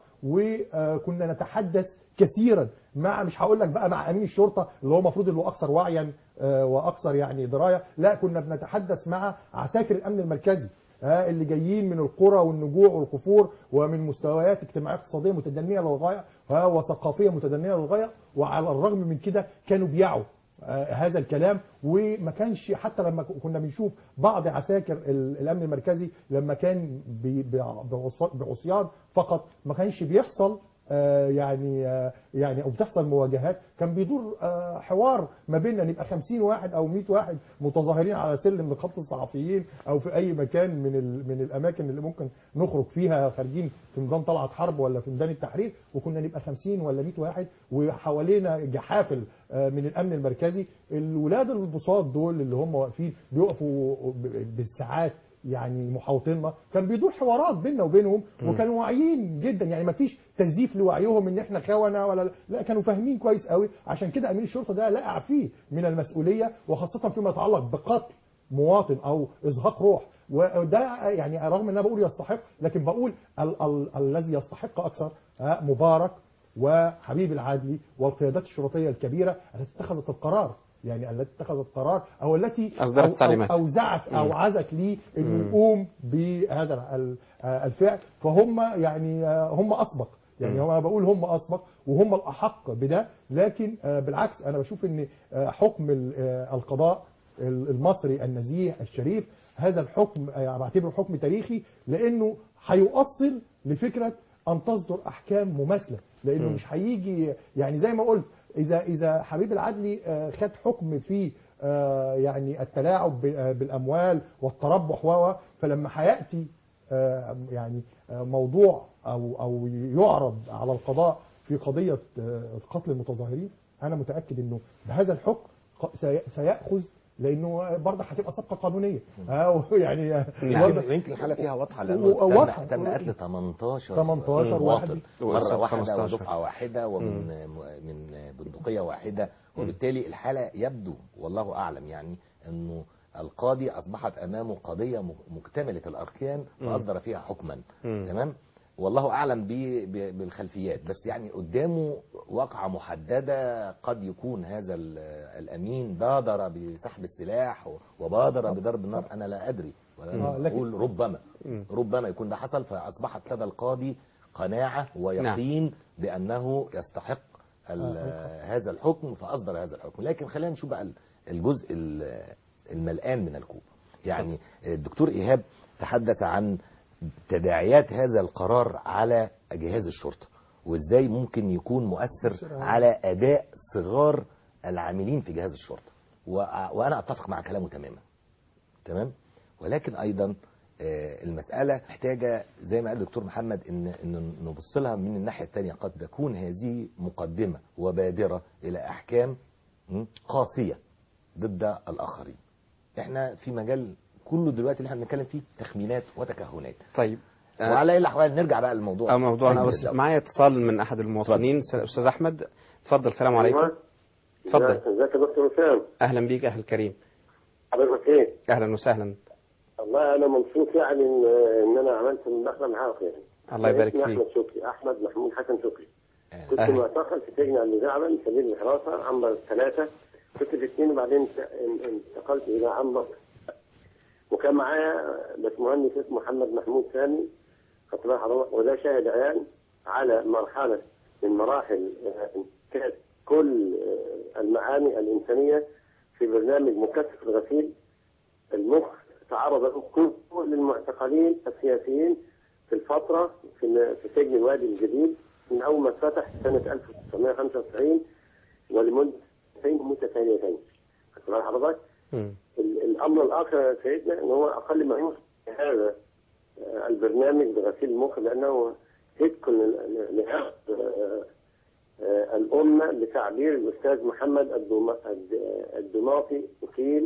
وكنا نتحدث كثيرا مع مش هقول لك بقى مع امين الشرطه اللي هو المفروض اللي هو اكثر وعيا آه، واكثر يعني درايه لا كنا بنتحدث مع عساكر الامن المركزي آه، اللي جايين من القرى والنجوع والكفور ومن مستويات اجتماعيه اقتصاديه متدنيه للغايه آه، وثقافيه متدنيه للغايه وعلى الرغم من كده كانوا بيعوا آه، هذا الكلام وما كانش حتى لما كنا بنشوف بعض عساكر ال- الامن المركزي لما كان بي- بع- بعص- بعصيان فقط ما كانش بيحصل آه، يعني آه، يعني او بتحصل مواجهات كان بيدور آه، حوار ما بيننا نبقى 50 واحد او 100 واحد متظاهرين على سلم نقابه الصحفيين او في اي مكان من ال- من الاماكن اللي ممكن نخرج فيها خارجين في ميدان طلعت حرب ولا في ميدان التحرير وكنا نبقى 50 ولا 100 واحد وحوالينا جحافل آه، من الامن المركزي الولاد البساط دول اللي هم واقفين بيقفوا ب- بالساعات يعني محاوطيننا كان بيدور حوارات بيننا وبينهم مم. وكانوا واعيين جدا يعني ما فيش تزييف لوعيهم ان احنا خونه ولا لا كانوا فاهمين كويس قوي عشان كده امين الشرطه ده لا فيه من المسؤوليه وخاصه فيما يتعلق بقتل مواطن او ازهاق روح وده يعني رغم ان انا بقول يستحق لكن بقول ال- ال- الذي يستحق اكثر آه، مبارك وحبيب العدلي والقيادات الشرطيه الكبيره التي اتخذت القرار يعني التي اتخذت قرار او التي أصدرت أو- أو- تعليمات. اوزعت او مم. عزت لي انه مم. يقوم بهذا ال- آه، الفعل فهم يعني آه، هم اسبق يعني مم. هو انا بقول هم اسبق وهم الاحق بده لكن آه، بالعكس انا بشوف ان آه، حكم ال- آه، القضاء ال- المصري النزيه الشريف هذا الحكم آه، بعتبره حكم تاريخي لانه هيؤصل لفكره ان تصدر احكام مماثله لانه مم. مش هيجي يعني زي ما قلت اذا اذا حبيب العدلي آه، خد حكم في آه، يعني التلاعب ب- آه، بالاموال والتربح و فلما هياتي آه، يعني آه، موضوع او او يعرض على القضاء في قضيه آه، قتل المتظاهرين انا متاكد انه بهذا الحكم ق- سي- سياخذ لانه برضه هتبقى صفقه قانونيه آه، يعني يمكن يمكن الحاله فيها واضحه لانه و- تم- واضحة. تم قتل 18 18 مواطن واحد. مره واحده 15. ودفعه واحده ومن من بندقيه واحده وبالتالي الحاله يبدو والله اعلم يعني انه القاضي اصبحت امامه قضيه م- مكتمله الاركان مم. فاصدر فيها حكما مم. تمام والله اعلم ب- ب- بالخلفيات بس يعني قدامه واقعه محدده قد يكون هذا ال- الامين بادر بسحب السلاح و- وبادر بضرب النار انا لا ادري آه، ولا لكن- اقول ربما مم. ربما يكون ده حصل فاصبحت لدى القاضي قناعه ويقين بانه يستحق ال- آه، هذا الحكم فاصدر هذا الحكم لكن خلينا نشوف بقى ال- الجزء ال- الملآن من الكوب يعني الدكتور ايهاب تحدث عن تداعيات هذا القرار على جهاز الشرطه وازاي ممكن يكون مؤثر على اداء صغار العاملين في جهاز الشرطه وأ- وانا اتفق مع كلامه تماما تمام ولكن ايضا آه، المساله محتاجه زي ما قال الدكتور محمد ان ان نبص لها من الناحيه الثانيه قد تكون هذه مقدمه وبادره الى احكام م، قاسيه ضد الاخرين احنا في مجال كله دلوقتي اللي احنا بنتكلم فيه تخمينات وتكهنات طيب آه، وعلى اي الاحوال نرجع بقى للموضوع أو موضوعنا علم بس الدولة. معايا اتصال من أحد المواطنين س- أستاذ أحمد اتفضل السلام عليكم اتفضل ازيك يا دكتور وسام أهلا بيك أهل الكريم حضرتك ايه؟ أهلا وسهلا والله انا مبسوط يعني ان ان انا عملت المداخله معاك يعني الله يبارك اسمي فيك. احمد شكري احمد محمود حسن شكري كنت أهلا. معتقل في سجن المزعبل سبيل الحراسه عنبر ثلاثه كنت في اثنين وبعدين انت- ان- انتقلت الى عنبر وكان معايا باشمهندس اسمه محمد محمود سامي خدت بالك حضرتك وده شاهد عيان على مرحله من مراحل آه، انتهاز كل آه، المعاني الانسانيه في برنامج مكثف الغسيل المخ تعرض له كل المعتقلين السياسيين في الفترة في في سجن الوادي الجديد من أول ما اتفتح سنة 1995 ولمدة سنتين متتاليتين. خدت بال حضرتك؟ مم. ال- الامر الاخر يا سيدنا ان هو اقل ما يوصف هذا آه، البرنامج بغسيل المخ لانه صدق ل- لهذا آه، آه، الامه بتعبير الاستاذ محمد الدوما- الد- الدماطي وكيل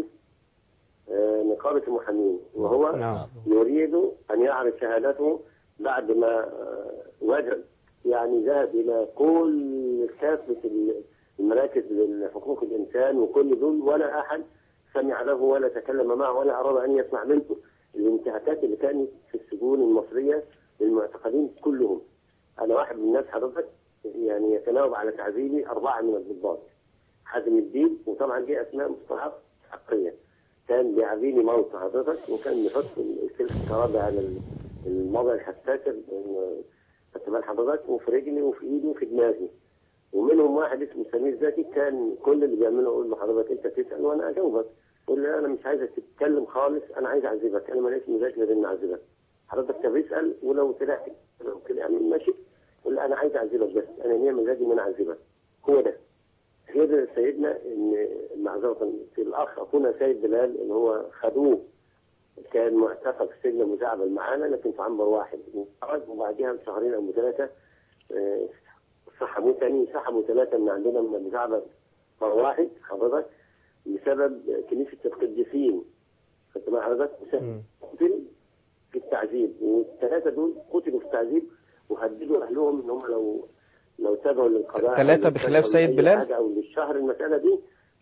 آه، نقابه المحامين وهو نعم. يريد ان يعرض شهادته بعد ما آه، وجد يعني ذهب الى كل كافه المراكز لحقوق الانسان وكل دول ولا احد سمع له ولا تكلم معه ولا اراد ان يسمع منه الانتهاكات اللي كانت في السجون المصريه للمعتقلين كلهم انا واحد من الناس حضرتك يعني يتناوب على تعذيبي اربعه من الضباط حازم الدين وطبعا دي اسماء مصطلحات حقيه كان بيعذيني موت حضرتك وكان بيحط السلك الكهرباء على ال- الموضع الحساس ال- خدت بال حضرتك وفي رجلي وفي ايدي وفي دماغي ومنهم واحد اسمه سمير زكي كان كل اللي بيعمله اقول لحضرتك انت تسال وانا اجاوبك يقول لي انا مش عايزك تتكلم خالص انا عايز اعذبك انا ماليش مزاج غير اني اعذبك حضرتك طب اسال ولو طلعت لو كده يعني ماشي يقول لي انا عايز اعذبك بس انا ليا مزاج ان انا اعذبك هو ده غير سيدنا ان معذره في الاخ اخونا سيد بلال اللي هو خدوه كان معتقل في سجن مزعبل معانا لكن في عنبر واحد وخرج وبعديها بشهرين او ثلاثه آه، سحبوه تاني سحبوا ثلاثه من عندنا من المزعبل مره واحد حضرتك بسبب كنيسه القديسين خدت بال حضرتك بسبب قتل في التعذيب والثلاثه دول قتلوا في التعذيب وهددوا اهلهم ان هم لو لو تابعوا للقضاء ثلاثة أو بخلاف أو سيد أي بلال؟ حاجة او للشهر المساله دي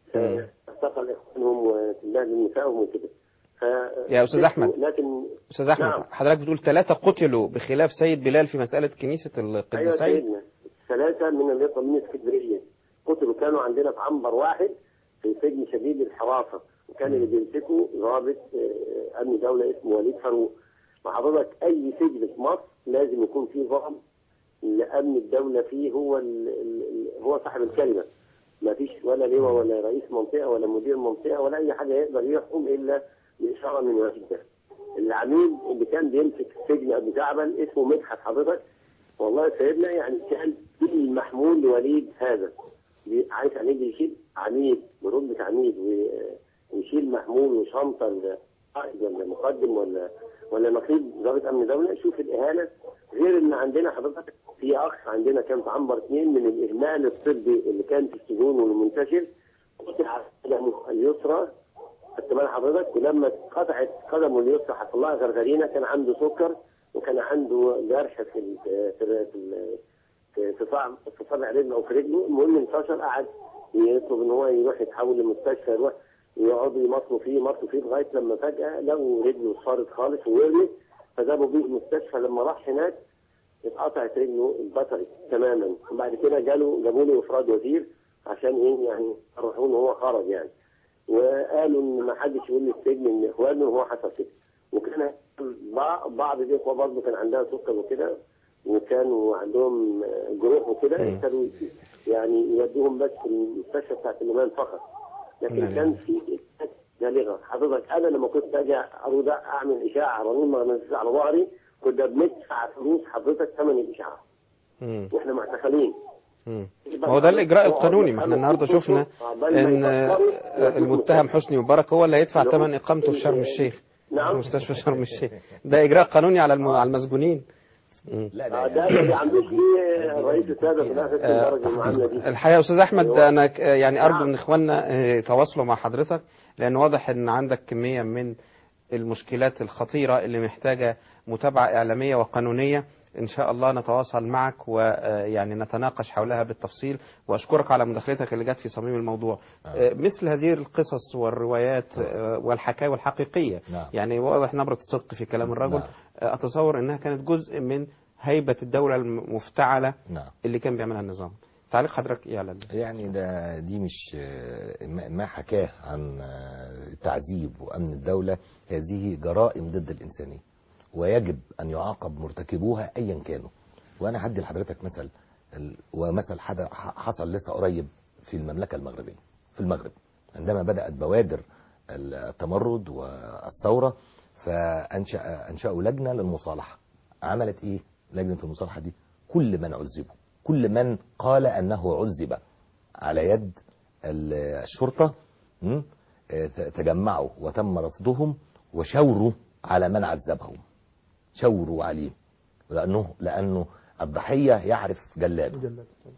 اعتقل اخوانهم وتبادل نسائهم وكده ف يا أستاذ أحمد. لكن استاذ احمد نعم. حضرتك بتقول ثلاثة قتلوا بخلاف سيد بلال في مسألة كنيسة ايوه القديسين سيدنا ثلاثه من اللي يطلع من اسكندريه قتلوا كانوا عندنا في عنبر واحد في سجن شديد الحراسه وكان اللي بيمسكه ضابط آه، امن دوله اسمه وليد فاروق وحضرتك اي سجن في مصر لازم يكون فيه ضابط لامن الدوله فيه هو ال ال هو صاحب الكلمه ما فيش ولا لواء ولا رئيس منطقه ولا مدير منطقه ولا اي حاجه يقدر يحكم الا باشاره من واحد ده العميد اللي كان بيمسك السجن ابو زعبل اسمه مدحت حضرتك والله يا سيدنا يعني كان في المحمول لوليد هذا بي- عايز عميد يشيل عميد برتبة عميد و- ويشيل محمول وشنطة ل- قائد ولا مقدم ولا ولا نقيب ضابط امن دوله شوف الاهانه غير ان عندنا حضرتك في اخ عندنا كان في عنبر اثنين من الاهمال الطبي اللي كان في السجون والمنتشر قطع قدمه اليسرى خدت بال حضرتك ولما قطعت قدمه اليسرى حصل لها غرغرينه كان عنده سكر وكان عنده جرح في ال- في ال- في ال- في في صابع في صابع رجله او في رجله المهم انتشر قعد يطلب ان هو يروح يتحول لمستشفى يروح يقعدوا يمصوا فيه يمصوا فيه لغايه لما فجاه لقوا رجله صارت خالص وورمت فجابوا بيه المستشفى لما راح هناك اتقطعت رجله اتبطرت تماما وبعد كده جاله جابوا له افراد وزير عشان ايه يعني يروحوا ان هو خرج يعني وقالوا ان ما حدش يقول للسجن ان اخوانه وهو حصل كده وكان بع- بعض الاخوه برضه كان عندها سكر وكده وكانوا عندهم جروح وكده ابتدوا يعني يودوهم بس في المستشفى بتاعت النمان فقط لكن نعم. كان في بالغه حضرتك انا لما كنت اجي اريد اعمل اشاعه رنين مغناطيسي على ظهري كنا بندفع فلوس حضرتك ثمن الاشاعه مم. واحنا معتقلين مم. ما هو ده الإجراء القانوني ما احنا النهاردة شفنا إن المتهم حسني مبارك هو اللي هيدفع ثمن إقامته في شرم الشيخ نعم. في مستشفى شرم الشيخ ده إجراء قانوني على الم- على المسجونين مم. ده ده اللي عندوش فيه رئيس الساده في الاخر آه، درجه المعامله دي الحقيقة يا أستاذ أحمد أيوة. أنا ك- يعني أرجو نعم. إن إخواننا آه، يتواصلوا مع حضرتك لأن واضح إن عندك كمية من المشكلات الخطيرة اللي محتاجة متابعة إعلامية وقانونية إن شاء الله نتواصل معك ويعني نتناقش حولها بالتفصيل وأشكرك على مداخلتك اللي جت في صميم الموضوع آه، مثل هذه القصص والروايات آه، والحكاوي الحقيقية نعم. يعني واضح نبرة الصدق في كلام الرجل نعم. آه، أتصور أنها كانت جزء من هيبة الدولة المفتعلة نعم اللي كان بيعملها النظام تعليق حضرتك ايه على ده؟ يعني ده دي مش آه، ما ما حكاه عن آه، التعذيب وامن الدوله هذه جرائم ضد الانسانيه ويجب ان يعاقب مرتكبوها ايا كانوا وانا هدي لحضرتك مثل ال- ومثل حد- ح- حصل لسه قريب في المملكه المغربيه في المغرب عندما بدات بوادر التمرد والثوره فانشا انشاوا لجنه للمصالحه عملت ايه لجنه المصالحه دي كل من عذبوا كل من قال انه عذب على يد ال- الشرطه م? آه، ت- تجمعوا وتم رصدهم وشوروا على من عذبهم شوروا عليه لأنه لأنه الضحية يعرف جلاده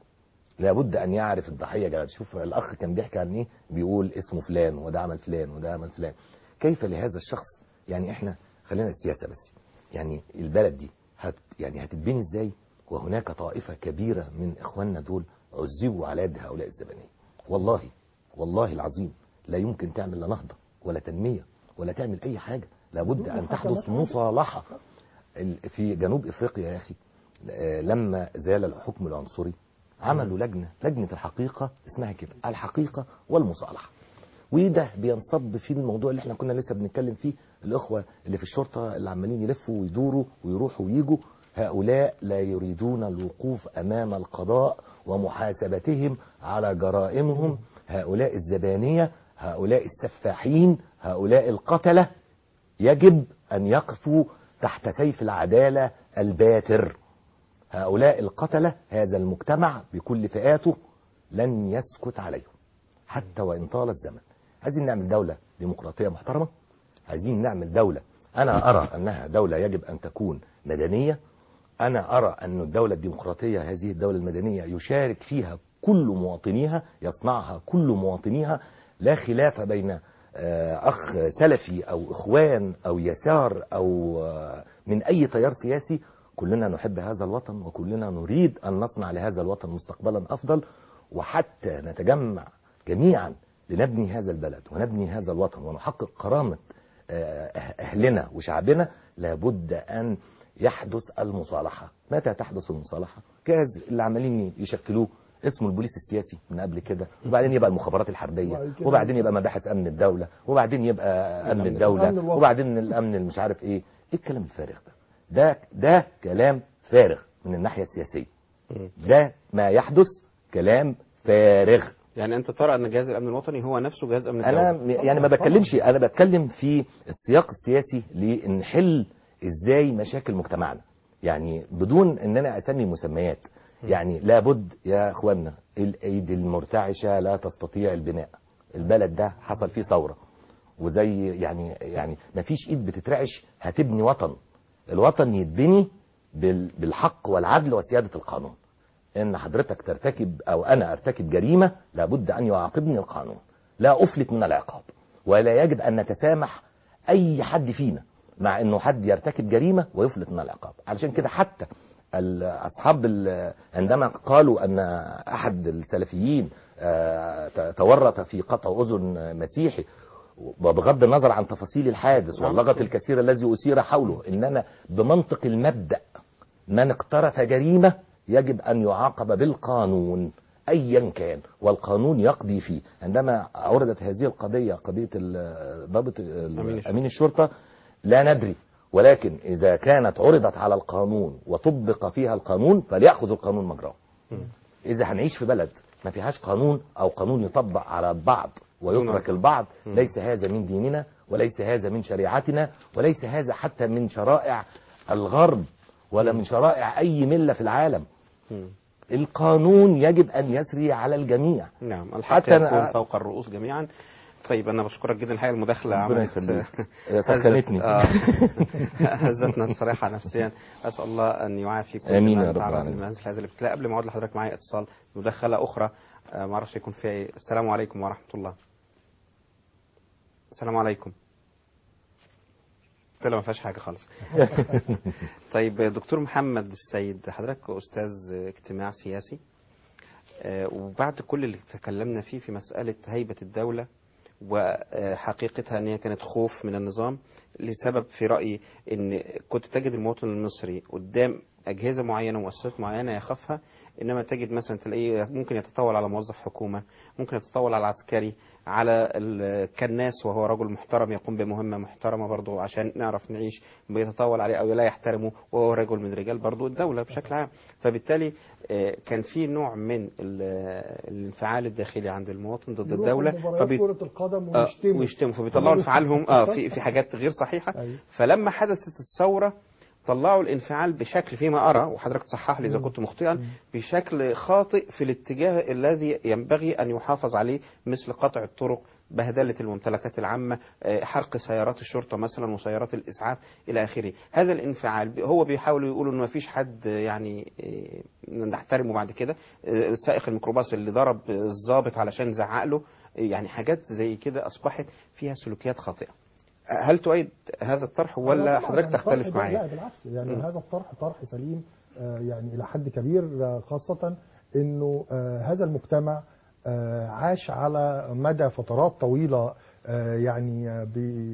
لابد ان يعرف الضحيه جلد شوف الاخ كان بيحكي عن ايه بيقول اسمه فلان وده عمل فلان وده عمل فلان كيف لهذا الشخص يعني احنا خلينا السياسه بس يعني البلد دي هت يعني هتتبني ازاي وهناك طائفه كبيره من اخواننا دول عذبوا على يد هؤلاء الزبانيه والله والله العظيم لا يمكن تعمل لا نهضه ولا تنميه ولا تعمل اي حاجه لابد ان تحدث مصالحه ال- في جنوب افريقيا يا اخي آه، لما زال الحكم العنصري عملوا لجنه لجنه الحقيقه اسمها كده الحقيقه والمصالحه وده بينصب في الموضوع اللي احنا كنا لسه بنتكلم فيه الاخوه اللي في الشرطه اللي عمالين يلفوا ويدوروا ويروحوا ويجوا هؤلاء لا يريدون الوقوف امام القضاء ومحاسبتهم على جرائمهم هؤلاء الزبانيه هؤلاء السفاحين هؤلاء القتله يجب ان يقفوا تحت سيف العداله الباتر هؤلاء القتله هذا المجتمع بكل فئاته لن يسكت عليهم حتى وان طال الزمن عايزين نعمل دوله ديمقراطيه محترمه عايزين نعمل دوله انا ارى انها دوله يجب ان تكون مدنيه انا ارى ان الدوله الديمقراطيه هذه الدوله المدنيه يشارك فيها كل مواطنيها يصنعها كل مواطنيها لا خلاف بين آه، اخ سلفي او اخوان او يسار او آه، من اي تيار سياسي كلنا نحب هذا الوطن وكلنا نريد ان نصنع لهذا الوطن مستقبلا افضل وحتى نتجمع جميعا لنبني هذا البلد ونبني هذا الوطن ونحقق كرامه آه، أه- اهلنا وشعبنا لابد ان يحدث المصالحه متى تحدث المصالحه جهاز اللي عمالين يشكلوه اسمه البوليس السياسي من قبل كده وبعدين يبقى المخابرات الحربيه وبعد كده وبعدين يبقى مباحث امن الدوله وبعدين يبقى امن الأمن الدوله الوطني. وبعدين الامن اللي مش عارف ايه ايه الكلام الفارغ ده ده ده كلام فارغ من الناحيه السياسيه ده ما يحدث كلام فارغ يعني انت ترى ان جهاز الامن الوطني هو نفسه جهاز امن الدوله انا م- يعني ما بتكلمش انا بتكلم في السياق السياسي لنحل ازاي مشاكل مجتمعنا يعني بدون ان انا اسمي مسميات يعني لابد يا اخوانا الايد المرتعشه لا تستطيع البناء البلد ده حصل فيه ثوره وزي يعني يعني ما فيش ايد بتترعش هتبني وطن الوطن يتبني بال- بالحق والعدل وسياده القانون ان حضرتك ترتكب او انا ارتكب جريمه لابد ان يعاقبني القانون لا افلت من العقاب ولا يجب ان نتسامح اي حد فينا مع انه حد يرتكب جريمه ويفلت من العقاب علشان كده حتى ال- اصحاب ال- عندما قالوا ان احد السلفيين آه، ت- تورط في قطع اذن مسيحي وبغض النظر عن تفاصيل الحادث واللغط الكثير الذي اثير حوله انما بمنطق المبدا من اقترف جريمه يجب ان يعاقب بالقانون ايا كان والقانون يقضي فيه عندما عرضت هذه القضيه قضيه ال- ضابط ال- امين الشرطه لا ندري ولكن اذا كانت عرضت على القانون وطبق فيها القانون فليأخذ القانون مجراه اذا هنعيش في بلد ما فيهاش قانون او قانون يطبق على البعض ويترك البعض ليس هذا من ديننا وليس هذا من شريعتنا وليس هذا حتى من شرائع الغرب ولا من شرائع اي مله في العالم القانون يجب ان يسري على الجميع نعم الحق حتى يكون أنا فوق الرؤوس جميعا طيب انا بشكرك جدا الحقيقه المداخله ربنا عملت يخليك. هزت- سخنتني. آه، هزتنا الصراحه نفسيا اسال الله ان يعافي كل آمين من يا رب تعرض العالمين. لمثل هذا الابتلاء قبل ما اعود لحضرتك معايا اتصال مداخله اخرى آه، ما اعرفش يكون فيها ايه السلام عليكم ورحمه الله السلام عليكم قلت له ما فيهاش حاجه خالص طيب دكتور محمد السيد حضرتك استاذ اجتماع سياسي آه، وبعد كل اللي تكلمنا فيه في مسألة هيبة الدولة وحقيقتها أن هي كانت خوف من النظام لسبب في رأيي أن كنت تجد المواطن المصري قدام أجهزة معينة ومؤسسات معينة يخافها إنما تجد مثلا تلاقيه ممكن يتطاول على موظف حكومة ممكن يتطاول على عسكري على الكناس وهو رجل محترم يقوم بمهمة محترمة برضه عشان نعرف نعيش بيتطاول عليه أو لا يحترمه وهو رجل من رجال برضه الدولة بشكل عام فبالتالي آه، كان في نوع من ال- الانفعال الداخلي عند المواطن ضد يروحوا الدولة مباريات فبي- كرة القدم آه، ويشتموا ويشتموا فبيطلعوا انفعالهم اه في في حاجات غير صحيحه فلما حدثت الثوره طلعوا الانفعال بشكل فيما ارى وحضرتك تصحح لي اذا كنت مخطئا بشكل خاطئ في الاتجاه الذي ينبغي ان يحافظ عليه مثل قطع الطرق بهدله الممتلكات العامه آه، حرق سيارات الشرطه مثلا وسيارات الاسعاف الى اخره هذا الانفعال ب- هو بيحاولوا يقولوا ان ما فيش حد آه، يعني آه، نحترمه بعد كده آه، سائق الميكروباص اللي ضرب الضابط علشان زعق له آه، يعني حاجات زي كده اصبحت فيها سلوكيات خاطئه هل تؤيد هذا الطرح ولا لا طبعاً، حضرتك يعني الطرح تختلف ده- معايا لا بالعكس يعني مم. هذا الطرح طرح سليم آه، يعني الى حد كبير آه، خاصه انه آه، هذا المجتمع آه، عاش على مدى فترات طويله آه، يعني آه،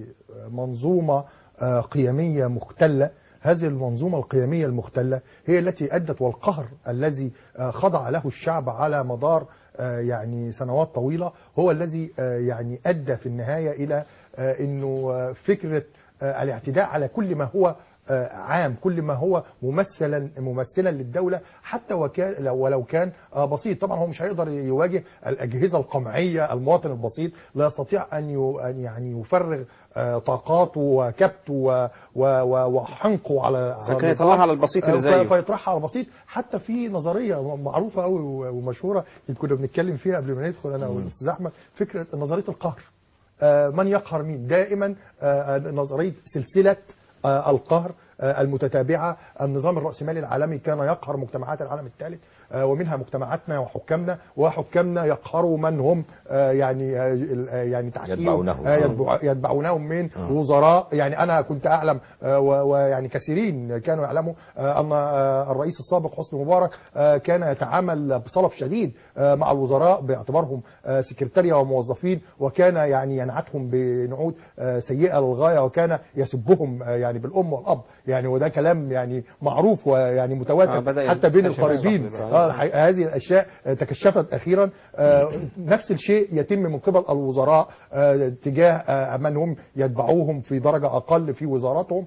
بمنظومه آه، قيميه مختله هذه المنظومة القيمية المختلة هي التي أدت والقهر الذي آه، خضع له الشعب على مدار آه، يعني سنوات طويلة هو الذي آه، يعني أدى في النهاية إلى آه، أنه آه، فكرة آه، الاعتداء على كل ما هو آه، عام كل ما هو ممثلا ممثلا للدوله حتى وكان لو- ولو كان آه، بسيط طبعا هو مش هيقدر يواجه الاجهزه القمعيه المواطن البسيط لا يستطيع ان ي- أن يعني يفرغ آه، طاقاته وكبته و- و- و- وحنقه على على لكن يطلعها على البسيط اللي آه، زيه. ف- فيطرحها على البسيط حتى في نظريه معروفه قوي ومشهوره اللي كنا بنتكلم فيها قبل ما ندخل انا والاستاذ احمد فكره نظريه القهر آه، من يقهر مين دائما آه، نظريه سلسله آه، القهر آه، المتتابعه النظام الراسمالي العالمي كان يقهر مجتمعات العالم الثالث آه، ومنها مجتمعاتنا وحكامنا وحكامنا يقهروا من هم آه، يعني آه، ال- آه، يعني تحتيهم يتبعونهم. آه، يتبع- يتبعونهم من آه. وزراء يعني انا كنت اعلم آه، و- ويعني كثيرين كانوا يعلموا آه، ان آه، الرئيس السابق حسني مبارك آه، كان يتعامل بصلف شديد آه، مع الوزراء باعتبارهم آه، سكرتارية وموظفين وكان يعني ينعتهم بنعوت آه، سيئة للغاية وكان يسبهم آه، يعني بالأم والأب يعني وده كلام يعني معروف ويعني آه، متواتر بدأ حتى بين ينتشر القريبين صحيح. آه، الحقيقة هذه الأشياء آه، تكشفت أخيرا آه، نفس الشيء يتم من قبل الوزراء آه، تجاه آه، من هم يتبعوهم في درجة أقل في وزاراتهم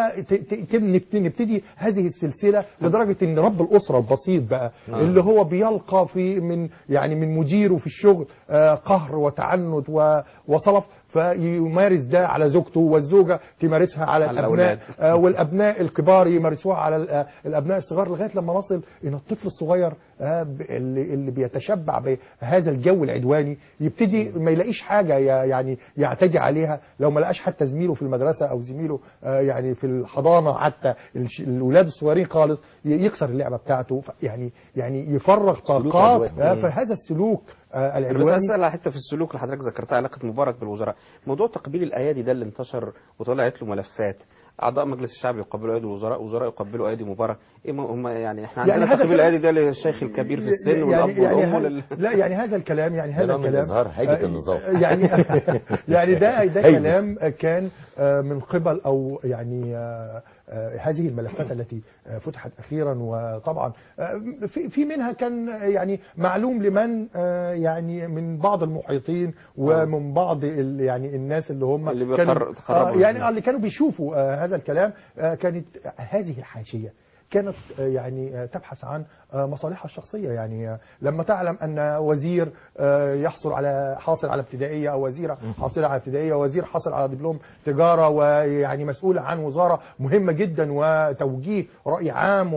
ونبتدي هذه السلسلة لدرجة أن رب الأسرة البسيط بقى آه. اللي هو بيلقى في من يعني من مديره في الشغل آه، قهر وتعنت و- وصلف فيمارس ده على زوجته والزوجة تمارسها على, على الأبناء الأولاد. آه، والأبناء الكبار يمارسوها على ال- آه، الأبناء الصغار لغاية لما نصل إن الطفل الصغير آه، ب- اللي اللي بيتشبع بهذا الجو العدواني يبتدي ما يلاقيش حاجة ي- يعني يعتدي عليها لو ما لقاش حتى زميله في المدرسة أو زميله آه، يعني في الحضانة حتى الش- الأولاد الصغيرين خالص ي- يكسر اللعبة بتاعته ف- يعني يعني يفرغ طاقات عدواني. آه، مم. فهذا السلوك آه، بس العدواني اسال على حته في السلوك اللي حضرتك ذكرتها علاقه مبارك بالوزراء موضوع تقبيل الايادي ده اللي انتشر وطلعت له ملفات اعضاء مجلس الشعب يقبلوا ايدي الوزراء وزراء يقبلوا ايدي مبارك ايه ما هم يعني احنا يعني عندنا هذا تقبيل كلام- الايدي ده للشيخ الكبير في السن يعني والاب يعني والام هذا- ولل... لا يعني هذا الكلام يعني هذا نوع من الكلام إظهار هيبة آه، النظام. يعني يعني ده ده هيبة. كلام كان آه، من قبل او يعني آه، آه، هذه الملفات التي آه، فتحت اخيرا وطبعا آه، في في منها كان آه، يعني معلوم لمن آه، يعني من بعض المحيطين ومن بعض ال- يعني الناس اللي هم اللي كانوا بيقر- تقربوا آه، يعني منه. آه، اللي كانوا بيشوفوا آه، هذا الكلام آه، كانت هذه الحاشيه كانت آه، يعني آه، تبحث عن آه، مصالحها الشخصيه يعني آه، لما تعلم ان وزير آه، يحصل على حاصل على ابتدائيه او وزيره حاصله على ابتدائيه وزير حاصل على دبلوم تجاره ويعني مسؤول عن وزاره مهمه جدا وتوجيه راي عام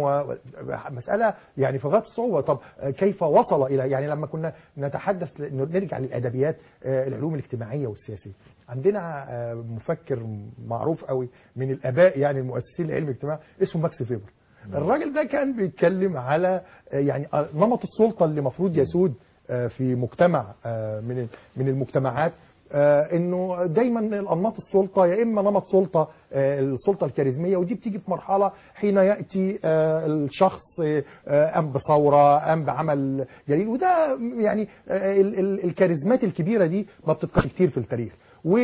ومساله يعني في غايه الصعوبه طب آه، كيف وصل الى يعني لما كنا نتحدث ل- نرجع للادبيات آه، العلوم الاجتماعيه والسياسيه عندنا آه، مفكر معروف قوي من الاباء يعني المؤسسين لعلم الاجتماع اسمه ماكس فيبر الراجل ده كان بيتكلم على آه، يعني آه، نمط السلطه اللي المفروض يسود آه، في مجتمع آه، من من المجتمعات آه، انه دايما الانماط السلطه يا اما نمط سلطه آه، السلطه الكاريزميه ودي بتيجي في مرحله حين ياتي آه، الشخص آه، قام بثوره قام بعمل جليل وده يعني آه، ال- ال- الكاريزمات الكبيره دي ما بتتكررش كتير في التاريخ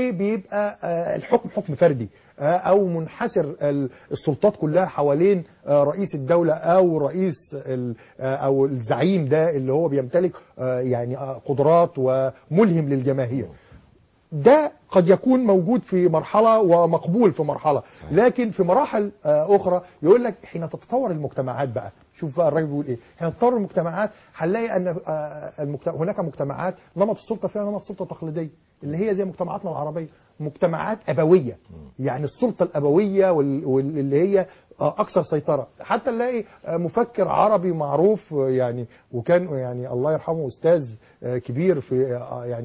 وبيبقى آه، الحكم حكم فردي آه، او منحسر ال- السلطات كلها حوالين آه، رئيس الدولة او رئيس ال- آه، او الزعيم ده اللي هو بيمتلك آه، يعني آه، قدرات وملهم للجماهير ده قد يكون موجود في مرحلة ومقبول في مرحلة لكن في مراحل آه، أخرى يقول لك حين تتطور المجتمعات بقى شوف بقى الراجل بيقول ايه حين تتطور المجتمعات هنلاقي ان آه، المجت- هناك مجتمعات نمط السلطة فيها نمط سلطة تقليدية اللي هي زي مجتمعاتنا العربية مجتمعات أبوية يعني السلطة الأبوية وال- واللي هي آه، أكثر سيطرة حتى نلاقي آه، مفكر عربي معروف آه، يعني وكان يعني الله يرحمه أستاذ آه، كبير في آه، يعني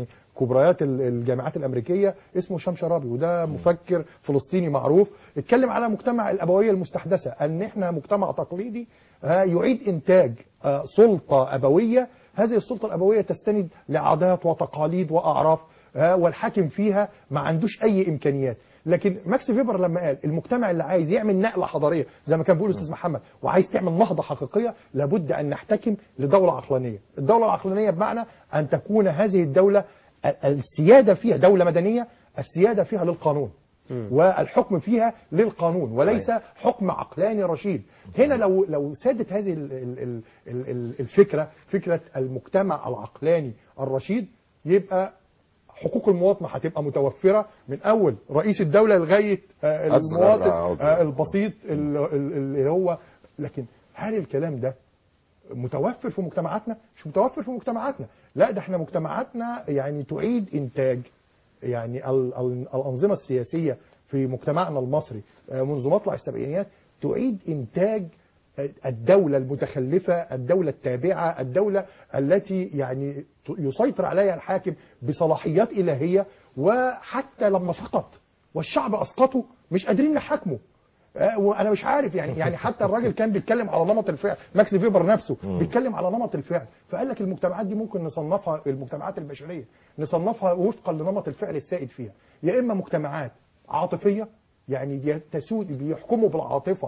كبريات ال- الجامعات الامريكيه اسمه هشام شرابي وده مفكر فلسطيني معروف اتكلم على مجتمع الابويه المستحدثه ان احنا مجتمع تقليدي آه، يعيد انتاج آه، سلطه ابويه هذه السلطه الابويه تستند لعادات وتقاليد واعراف آه، والحاكم فيها ما عندوش اي امكانيات لكن ماكس فيبر لما قال المجتمع اللي عايز يعمل نقله حضاريه زي ما كان بيقول الاستاذ محمد وعايز تعمل نهضه حقيقيه لابد ان نحتكم لدوله عقلانيه الدوله العقلانيه بمعنى ان تكون هذه الدوله ال- السياده فيها دوله مدنيه السياده فيها للقانون والحكم فيها للقانون وليس حكم عقلاني رشيد هنا لو لو سادت هذه ال- ال- ال- ال- ال- الفكره فكره المجتمع العقلاني الرشيد يبقى حقوق المواطنه هتبقى متوفره من اول رئيس الدوله لغايه آه، أصغر المواطن عضو. آه، البسيط ال- ال- اللي هو لكن هل الكلام ده متوفر في مجتمعاتنا مش متوفر في مجتمعاتنا لا ده احنا مجتمعاتنا يعني تعيد انتاج يعني ال- ال- الانظمه السياسيه في مجتمعنا المصري آه، منذ مطلع السبعينيات تعيد انتاج آه، الدوله المتخلفه الدوله التابعه الدوله التي يعني ت- يسيطر عليها الحاكم بصلاحيات الهيه وحتى لما سقط والشعب اسقطه مش قادرين نحاكمه آه، وانا مش عارف يعني يعني حتى الراجل كان بيتكلم على نمط الفعل ماكس فيبر نفسه بيتكلم على نمط الفعل فقال لك المجتمعات دي ممكن نصنفها المجتمعات البشريه نصنفها وفقا لنمط الفعل السائد فيها يا اما مجتمعات عاطفيه يعني دي تسود بيحكموا بالعاطفه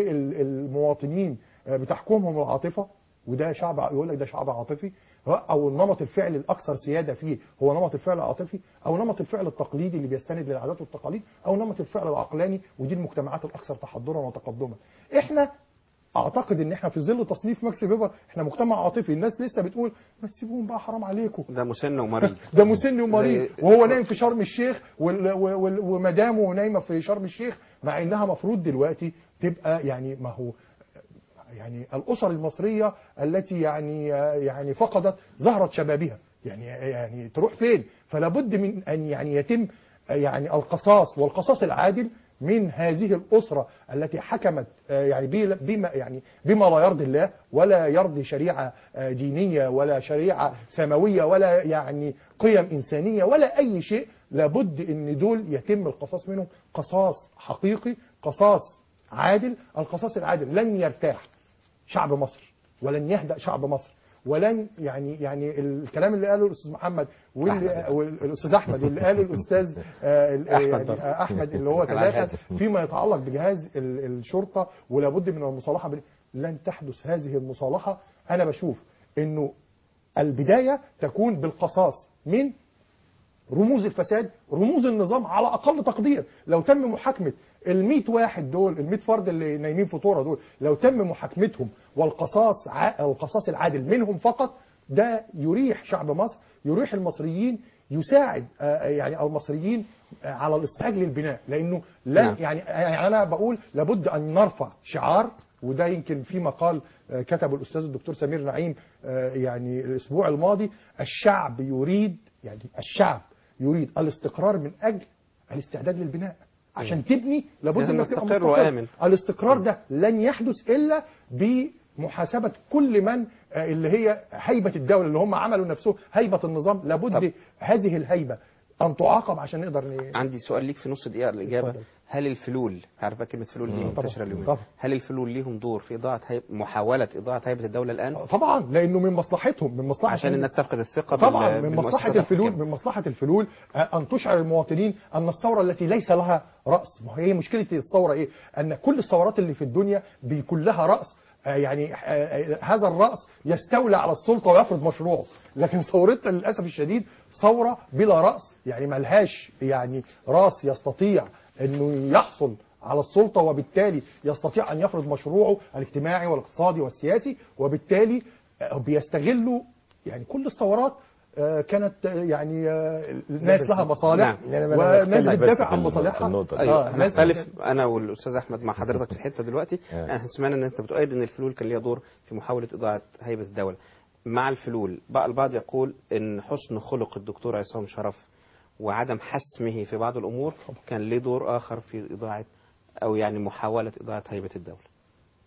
والمواطنين آه، بتحكمهم العاطفه وده شعب يقول لك ده شعب عاطفي او نمط الفعل الاكثر سياده فيه هو نمط الفعل العاطفي او نمط الفعل التقليدي اللي بيستند للعادات والتقاليد او نمط الفعل العقلاني ودي المجتمعات الاكثر تحضرا وتقدما احنا اعتقد ان احنا في ظل تصنيف ماكس فيبر احنا مجتمع عاطفي الناس لسه بتقول ما تسيبوهم بقى حرام عليكم ده مسن ومريض ده مسن ومريض زي- وهو نايم في شرم الشيخ وال- وال- ومدامه نايمه في شرم الشيخ مع انها مفروض دلوقتي تبقى يعني ما هو يعني الاسر المصريه التي يعني يعني فقدت زهره شبابها يعني يعني تروح فين فلا بد من ان يعني يتم يعني القصاص والقصاص العادل من هذه الاسره التي حكمت آه، يعني بي- بما يعني بما لا يرضي الله ولا يرضي شريعه آه، دينيه ولا شريعه سماويه ولا يعني قيم انسانيه ولا اي شيء لابد ان دول يتم القصاص منهم قصاص حقيقي قصاص عادل القصاص العادل لن يرتاح شعب مصر ولن يهدأ شعب مصر ولن يعني يعني الكلام اللي قاله الاستاذ محمد واللي والاستاذ احمد واللي قاله الاستاذ آه، ال- أحمد يعني برضه. آه، احمد اللي هو على تداخل الهاتف. فيما يتعلق بجهاز ال- الشرطه ولابد من المصالحه بين- لن تحدث هذه المصالحه انا بشوف انه البدايه تكون بالقصاص من رموز الفساد رموز النظام على اقل تقدير لو تم محاكمه ال100 واحد دول ال100 فرد اللي نايمين في طوره دول لو تم محاكمتهم والقصاص ع... القصاص العادل منهم فقط ده يريح شعب مصر يريح المصريين يساعد آه، يعني المصريين آه، على الاستعجال للبناء لانه لا نعم. يعني يعني انا بقول لابد ان نرفع شعار وده يمكن في مقال آه، كتبه الاستاذ الدكتور سمير نعيم آه، يعني الاسبوع الماضي الشعب يريد يعني الشعب يريد الاستقرار من اجل الاستعداد للبناء عشان تبني لابد لازم انك تبقى مستقر مستقر. وآمن. الاستقرار ده لن يحدث الا بمحاسبه كل من آه، اللي هي هيبه الدوله اللي هم عملوا نفسهم هيبه النظام لابد هذه الهيبه ان تعاقب عشان نقدر ن... عندي سؤال ليك في نص دقيقة الإجابة اتفضل. هل الفلول عارفة كلمة فلول دي مم. طبعا. منتشرة اليومين طبعا. هل الفلول ليهم دور في إضاعة هيب... محاولة إضاعة هيبة الدولة الآن طبعا لانه من مصلحتهم من مصلحه عشان الناس تفقد الثقة طبعا بال- من مصلحه بالمؤسسات الفلول الحكومية. من مصلحه الفلول آه، ان تشعر المواطنين ان الثوره التي ليس لها راس ما هي مشكله الثوره ايه ان كل الثورات اللي في الدنيا بيكون لها راس آه، يعني آه، آه، هذا الراس يستولى على السلطه ويفرض مشروعه لكن ثورتنا للاسف الشديد ثوره بلا راس يعني ملهاش يعني راس يستطيع انه يحصل على السلطة وبالتالي يستطيع أن يفرض مشروعه الاجتماعي والاقتصادي والسياسي وبالتالي آه، بيستغلوا يعني كل الثورات آه، كانت آه، يعني آه، الناس لها مصالح نعم. وناس بتدافع عن مصالحها ايوه آه، انا ناس- اختلف انا والاستاذ احمد مع حضرتك في الحته دلوقتي آه. احنا سمعنا ان انت بتؤيد ان الفلول كان ليها دور في محاوله اضاعه هيبه الدوله مع الفلول بقى البعض يقول ان حسن خلق الدكتور عصام شرف وعدم حسمه في بعض الامور كان ليه دور اخر في اضاعه او يعني محاوله اضاعه هيبه الدوله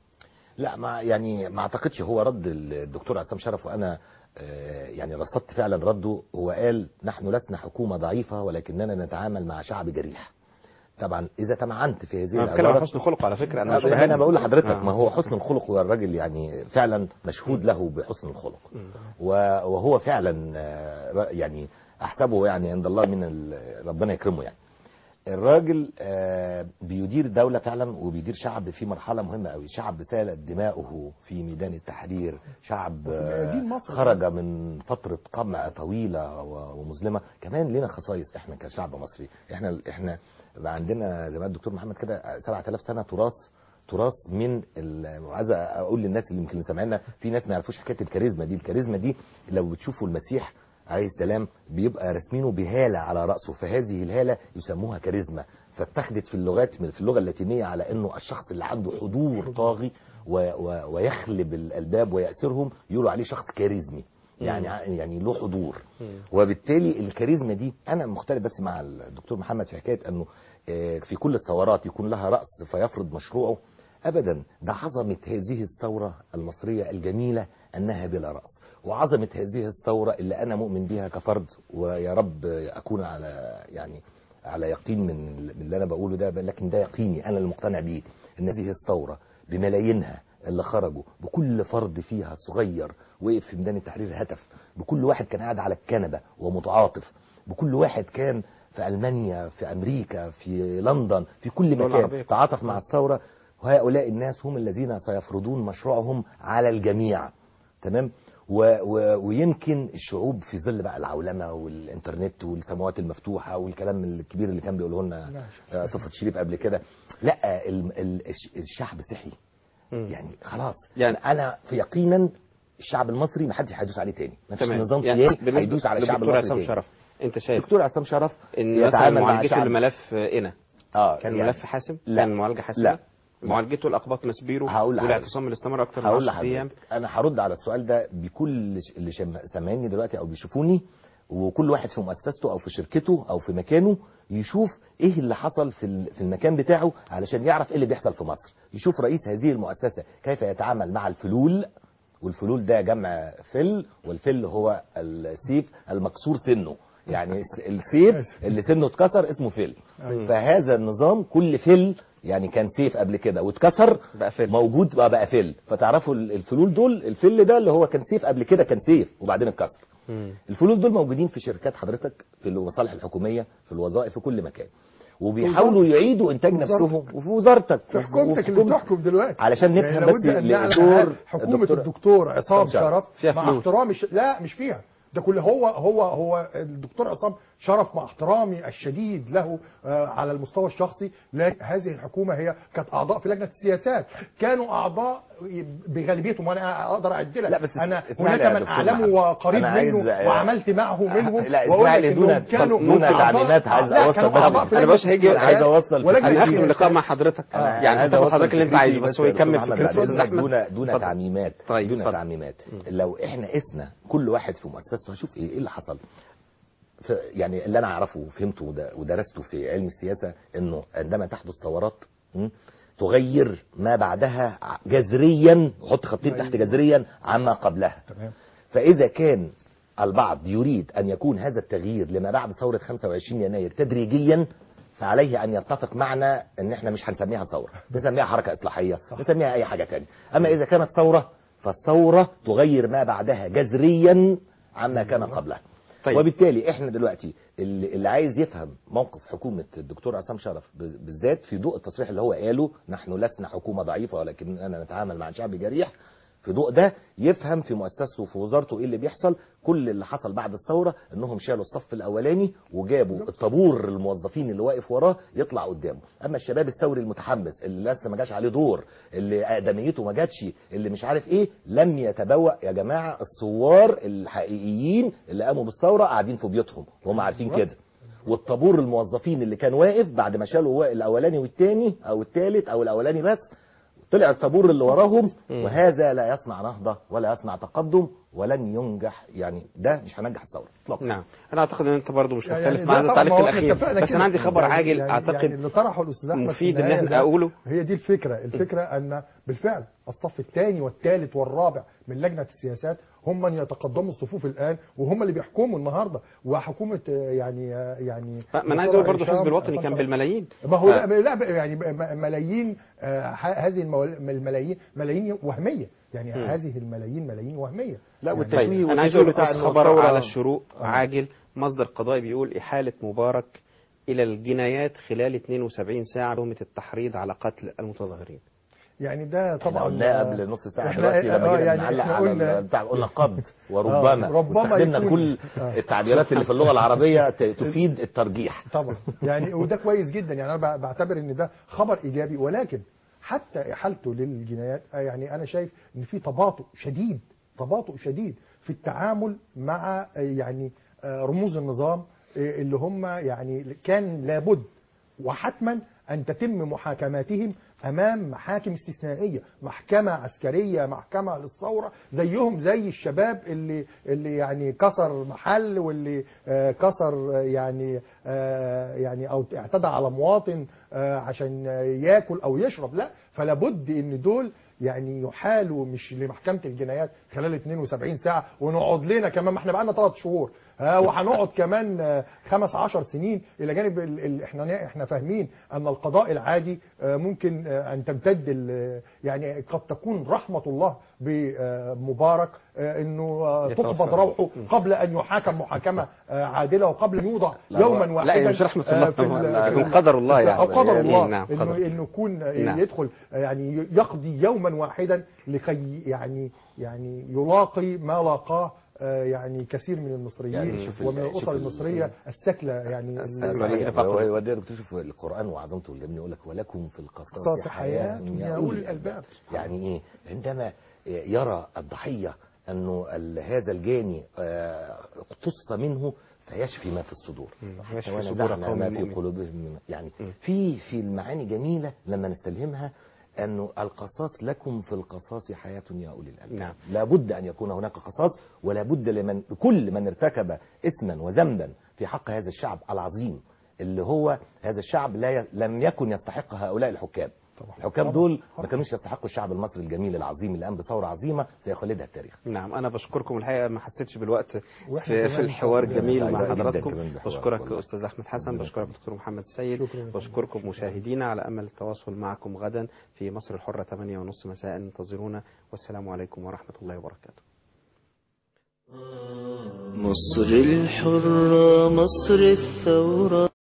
لا ما يعني ما اعتقدش هو رد الدكتور عصام شرف وانا آه، يعني رصدت فعلا رده هو قال نحن لسنا حكومه ضعيفه ولكننا نتعامل مع شعب جريح طبعا اذا تمعنت في هذه انا بتكلم عن العبارة- حسن الخلق على فكره انا انا انا بقول لحضرتك آه. ما هو حسن الخلق هو الراجل يعني فعلا مشهود له بحسن الخلق و- وهو فعلا آه، يعني احسبه يعني عند الله من ال- ربنا يكرمه يعني الراجل آه، بيدير دولة فعلا وبيدير شعب في مرحلة مهمة قوي شعب سالت دماؤه في ميدان التحرير شعب آه، دين مصر. خرج من فترة قمع طويلة و- ومظلمة كمان لنا خصائص احنا كشعب مصري احنا احنا بقى عندنا زي ما الدكتور محمد كده 7000 سنة تراث تراث من ال- وعايز اقول للناس اللي يمكن سامعينا في ناس ما يعرفوش حكايه الكاريزما دي الكاريزما دي لو بتشوفوا المسيح عليه السلام بيبقى راسمينه بهاله على راسه فهذه الهاله يسموها كاريزما فاتخذت في اللغات في اللغه اللاتينيه على انه الشخص اللي عنده حضور طاغي و و ويخلب الالباب ويأسرهم يقولوا عليه شخص كاريزمي يعني يعني له حضور وبالتالي الكاريزما دي انا مختلف بس مع الدكتور محمد في حكايه انه آه، في كل الثورات يكون لها راس فيفرض مشروعه ابدا ده عظمه هذه الثوره المصريه الجميله انها بلا راس وعظمه هذه الثوره اللي انا مؤمن بها كفرد ويا رب اكون على يعني على يقين من من اللي انا بقوله ده لكن ده يقيني انا اللي مقتنع بيه ان هذه الثوره بملايينها اللي خرجوا بكل فرد فيها صغير وقف في ميدان التحرير هتف بكل واحد كان قاعد على الكنبه ومتعاطف بكل واحد كان في المانيا في امريكا في لندن في كل الدول مكان العربية. تعاطف مع الثوره وهؤلاء الناس هم الذين سيفرضون مشروعهم على الجميع تمام و و ويمكن الشعوب في ظل بقى العولمه والانترنت والسماوات المفتوحه والكلام الكبير اللي كان بيقوله لنا آه، صفوت شريف قبل كده لا ال- ال- الش- الشعب صحي يعني خلاص يعني انا في يقينا الشعب المصري ما حدش هيدوس عليه تاني ما فيش تمام. نظام يعني سياسي بالنسبة هيدوس على الشعب للدكتور المصري عصام تاني شرف انت شايف دكتور عصام شرف ان مثلا يتعامل مع معالجته شعب لملف إنا اه كان يعني- ملف حاسم لا. كان معالجه حاسمه لا. معالجته الاقباط مسبيرو هقول لحضرتك. والاعتصام اللي استمر اكثر من هقول 10 ايام لحضرتك انا هرد على السؤال ده بكل ش- اللي شم- سامعيني دلوقتي او بيشوفوني وكل واحد في مؤسسته او في شركته او في مكانه يشوف ايه اللي حصل في ال- في المكان بتاعه علشان يعرف ايه اللي بيحصل في مصر يشوف رئيس هذه المؤسسه كيف يتعامل مع الفلول والفلول ده جمع فل والفل هو السيف المكسور سنه يعني الس- السيف اللي سنه اتكسر اسمه فل أيوة. فهذا النظام كل فل يعني كان سيف قبل كده واتكسر بقى فل موجود بقى بقى فل فتعرفوا ال- الفلول دول الفل ده اللي هو كان سيف قبل كده كان سيف وبعدين اتكسر الفلول دول موجودين في شركات حضرتك في المصالح الحكوميه في الوظائف في كل مكان وبيحاولوا يعيدوا انتاج وزارتك. نفسهم وفي وزارتك في حكومتك وفي اللي حكومتك. بتحكم دلوقتي علشان يعني نفهم لابد بس أن نعلم دور حكومة الدكتور- الدكتور عصام عصام شرف. شرف فيها مع فلوس. احترامي ش... لا مش فيها ده كله هو هو هو الدكتور عصام شرف مع احترامي الشديد له آه، على المستوى الشخصي لكن هذه الحكومه هي كانت اعضاء في لجنه السياسات كانوا اعضاء بغالبيتهم وانا اقدر اعدلها لا، بس انا اسمح لي هناك يا من دكتور اعلمه محمد. وقريب أنا عايز- منه وعملت معه منهم لا وأقول اسمح لك لي إنهم دون كانوا دون أعضاء- تعميمات عايز لا، اوصل كانوا بس أعضاء في انا لجنة بس هيجي السياسات عايز اوصل ولجنة انا هختم السياسات. اللقاء مع حضرتك أنا يعني عايز هتاخد أوصل حضرتك اللي انت فكرتي عايزه بس هو يا دكتور يكمل محمد فكرته بعد استاذ إذنك احمد دون دون اتفضل. تعميمات طيب، دون اتفضل. تعميمات لو احنا قسنا كل واحد في مؤسسته هشوف ايه ايه اللي حصل ف- يعني اللي انا اعرفه وفهمته ود- ودرسته في علم السياسه انه عندما تحدث ثورات م، تغير ما بعدها ع- جذريا وحط خطين تحت جذريا عما قبلها تمام فإذا كان البعض يريد أن يكون هذا التغيير لما بعد ثورة 25 يناير تدريجيا فعليه أن يتفق معنا أن احنا مش هنسميها ثورة نسميها حركة إصلاحية نسميها أي حاجة تانية أما إذا كانت ثورة فالثورة تغير ما بعدها جذريا عما كان قبلها طيب. وبالتالي احنا دلوقتي اللي, اللي عايز يفهم موقف حكومه الدكتور عصام شرف بز- بالذات في ضوء التصريح اللي هو قاله نحن لسنا حكومه ضعيفه ولكننا نتعامل مع شعب جريح في ضوء ده يفهم في مؤسسته وفي وزارته ايه اللي بيحصل كل اللي حصل بعد الثوره انهم شالوا الصف الاولاني وجابوا الطابور الموظفين اللي واقف وراه يطلع قدامه اما الشباب الثوري المتحمس اللي لسه ما جاش عليه دور اللي اقدميته ما جاتش اللي مش عارف ايه لم يتبوأ يا جماعه الثوار الحقيقيين اللي قاموا بالثوره قاعدين في بيوتهم وهم عارفين كده والطابور الموظفين اللي كان واقف بعد ما شالوا الاولاني والتاني او التالت او الاولاني بس طلع الطابور اللي وراهم وهذا لا يصنع نهضة ولا يصنع تقدم ولن ينجح يعني ده مش هينجح الثوره اطلاقا نعم انا اعتقد ان انت برضو مش يعني مختلف ده مع طبعاً التعليق ما هو إحنا الاخير اتفقنا بس كده. انا عندي خبر يعني- عاجل يعني اعتقد يعني اللي طرحه الاستاذ احمد في مفيد ان النهاية احنا ده اقوله هي دي الفكره الفكره ان بالفعل الصف الثاني والثالث والرابع من لجنه السياسات هم من يتقدموا الصفوف الان وهم اللي بيحكموا النهارده وحكومه آه، يعني آه، يعني ما انا عايز اقول برضه هشام، الحزب الوطني حسن كان صلاح. بالملايين ما هو ف- لا لا ب- يعني ب- م- ملايين آه، ه- هذه المول- الملايين ملايين وهميه يعني مم. هذه الملايين ملايين وهميه لا يعني والتشويه انا عايز اقول بس خبر على الشروق عاجل مصدر قضائي بيقول احاله مبارك الى الجنايات خلال 72 ساعه تهمه التحريض على قتل المتظاهرين يعني ده احنا طبعا قلناه قبل نص ساعه إحنا- دلوقتي آه، لما جينا يعني نعلق إحنا على قلنا- ال- بتاع قلنا قبض وربما آه، ربما واستخدمنا يكون- كل آه. التعبيرات اللي في اللغه العربيه ت- تفيد الترجيح طبعا يعني وده كويس جدا يعني انا ب- بعتبر ان ده خبر ايجابي ولكن حتى احالته للجنايات آه، يعني انا شايف ان في تباطؤ شديد تباطؤ شديد في التعامل مع آه، يعني آه، رموز النظام آه، اللي هم يعني كان لابد وحتما ان تتم محاكماتهم امام محاكم استثنائيه محكمه عسكريه محكمه للثوره زيهم زي الشباب اللي اللي يعني كسر محل واللي آه، كسر آه، يعني آه، يعني او اعتدى على مواطن آه، عشان آه، ياكل او يشرب لا فلا بد ان دول يعني يحالوا مش لمحكمه الجنايات خلال 72 ساعه ونقعد لنا كمان ما احنا بقى لنا ثلاث شهور ها وهنقعد كمان آه، خمس عشر سنين الى جانب ال- ال- احنا احنا فاهمين ان القضاء العادي آه، ممكن آه، ان تمتد ال- يعني قد تكون رحمه الله بمبارك آه، انه آه، يتوفى. تقبض روحه قبل ان يحاكم محاكمه آه، عادله وقبل ان يوضع لا، يوما هو- واحدا لا، مش رحمة آه، الله، في هو- ال- لا، في ال- هو قدر الله يعني. او قدر الله نعم، انه قدر. انه يكون نعم. يدخل يعني يقضي يوما واحدا لكي يعني يعني يلاقي ما لاقاه آه، يعني كثير من المصريين يعني شوف ال- ومن شوف الاسر ال- المصريه الساكله يعني اللي- هو هو ده بتشوف القران وعظمته اللي يقول لك ولكم في القصاص قصاص حياه حياة يا يا اولي أولي الالباب الألباب. يعني ايه عندما يرى الضحيه انه ال- هذا الجاني آه، اقتص منه فيشفي ما في الصدور يشفي ونزعنا صدور قوم ما في مؤمنين. قلوبهم من يعني في في المعاني جميله لما نستلهمها انه القصاص لكم في القصاص حياه يا اولي الالباب نعم. لابد ان يكون هناك قصاص ولا بد لمن كل من ارتكب اسما وذنبا في حق هذا الشعب العظيم اللي هو هذا الشعب لا ي... لم يكن يستحق هؤلاء الحكام الحكام طبعا. دول ما كانوش يستحقوا الشعب المصري الجميل العظيم اللي قام بثوره عظيمه سيخلدها التاريخ نعم انا بشكركم الحقيقه ما حسيتش بالوقت وإحنا في, كمان في الحوار سعيدين الجميل مع جداً حضراتكم كمان بالحوار بشكرك والله. استاذ احمد حسن ربنا بشكرك دكتور محمد السيد شكراً. بشكركم مشاهدينا على امل التواصل معكم غدا في مصر الحره 8 ونص مساء انتظرونا والسلام عليكم ورحمه الله وبركاته مصر الحرة مصر الثورة